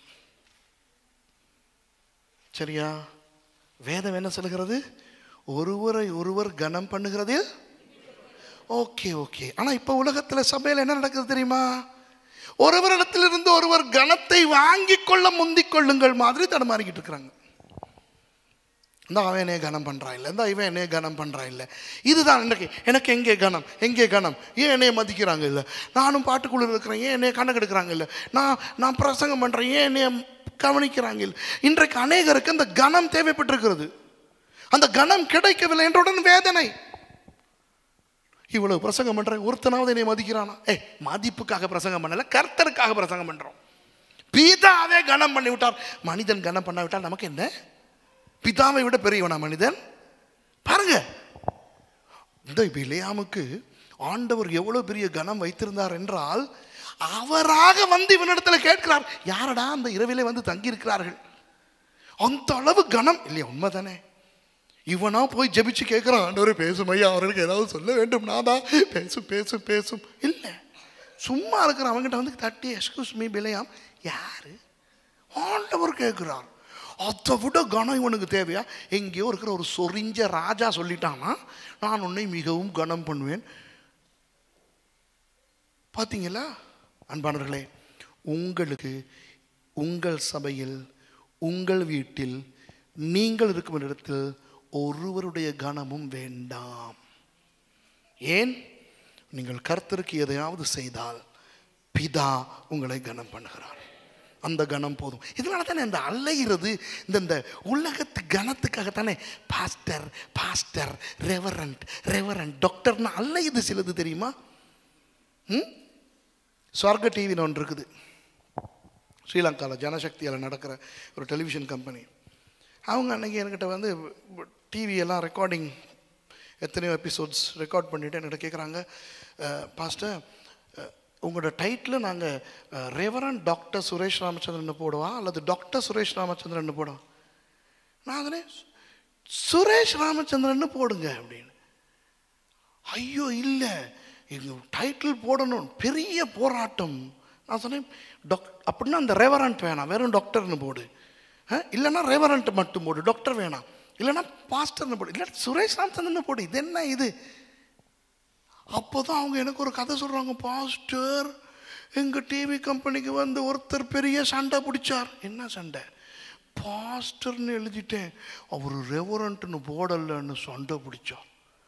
சரியா வேதம் என்ன சொல்லுகிறது ஒருவரை ஒருவர் கனம் பண்ணுகிறதில் ஓகே ஓகே ஆனா இப்ப உலகத்துல சபையில என்ன நடக்குது தெரியுமா ஒருவரிடத்திலிருந்து ஒருவர் கனத்தை வாங்கிக் கொள்ள முந்திக் கொள்ளுங்கள் மாதிரி தடுமாறிக்கிட்டு இருக்கிறாங்க இந்த அவன் என்னைய கனம் பண்ணுறான் இல்லை இந்த இவன் என்னைய கனம் பண்ணுறான் இல்லை இதுதான் எனக்கு எனக்கு எங்கே கனம் எங்கே கனம் ஏன் என்னைய மதிக்கிறாங்க இல்லை நானும் பாட்டுக்குள்ள இருக்கிறேன் ஏன் என்னைய கணக்கு எடுக்கிறாங்க இல்லை நான் நான் பிரசங்கம் பண்ணுறேன் ஏன் என்னைய கவனிக்கிறாங்க இல்லை இன்றைக்கு அநேகருக்கு அந்த கனம் தேவைப்பட்டிருக்கிறது அந்த கனம் கிடைக்கவில்லை என்றவுடன் வேதனை இவ்வளவு பிரசங்கம் பண்றேன் ஒருத்தனாவது என்னை மதிக்கிறானா ஏய் மதிப்புக்காக பிரசங்கம் பண்ணல கர்த்தருக்காக பிரசங்கம் பண்றோம் பிதாவே கனம் பண்ணி விட்டார் மனிதன் கனம் பண்ண விட்டால் நமக்கு என்ன பிதாவை விட பெரியவனா மனிதன் பாருங்க இந்த பிலேயாமுக்கு ஆண்டவர் எவ்வளவு பெரிய கனம் வைத்திருந்தார் என்றால் அவராக வந்து இவனிடத்துல கேட்கிறார் யாரடா அந்த இரவிலே வந்து தங்கி இருக்கிறார்கள் அந்த அளவு கனம் இல்லையா உண்மைதானே இவனா போய் ஜெபிச்சு கேட்கிறான் ஆண்டவரே பேசும் ஐயா அவர்களுக்கு ஏதாவது சொல்ல வேண்டும் நான் தான் பேசும் பேசும் பேசும் இல்லை சும்மா இருக்கிற அவங்ககிட்ட வந்து தட்டி எக்ஸ்கூஸ் மீ பிலையாம் யாரு ஆண்டவர் கேட்கிறார் அதை விட கனம் இவனுக்கு தேவையா எங்கேயோ இருக்கிற ஒரு சொரிஞ்ச ராஜா சொல்லிட்டானா நான் உன்னை மிகவும் கனம் பண்ணுவேன் பார்த்தீங்களா அன்பானவர்களே உங்களுக்கு உங்கள் சபையில் உங்கள் வீட்டில் நீங்கள் இருக்கும் இடத்தில் ஒருவருடைய கனமும் வேண்டாம் ஏன் நீங்கள் கர்த்தருக்கு எதையாவது செய்தால் பிதா உங்களை கனம் பண்ணுகிறார் அந்த கனம் போதும் இதனால தானே இந்த அலைகிறது இந்த இந்த உலகத்து கனத்துக்காக தானே பாஸ்டர் பாஸ்டர் ரெவரண்ட் ரெவரண்ட் டாக்டர்னு அலையுது சிலது தெரியுமா ம் ஸ்வர்க டிவின்னு ஒன்று இருக்குது ஸ்ரீலங்காவில் ஜனசக்தியால் நடக்கிற ஒரு டெலிவிஷன் கம்பெனி அவங்க அன்னைக்கு என்கிட்ட வந்து டிவி எல்லாம் ரெக்கார்டிங் எத்தனையோ எபிசோட்ஸ் ரெக்கார்ட் பண்ணிவிட்டு என்கிட்ட கேட்குறாங்க பாஸ்டர் உங்களோட டைட்டில் நாங்கள் ரெவரன் டாக்டர் சுரேஷ் ராமச்சந்திரன் போடுவா அல்லது டாக்டர் சுரேஷ் ராமச்சந்திரன் போடுவா நான் சொன்னேன் சுரேஷ் ராமச்சந்திரன் போடுங்க அப்படின்னு ஐயோ இல்லை இது டைட்டில் போடணும் பெரிய போராட்டம் நான் சொன்னேன் டாக் அப்படின்னா அந்த ரெவரண்ட் வேணாம் வெறும் டாக்டர்னு போடு ஆ, இல்லைன்னா ரெவரண்ட் மட்டும் போடு டாக்டர் வேணாம் இல்லைன்னா பாஸ்டர்னு போடு இல்லை சுரேஷ் ராமச்சந்திரன் போடு இது என்ன இது அப்போதான் அவங்க எனக்கு ஒரு கதை சொல்கிறாங்க பாஸ்டர் எங்கள் டிவி கம்பெனிக்கு வந்து ஒருத்தர் பெரிய சண்டை பிடிச்சார் என்ன சண்டை பாஸ்டர்னு எழுதிட்டேன் அவர் ரெவரண்ட்னு போடலன்னு சண்டை பிடிச்சார்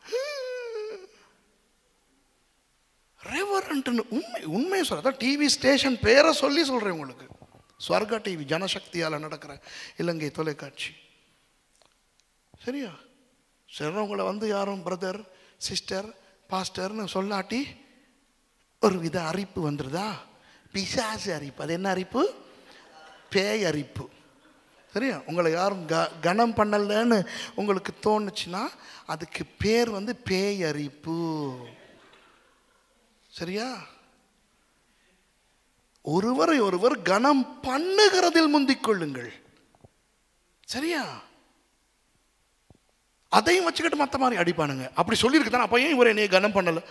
ரெவரண்ட்னு உண்மை உண்மையை சொல்ல அதான் டிவி ஸ்டேஷன் பேரை சொல்லி சொல்கிறேன் உங்களுக்கு ஸ்வர்கா டிவி ஜனசக்தியால் நடக்கிற இலங்கை தொலைக்காட்சி சரியா சிலவங்களை வந்து யாரும் பிரதர் சிஸ்டர் பாஸ்டர்னு சொல்லாட்டி ஒரு வித அரிப்பு வந்துடுதா பிசாசு அரிப்பு அது என்ன அரிப்பு பேய் அரிப்பு சரியா உங்களை யாரும் க கனம் பண்ணலன்னு உங்களுக்கு தோணுச்சுன்னா அதுக்கு பேர் வந்து பேய் அரிப்பு சரியா ஒருவரை ஒருவர் கனம் பண்ணுகிறதில் முந்திக் கொள்ளுங்கள் சரியா அதையும் வச்சுக்கிட்டு மற்ற மாதிரி அடிப்பானுங்க அப்படி சொல்லியிருக்கு தானே அப்போ ஏன் இவரை நீ கனம் பண்ணல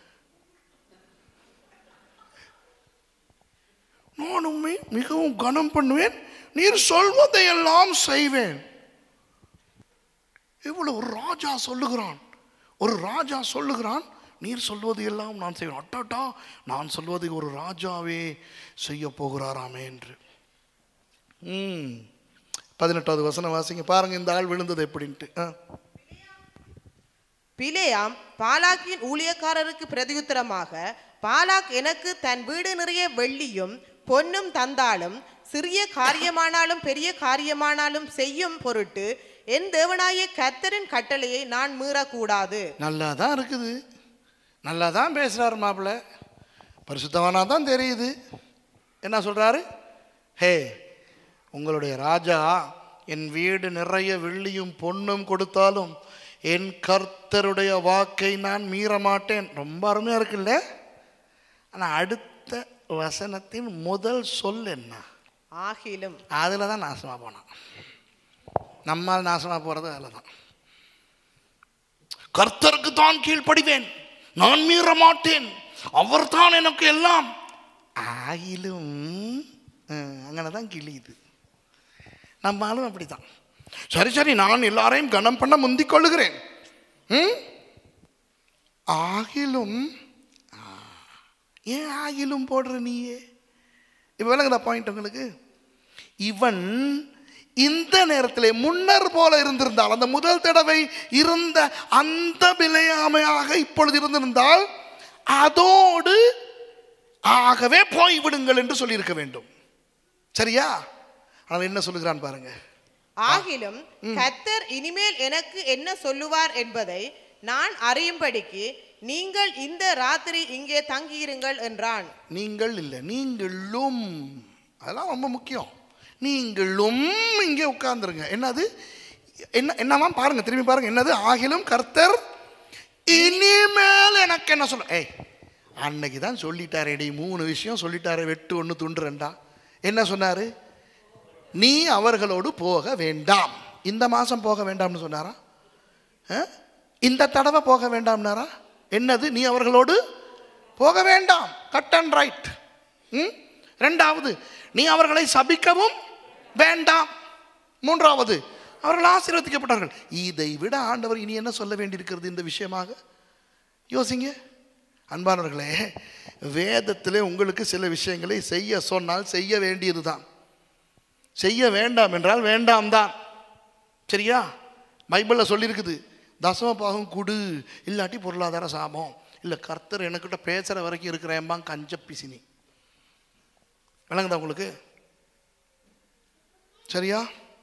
நான் உண்மை மிகவும் கனம் பண்ணுவேன் நீர் சொல்வதையெல்லாம் செய்வேன் இவ்வளவு ஒரு ராஜா சொல்லுகிறான் ஒரு ராஜா சொல்லுகிறான் நீர் சொல்வது எல்லாம் நான் செய்வேன் அட்டாட்டா நான் சொல்வதை ஒரு ராஜாவே செய்ய போகிறாராமே என்று ம் பதினெட்டாவது வசனம் வாசிங்க பாருங்க இந்த ஆள் விழுந்தது எப்படின்ட்டு ஆ பிலேயாம் பாலாக்கின் ஊழியக்காரருக்கு பிரதியுத்தரமாக பாலாக் எனக்கு தன் வீடு நிறைய வெள்ளியும் பொன்னும் தந்தாலும் சிறிய காரியமானாலும் பெரிய காரியமானாலும் செய்யும் பொருட்டு என் தேவனாய கர்த்தரின் கட்டளையை நான் மீறக்கூடாது நல்லா தான் இருக்குது நல்லா தான் பேசுகிறாரு மாப்பிள்ளை பரிசுத்தவானா தான் தெரியுது என்ன சொல்கிறாரு ஹே உங்களுடைய ராஜா என் வீடு நிறைய வெள்ளியும் பொன்னும் கொடுத்தாலும் என் கர்த்தருடைய வாக்கை நான் மீற மாட்டேன் ரொம்ப அருமையாக இருக்குல்ல ஆனால் அடுத்த வசனத்தின் முதல் சொல் என்ன ஆகிலும் அதில் தான் நாசமாக போனான் நம்மால் நாசமாக போகிறது அதில் தான் கர்த்தருக்கு தான் கீழ்ப்படிவேன் நான் மீற மாட்டேன் அவர் தான் எனக்கு எல்லாம் ஆயிலும் அங்கே தான் கிழியுது நம்ம ஆளும் அப்படி தான் சரி சரி நான் எல்லாரையும் கனம் பண்ண முந்திக் கொள்ளுகிறேன் ம்? ஆகிலும் ஆ, ஏன் ஆகிலும் போடுற நீயே இப்போ விளங்குதா பாயிண்ட் உங்களுக்கு இவன் இந்த நேரத்திலே முன்னர் போல இருந்திருந்தால் அந்த முதல் தடவை இருந்த அந்த விளையாமையாக இப்பொழுது இருந்திருந்தால் அதோடு ஆகவே போய்விடுங்கள் என்று சொல்லியிருக்க வேண்டும் சரியா ஆனால் என்ன சொல்லுகிறான் பாருங்க ஆகிலும் கர்த்தர் இனிமேல் எனக்கு என்ன சொல்லுவார் என்பதை நான் அறியும்படிக்கு நீங்கள் இந்த ராத்திரி இங்கே தங்கியிருங்கள் என்றான் நீங்கள் இல்லை நீங்களும் அதெல்லாம் ரொம்ப முக்கியம் நீங்களும் இங்கே உட்கார்ந்துருங்க என்னது என்ன என்னவா பாருங்க திரும்பி பாருங்க என்னது ஆகிலும் கர்த்தர் இனிமேல் எனக்கு என்ன சொல்ல ஏய் அன்னைக்கு தான் சொல்லிட்டாரே டி மூணு விஷயம் சொல்லிட்டாரே வெட்டு ஒன்று துண்டு ரெண்டா என்ன சொன்னாரு நீ அவர்களோடு போக வேண்டாம் இந்த மாதம் போக வேண்டாம்னு சொன்னாரா ஆ? இந்த தடவை போக வேண்டாம்னாரா என்னது நீ அவர்களோடு போக வேண்டாம் கட் அண்ட் ரைட் ம் ரெண்டாவது நீ அவர்களை சபிக்கவும் வேண்டாம் மூன்றாவது அவர்கள் ஆசீர்வதிக்கப்பட்டார்கள் இதை விட ஆண்டவர் இனி என்ன சொல்ல வேண்டியிருக்கிறது இந்த விஷயமாக யோசிங்க அன்பானவர்களே வேதத்திலே உங்களுக்கு சில விஷயங்களை செய்ய சொன்னால் செய்ய வேண்டியது தான் செய்ய வேண்டாம் என்றால் வேண்டாம் தான் சரியா பைபிளில் சொல்லியிருக்குது தசம பாகம் குடு இல்லாட்டி பொருளாதார சாபம் இல்லை கர்த்தர் எனக்கிட்ட பேசுகிற வரைக்கும் இருக்கிறேன்பா கஞ்ச பிசினி விளங்குதா உங்களுக்கு சரியா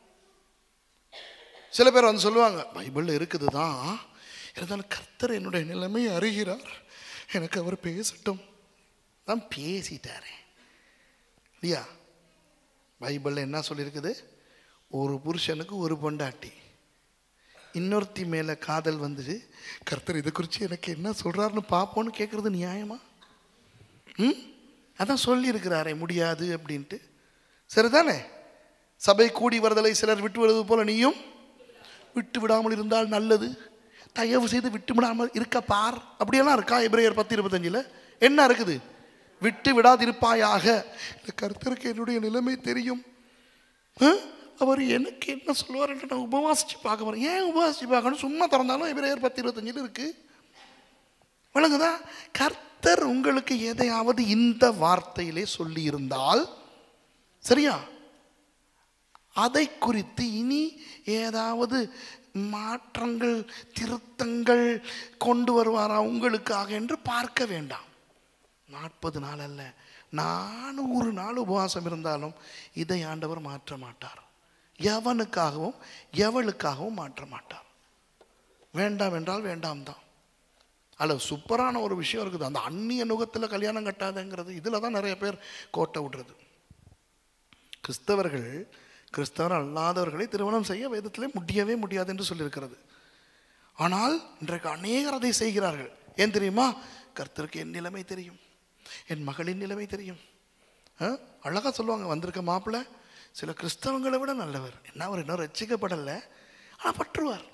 சில பேர் வந்து சொல்லுவாங்க பைபிளில் இருக்குது தான் இருந்தாலும் கர்த்தர் என்னுடைய நிலைமையை அறிகிறார் எனக்கு அவர் பேசட்டும் தான் பேசிட்டாரே இல்லையா பைபிளில் என்ன சொல்லியிருக்குது ஒரு புருஷனுக்கு ஒரு பொண்டாட்டி இன்னொருத்தி மேலே காதல் வந்துட்டு கர்த்தர் இதை குறித்து எனக்கு என்ன சொல்கிறாருன்னு பார்ப்போன்னு கேட்குறது நியாயமா ம் அதான் சொல்லியிருக்கிறாரே முடியாது அப்படின்ட்டு சரிதானே சபை கூடி வருதலை சிலர் விட்டு வருவது போல நீயும் விட்டு விடாமல் இருந்தால் நல்லது தயவு செய்து விட்டு விடாமல் இருக்க பார் அப்படியெல்லாம் இருக்கா எபிரேயர் பத்து இருபத்தஞ்சில் என்ன இருக்குது விட்டு விடாதிருப்பாயாக இந்த கர்த்தருக்கு என்னுடைய நிலைமை தெரியும் ஆ? அவர் எனக்கு என்ன சொல்லுவார் என்று நான் உபவாசித்து பார்க்க போகிறேன் ஏன் உபவாசித்து பார்க்கணும் சும்மா திறந்தாலும் எபிரேயர் பத்து இருபத்தஞ்சில் இருக்குது விளங்குதா கர்த்தர் உங்களுக்கு எதையாவது இந்த வார்த்தையிலே சொல்லி இருந்தால் சரியா அதை குறித்து இனி ஏதாவது மாற்றங்கள் திருத்தங்கள் கொண்டு வருவாரா உங்களுக்காக என்று பார்க்க வேண்டாம் நாற்பது நாள் அல்ல நானூறு நாள் உபவாசம் இருந்தாலும் இதை ஆண்டவர் மாற்ற மாட்டார் எவனுக்காகவும் எவளுக்காகவும் மாற்ற மாட்டார் வேண்டாம் என்றால் வேண்டாம் தான் அல்ல சூப்பரான ஒரு விஷயம் இருக்குது அந்த அந்நிய நுகத்தில் கல்யாணம் கட்டாதங்கிறது இதில் தான் நிறைய பேர் கோட்டை விடுறது கிறிஸ்தவர்கள் கிறிஸ்தவர் அல்லாதவர்களை திருமணம் செய்ய வேதத்திலே முடியவே முடியாது என்று சொல்லியிருக்கிறது ஆனால் இன்றைக்கு அநேகர் அதை செய்கிறார்கள் ஏன் தெரியுமா கர்த்தருக்கு என் நிலைமை தெரியும் என் மகளின் நிலைமை தெரியும் ஆ? அழகா சொல்லுவாங்க வந்திருக்க மாப்பிள்ளை சில கிறிஸ்தவங்களை விட நல்லவர் என்ன அவர் இன்னும் ரட்சிக்கப்படலை ஆனால் பற்றுவார்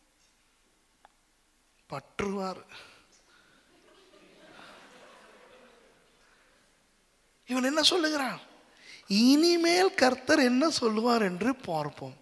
பற்றுவார் இவன் என்ன சொல்லுகிறான் இனிமேல் கர்த்தர் என்ன சொல்லுவார் என்று பார்ப்போம்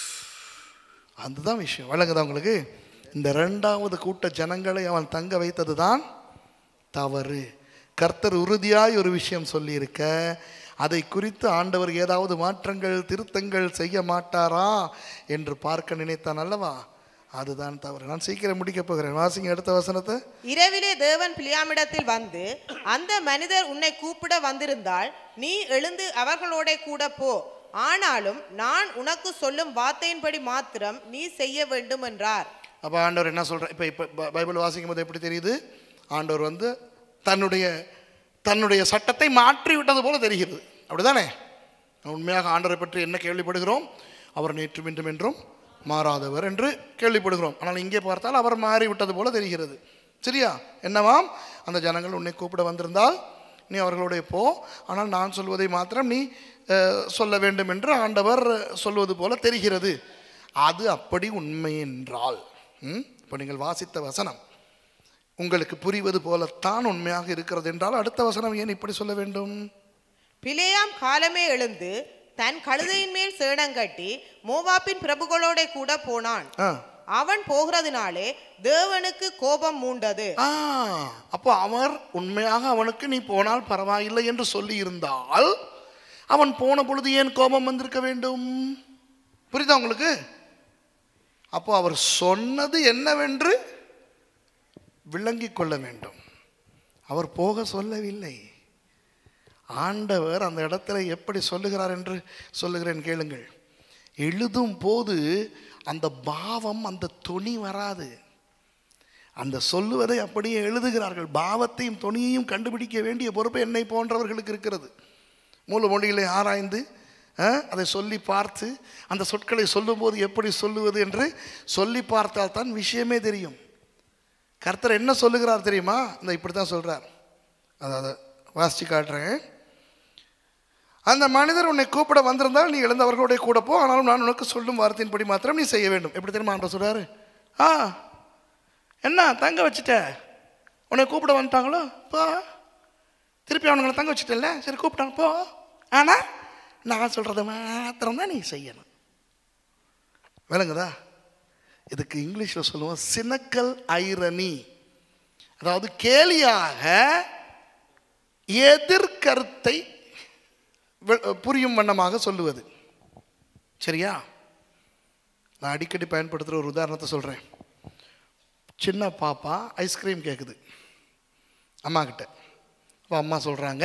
அதுதான் விஷயம் வழங்குதா உங்களுக்கு இந்த ரெண்டாவது கூட்ட ஜனங்களை அவன் தங்க வைத்தது தான் தவறு கர்த்தர் உறுதியாய் ஒரு விஷயம் சொல்லியிருக்க அதை குறித்து ஆண்டவர் ஏதாவது மாற்றங்கள் திருத்தங்கள் செய்ய மாட்டாரா என்று பார்க்க நினைத்தான் அல்லவா அதுதான் தவறு நான் சீக்கிரம் முடிக்க போகிறேன் வாசிங்க அடுத்த வசனத்தை இரவிலே தேவன் பிலியாமிடத்தில் வந்து அந்த மனிதர் உன்னை கூப்பிட வந்திருந்தால் நீ எழுந்து அவர்களோட கூட போ ஆனாலும் நான் உனக்கு சொல்லும் வார்த்தையின்படி மாத்திரம் நீ செய்ய வேண்டும் என்றார் அப்போ ஆண்டவர் என்ன சொல்கிறார் இப்போ இப்போ ப- பைபிள் வாசிக்கும் போது எப்படி தெரியுது ஆண்டவர் வந்து தன்னுடைய தன்னுடைய சட்டத்தை மாற்றி விட்டது போல தெரிகிறது அப்படிதானே உண்மையாக ஆண்டவரை பற்றி என்ன கேள்விப்படுகிறோம் அவர் நேற்றும் இன்றும் என்றும் மாறாதவர் என்று கேள்விப்படுகிறோம் ஆனால் இங்கே பார்த்தால் அவர் மாறிவிட்டது போல தெரிகிறது சரியா என்னவாம் அந்த ஜனங்கள் உன்னை கூப்பிட வந்திருந்தால் நீ அவர்களுடைய போ ஆனால் நான் சொல்வதை மாத்திரம் நீ அஹ், சொல்ல வேண்டும் என்று ஆண்டவர் சொல்வது போல தெரிகிறது அது அப்படி உண்மை என்றால் ம்? இப்போ நீங்கள் வாசித்த வசனம் உங்களுக்கு புரிவது போலத்தான் உண்மையாக இருக்கிறது என்றால் அடுத்த வசனம் ஏன் இப்படி சொல்ல வேண்டும் பிலேயாம் காலமே எழுந்து தன் கழுதையின் மேல் சேணங்கட்டி மோவாப்பின் பிரபுகளோட கூட போனான் ஆ அவன் போகிறதுனாலே தேவனுக்கு கோபம் மூண்டது ஆ அப்போ அவர் உண்மையாக அவனுக்கு நீ போனால் பரவாயில்லை என்று சொல்லி இருந்தால் அவன் போன பொழுது ஏன் கோபம் வந்திருக்க வேண்டும் புரியுதா உங்களுக்கு அப்போ அவர் சொன்னது என்னவென்று விளங்கிக் கொள்ள வேண்டும் அவர் போக சொல்லவில்லை ஆண்டவர் அந்த இடத்துல எப்படி சொல்லுகிறார் என்று சொல்லுகிறேன் கேளுங்கள் எழுதும் போது அந்த பாவம் அந்த துணி வராது அந்த சொல்லுவதை அப்படியே எழுதுகிறார்கள் பாவத்தையும் துணியையும் கண்டுபிடிக்க வேண்டிய பொறுப்பு என்னை போன்றவர்களுக்கு இருக்கிறது மூல மொழிகளை ஆராய்ந்து ஆ, அதை சொல்லி பார்த்து அந்த சொற்களை சொல்லும்போது எப்படி சொல்லுவது என்று சொல்லி பார்த்தால் தான் விஷயமே தெரியும் கர்த்தர் என்ன சொல்லுகிறார் தெரியுமா இந்த இப்படி தான் சொல்கிறார் அதாவது வாசித்து காட்டுறேன் அந்த மனிதர் உன்னை கூப்பிட வந்திருந்தால் நீ எழுந்தவர்களுடைய கூட போ ஆனாலும் நான் உனக்கு சொல்லும் வார்த்தையின்படி மாத்திரம் நீ செய்ய வேண்டும் எப்படி தெரியுமா ஆண்டவர் சொல்றாரு ஆ என்ன தங்க வச்சுட்ட உன்னை கூப்பிட வந்துட்டாங்களோ போ திருப்பி அவனுங்களை தங்க வச்சுட்டல சரி கூப்பிட்டாங்க போ ஆனால் நான் சொல்கிறத மாத்திரம் தான் நீ செய்யணும் விளங்குதா இதுக்கு இங்கிலீஷில் சொல்லுவோம் சினக்கல் ஐரணி அதாவது கேலியாக எதிர்கருத்தை வெ- புரியும் வண்ணமாக சொல்லுவது சரியா நான் அடிக்கடி பயன்படுத்துகிற ஒரு உதாரணத்தை சொல்கிறேன் சின்ன பாப்பா ஐஸ்கிரீம் கேட்குது அம்மா கிட்ட அப்போ அம்மா சொல்கிறாங்க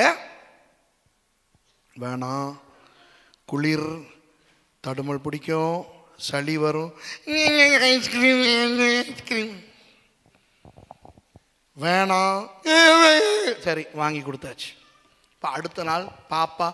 வேணாம் குளிர் தடுமல் பிடிக்கும் சளி வரும் ஐஸ்கிரீம் ஐஸ்கிரீம் வேணாம் சரி வாங்கி கொடுத்தாச்சு இப்போ அடுத்த நாள் பாப்பா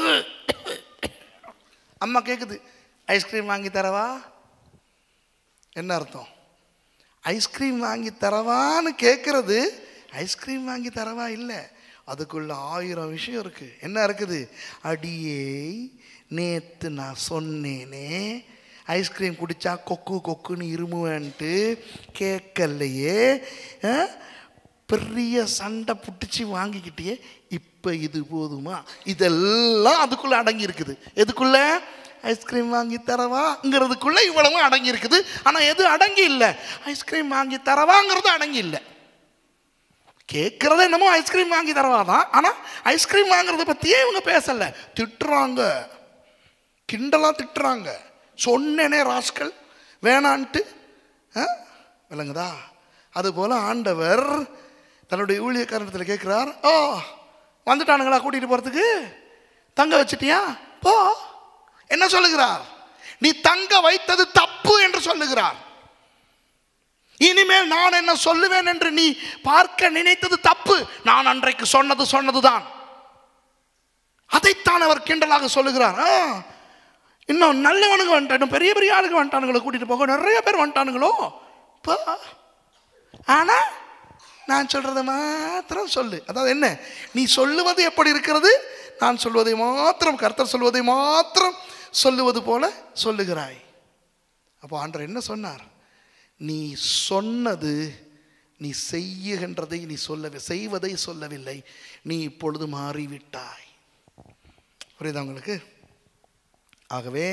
அம்மா கேட்குது ஐஸ்கிரீம் வாங்கி தரவா என்ன அர்த்தம் ஐஸ்கிரீம் வாங்கி தரவான்னு கேட்குறது ஐஸ்கிரீம் வாங்கி தரவா இல்லை அதுக்குள்ள ஆயிரம் விஷயம் இருக்கு என்ன இருக்குது அடியே நேத்து நான் சொன்னேனே ஐஸ்கிரீம் குடிச்சா கொக்கு கொக்குன்னு இருமுவேன்ட்டு கேட்கலையே ஆ? பெரிய சண்டை புட்டிச்சு வாங்கிக்கிட்டியே இப்போ இது போதுமா இதெல்லாம் அதுக்குள்ள அடங்கி இருக்குது எதுக்குள்ள ஐஸ்கிரீம் வாங்கி தரவாங்கிறதுக்குள்ள இவ்வளவு அடங்கி இருக்குது ஆனால் எது அடங்கி இல்லை ஐஸ்கிரீம் வாங்கி தரவாங்கிறது அடங்கி இல்லை கேட்கறது என்னமோ ஐஸ்கிரீம் வாங்கி தரவா தான் ஆனால் ஐஸ்கிரீம் வாங்குறத பற்றியே இவங்க பேசலை திட்டுறாங்க கிண்டலாக திட்டுறாங்க சொன்னேனே ராஸ்கல் வேணான்ட்டு ஆ? விளங்குதா அதுபோல் ஆண்டவர் தன்னுடைய ஊழியக்காரத்தில் கேட்குறார் ஓ வந்துட்டானுங்களா கூட்டிகிட்டு போகிறதுக்கு தங்க வச்சிட்டியா போ என்ன சொல்லுகிறார் நீ தங்க வைத்தது தப்பு என்று சொல்லுகிறார் இனிமேல் நான் என்ன சொல்லுவேன் என்று நீ பார்க்க நினைத்தது தப்பு நான் அன்றைக்கு சொன்னது சொன்னதுதான் அதைத்தான் அவர் கிண்டலாக சொல்லுகிறார் ஆ, இன்னும் நல்லவனுங்க வந்துட்டான் இன்னும் பெரிய பெரிய ஆளுங்க வந்துட்டானுங்களோ கூட்டிட்டு போக நிறைய பேர் வந்துட்டானுங்களோ போ ஆனா நான் சொல்றதை மாத்திரம் சொல்லு அதாவது என்ன நீ சொல்லுவது எப்படி இருக்கிறது நான் சொல்வதை மாத்திரம் கர்த்தர் சொல்வதை மாத்திரம் சொல்லுவது போல சொல்லுகிறாய் அப்போ ஆண்டவர் என்ன சொன்னார் நீ சொன்னது நீ செய்யுகின்றதை நீ சொல்ல செய்வதை சொல்லவில்லை நீ இப்பொழுது மாறிவிட்டாய் புரியுதா உங்களுக்கு ஆகவே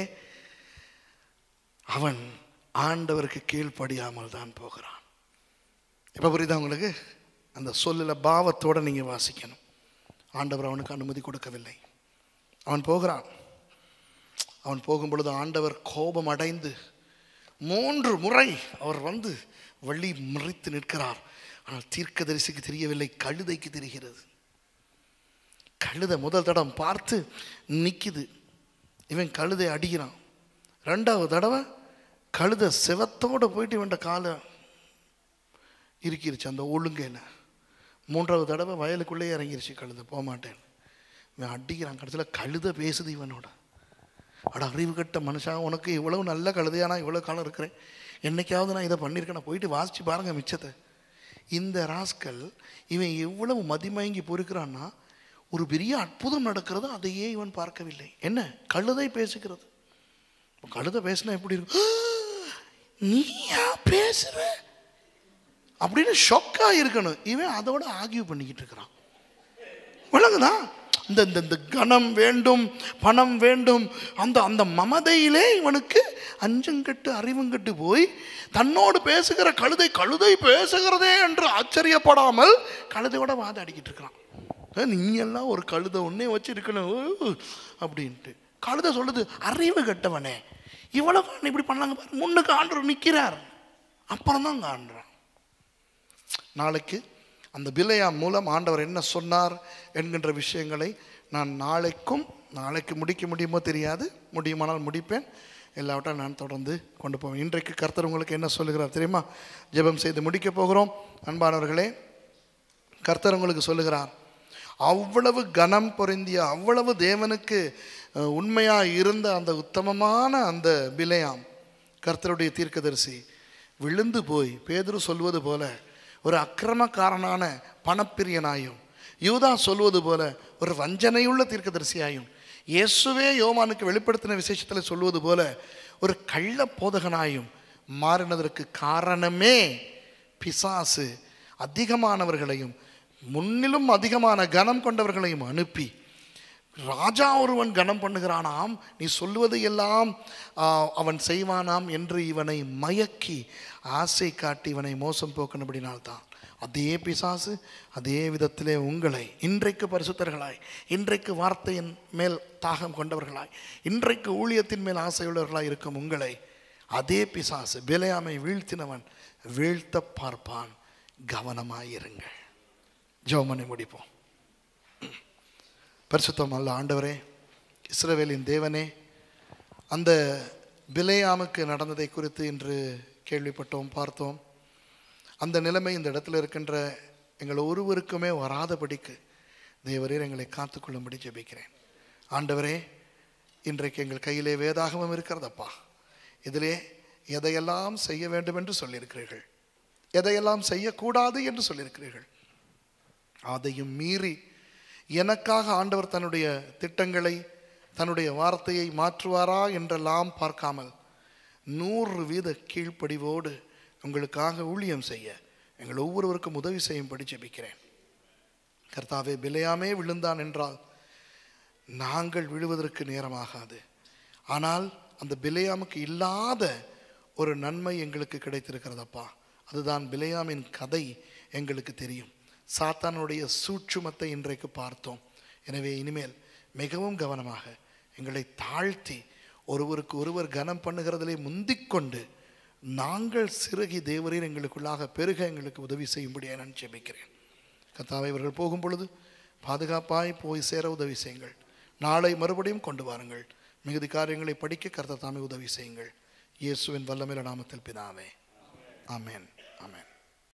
அவன் ஆண்டவருக்கு கீழ்ப்படியாமல் தான் போகிறான் இப்போ புரியுதா உங்களுக்கு அந்த சொல்லில் பாவத்தோடு நீங்கள் வாசிக்கணும் ஆண்டவர் அவனுக்கு அனுமதி கொடுக்கவில்லை அவன் போகிறான் அவன் போகும் பொழுது ஆண்டவர் கோபம் அடைந்து மூன்று முறை அவர் வந்து வள்ளி மறித்து நிற்கிறார் ஆனால் தீர்க்கதரிசிக்கு தெரியவில்லை கழுதைக்கு தெரிகிறது கழுதை முதல் தடம் பார்த்து நிற்கிது இவன் கழுதை அடிக்கிறான் ரெண்டாவது தடவை கழுதை சிவத்தோடு போயிட்டு இவன்ட காலை இருக்கிருச்சு அந்த ஒழுங்கையில் மூன்றாவது தடவை வயலுக்குள்ளேயே இறங்கிருச்சு கழுதை போக மாட்டேன் இவன் அடிக்கிறான் கடைசியில் கழுதை பேசுது இவனோட அட அறிவு கட்ட மனுஷா உனக்கு இவ்வளவு நல்ல கழுதையா நான் இவ்வளோ காலம் இருக்கிறேன் என்னைக்காவது நான் இதை பண்ணியிருக்கேன் நான் போயிட்டு வாசிச்சு பாருங்க மிச்சத்தை இந்த ராஸ்கல் இவன் எவ்வளவு மதிமயங்கி பொறுக்கிறான்னா ஒரு பெரிய அற்புதம் நடக்கிறது அதையே இவன் பார்க்கவில்லை என்ன கழுதை பேசுகிறது இப்ப கழுதை பேசினா எப்படி இருக்கும் நீயா பேசுற அப்படின்னு ஷொக்கா இருக்கணும் இவன் அதோட ஆகியூ பண்ணிக்கிட்டு இருக்கிறான் விளங்குதா இந்த இந்த இந்த கணம் வேண்டும் பணம் வேண்டும் அந்த அந்த மமதையிலே இவனுக்கு அஞ்சங்கட்டு அறிவுங்கட்டு போய் தன்னோடு பேசுகிற கழுதை கழுதை பேசுகிறதே என்று ஆச்சரியப்படாமல் கழுதையோட வாதாடிக்கிட்டு இருக்கிறான் அஹ், நீ எல்லாம் ஒரு கழுதை ஒன்னே வச்சிருக்கணும் ஊ, அப்படின்ட்டு கழுதை சொல்லுது அறிவு கெட்டவனே இவ்வளவு இப்படி பண்ணாங்க பாரு முன்னுக்கு ஆண்டவர் நிற்கிறார் அப்புறம் தான் காண்றான் நாளைக்கு அந்த பிலையா மூலம் ஆண்டவர் என்ன சொன்னார் என்கின்ற விஷயங்களை நான் நாளைக்கும் நாளைக்கு முடிக்க முடியுமோ தெரியாது முடியுமானால் முடிப்பேன் எல்லாவற்றையும் நான் தொடர்ந்து கொண்டு போவேன் இன்றைக்கு கர்த்தர் உங்களுக்கு என்ன சொல்லுகிறார் தெரியுமா ஜெபம் செய்து முடிக்க போகிறோம் அன்பானவர்களே கர்த்தர் உங்களுக்கு சொல்லுகிறார் அவ்வளவு கனம் பொருந்திய அவ்வளவு தேவனுக்கு அஹ், உண்மையாக இருந்த அந்த உத்தமமான அந்த பிலையாம் கர்த்தருடைய தீர்க்கதரிசி விழுந்து போய் பேதுரு சொல்வது போல ஒரு அக்கிரமக்காரனான பணப்பிரியனாயும் யூதா சொல்வது போல ஒரு வஞ்சனையுள்ள தீர்க்கதரிசியாயும் இயேசுவே யோவானுக்கு வெளிப்படுத்தின விசேஷத்தில் சொல்வது போல ஒரு கள்ள போதகனாயும் மாறினதற்கு காரணமே பிசாசு அதிகமானவர்களையும் முன்னிலும் அதிகமான கனம் கொண்டவர்களையும் அனுப்பி ராஜா ஒருவன் கனம் பண்ணுகிறானாம் நீ சொல்லுவது எல்லாம் ஆ, அவன் செய்வானாம் என்று இவனை மயக்கி ஆசை காட்டி இவனை மோசம் போக்கணும்படினால்தான் அதே பிசாசு அதே விதத்திலே உங்களை இன்றைக்கு பரிசுத்தர்களாய் இன்றைக்கு வார்த்தையின் மேல் தாகம் கொண்டவர்களாய் இன்றைக்கு ஊழியத்தின் மேல் ஆசையுள்ளவர்களாய் இருக்கும் உங்களை அதே பிசாசு பிலையாமை வீழ்த்தினவன் வீழ்த்த பார்ப்பான் கவனமாயிருங்கள் ஜெபமனை முடிப்போம் பரிசுத்தம் அல்ல ஆண்டவரே இஸ்ரவேலின் தேவனே அந்த பிலேயாமுக்கு நடந்ததை குறித்து இன்று கேள்விப்பட்டோம் பார்த்தோம் அந்த நிலைமை இந்த இடத்துல இருக்கின்ற எங்கள் ஒருவருக்குமே வராதபடிக்கு தேவரீர் எங்களை காத்துக்கொள்ளும்படி ஜெபிக்கிறேன் ஆண்டவரே இன்றைக்கு எங்கள் கையிலே வேதாகமம் இருக்கிறதப்பா இதிலே எதையெல்லாம் செய்ய வேண்டும் என்று சொல்லியிருக்கிறீர்கள் எதையெல்லாம் செய்யக்கூடாது என்று சொல்லியிருக்கிறீர்கள் அதையும் மீறி எனக்காக ஆண்டவர் தன்னுடைய திட்டங்களை தன்னுடைய வார்த்தையை மாற்றுவாரா என்றெல்லாம் பார்க்காமல் நூறு வீத கீழ்ப்படிவோடு உங்களுக்காக ஊழியம் செய்ய எங்கள் ஒவ்வொருவருக்கும் உதவி செய்யும்படி ஜெபிக்கிறேன் கர்த்தாவே பிலையாமே விழுந்தான் என்றால் நாங்கள் விழுவதற்கு நேரமாகாது ஆனால் அந்த பிலையாமுக்கு இல்லாத ஒரு நன்மை எங்களுக்கு கிடைத்திருக்கிறதப்பா அதுதான் பிலையாமின் கதை எங்களுக்கு தெரியும் சாத்தானுடைய சூட்சுமத்தை இன்றைக்கு பார்த்தோம் எனவே இனிமேல் மிகவும் கவனமாக எங்களை தாழ்த்தி ஒருவருக்கு ஒருவர் கனம் பண்ணுகிறதிலே முந்திக்கொண்டு நாங்கள் சிறுகி தேவரீர் எங்களுக்குள்ளாக பெருக எங்களுக்கு உதவி செய்யும்படியாக நான் ஜெபிக்கிறேன் கத்தாவை இவர்கள் போகும் பொழுது பாதுகாப்பாய் போய் சேர உதவி செய்யுங்கள் நாளை மறுபடியும் கொண்டு வாருங்கள் மிகுதி காரியங்களை படிக்க கர்த்தர் தாமே உதவி செய்யுங்கள் இயேசுவின் வல்லமையில நாமத்தில் பிதாவே ஆமென் ஆமென்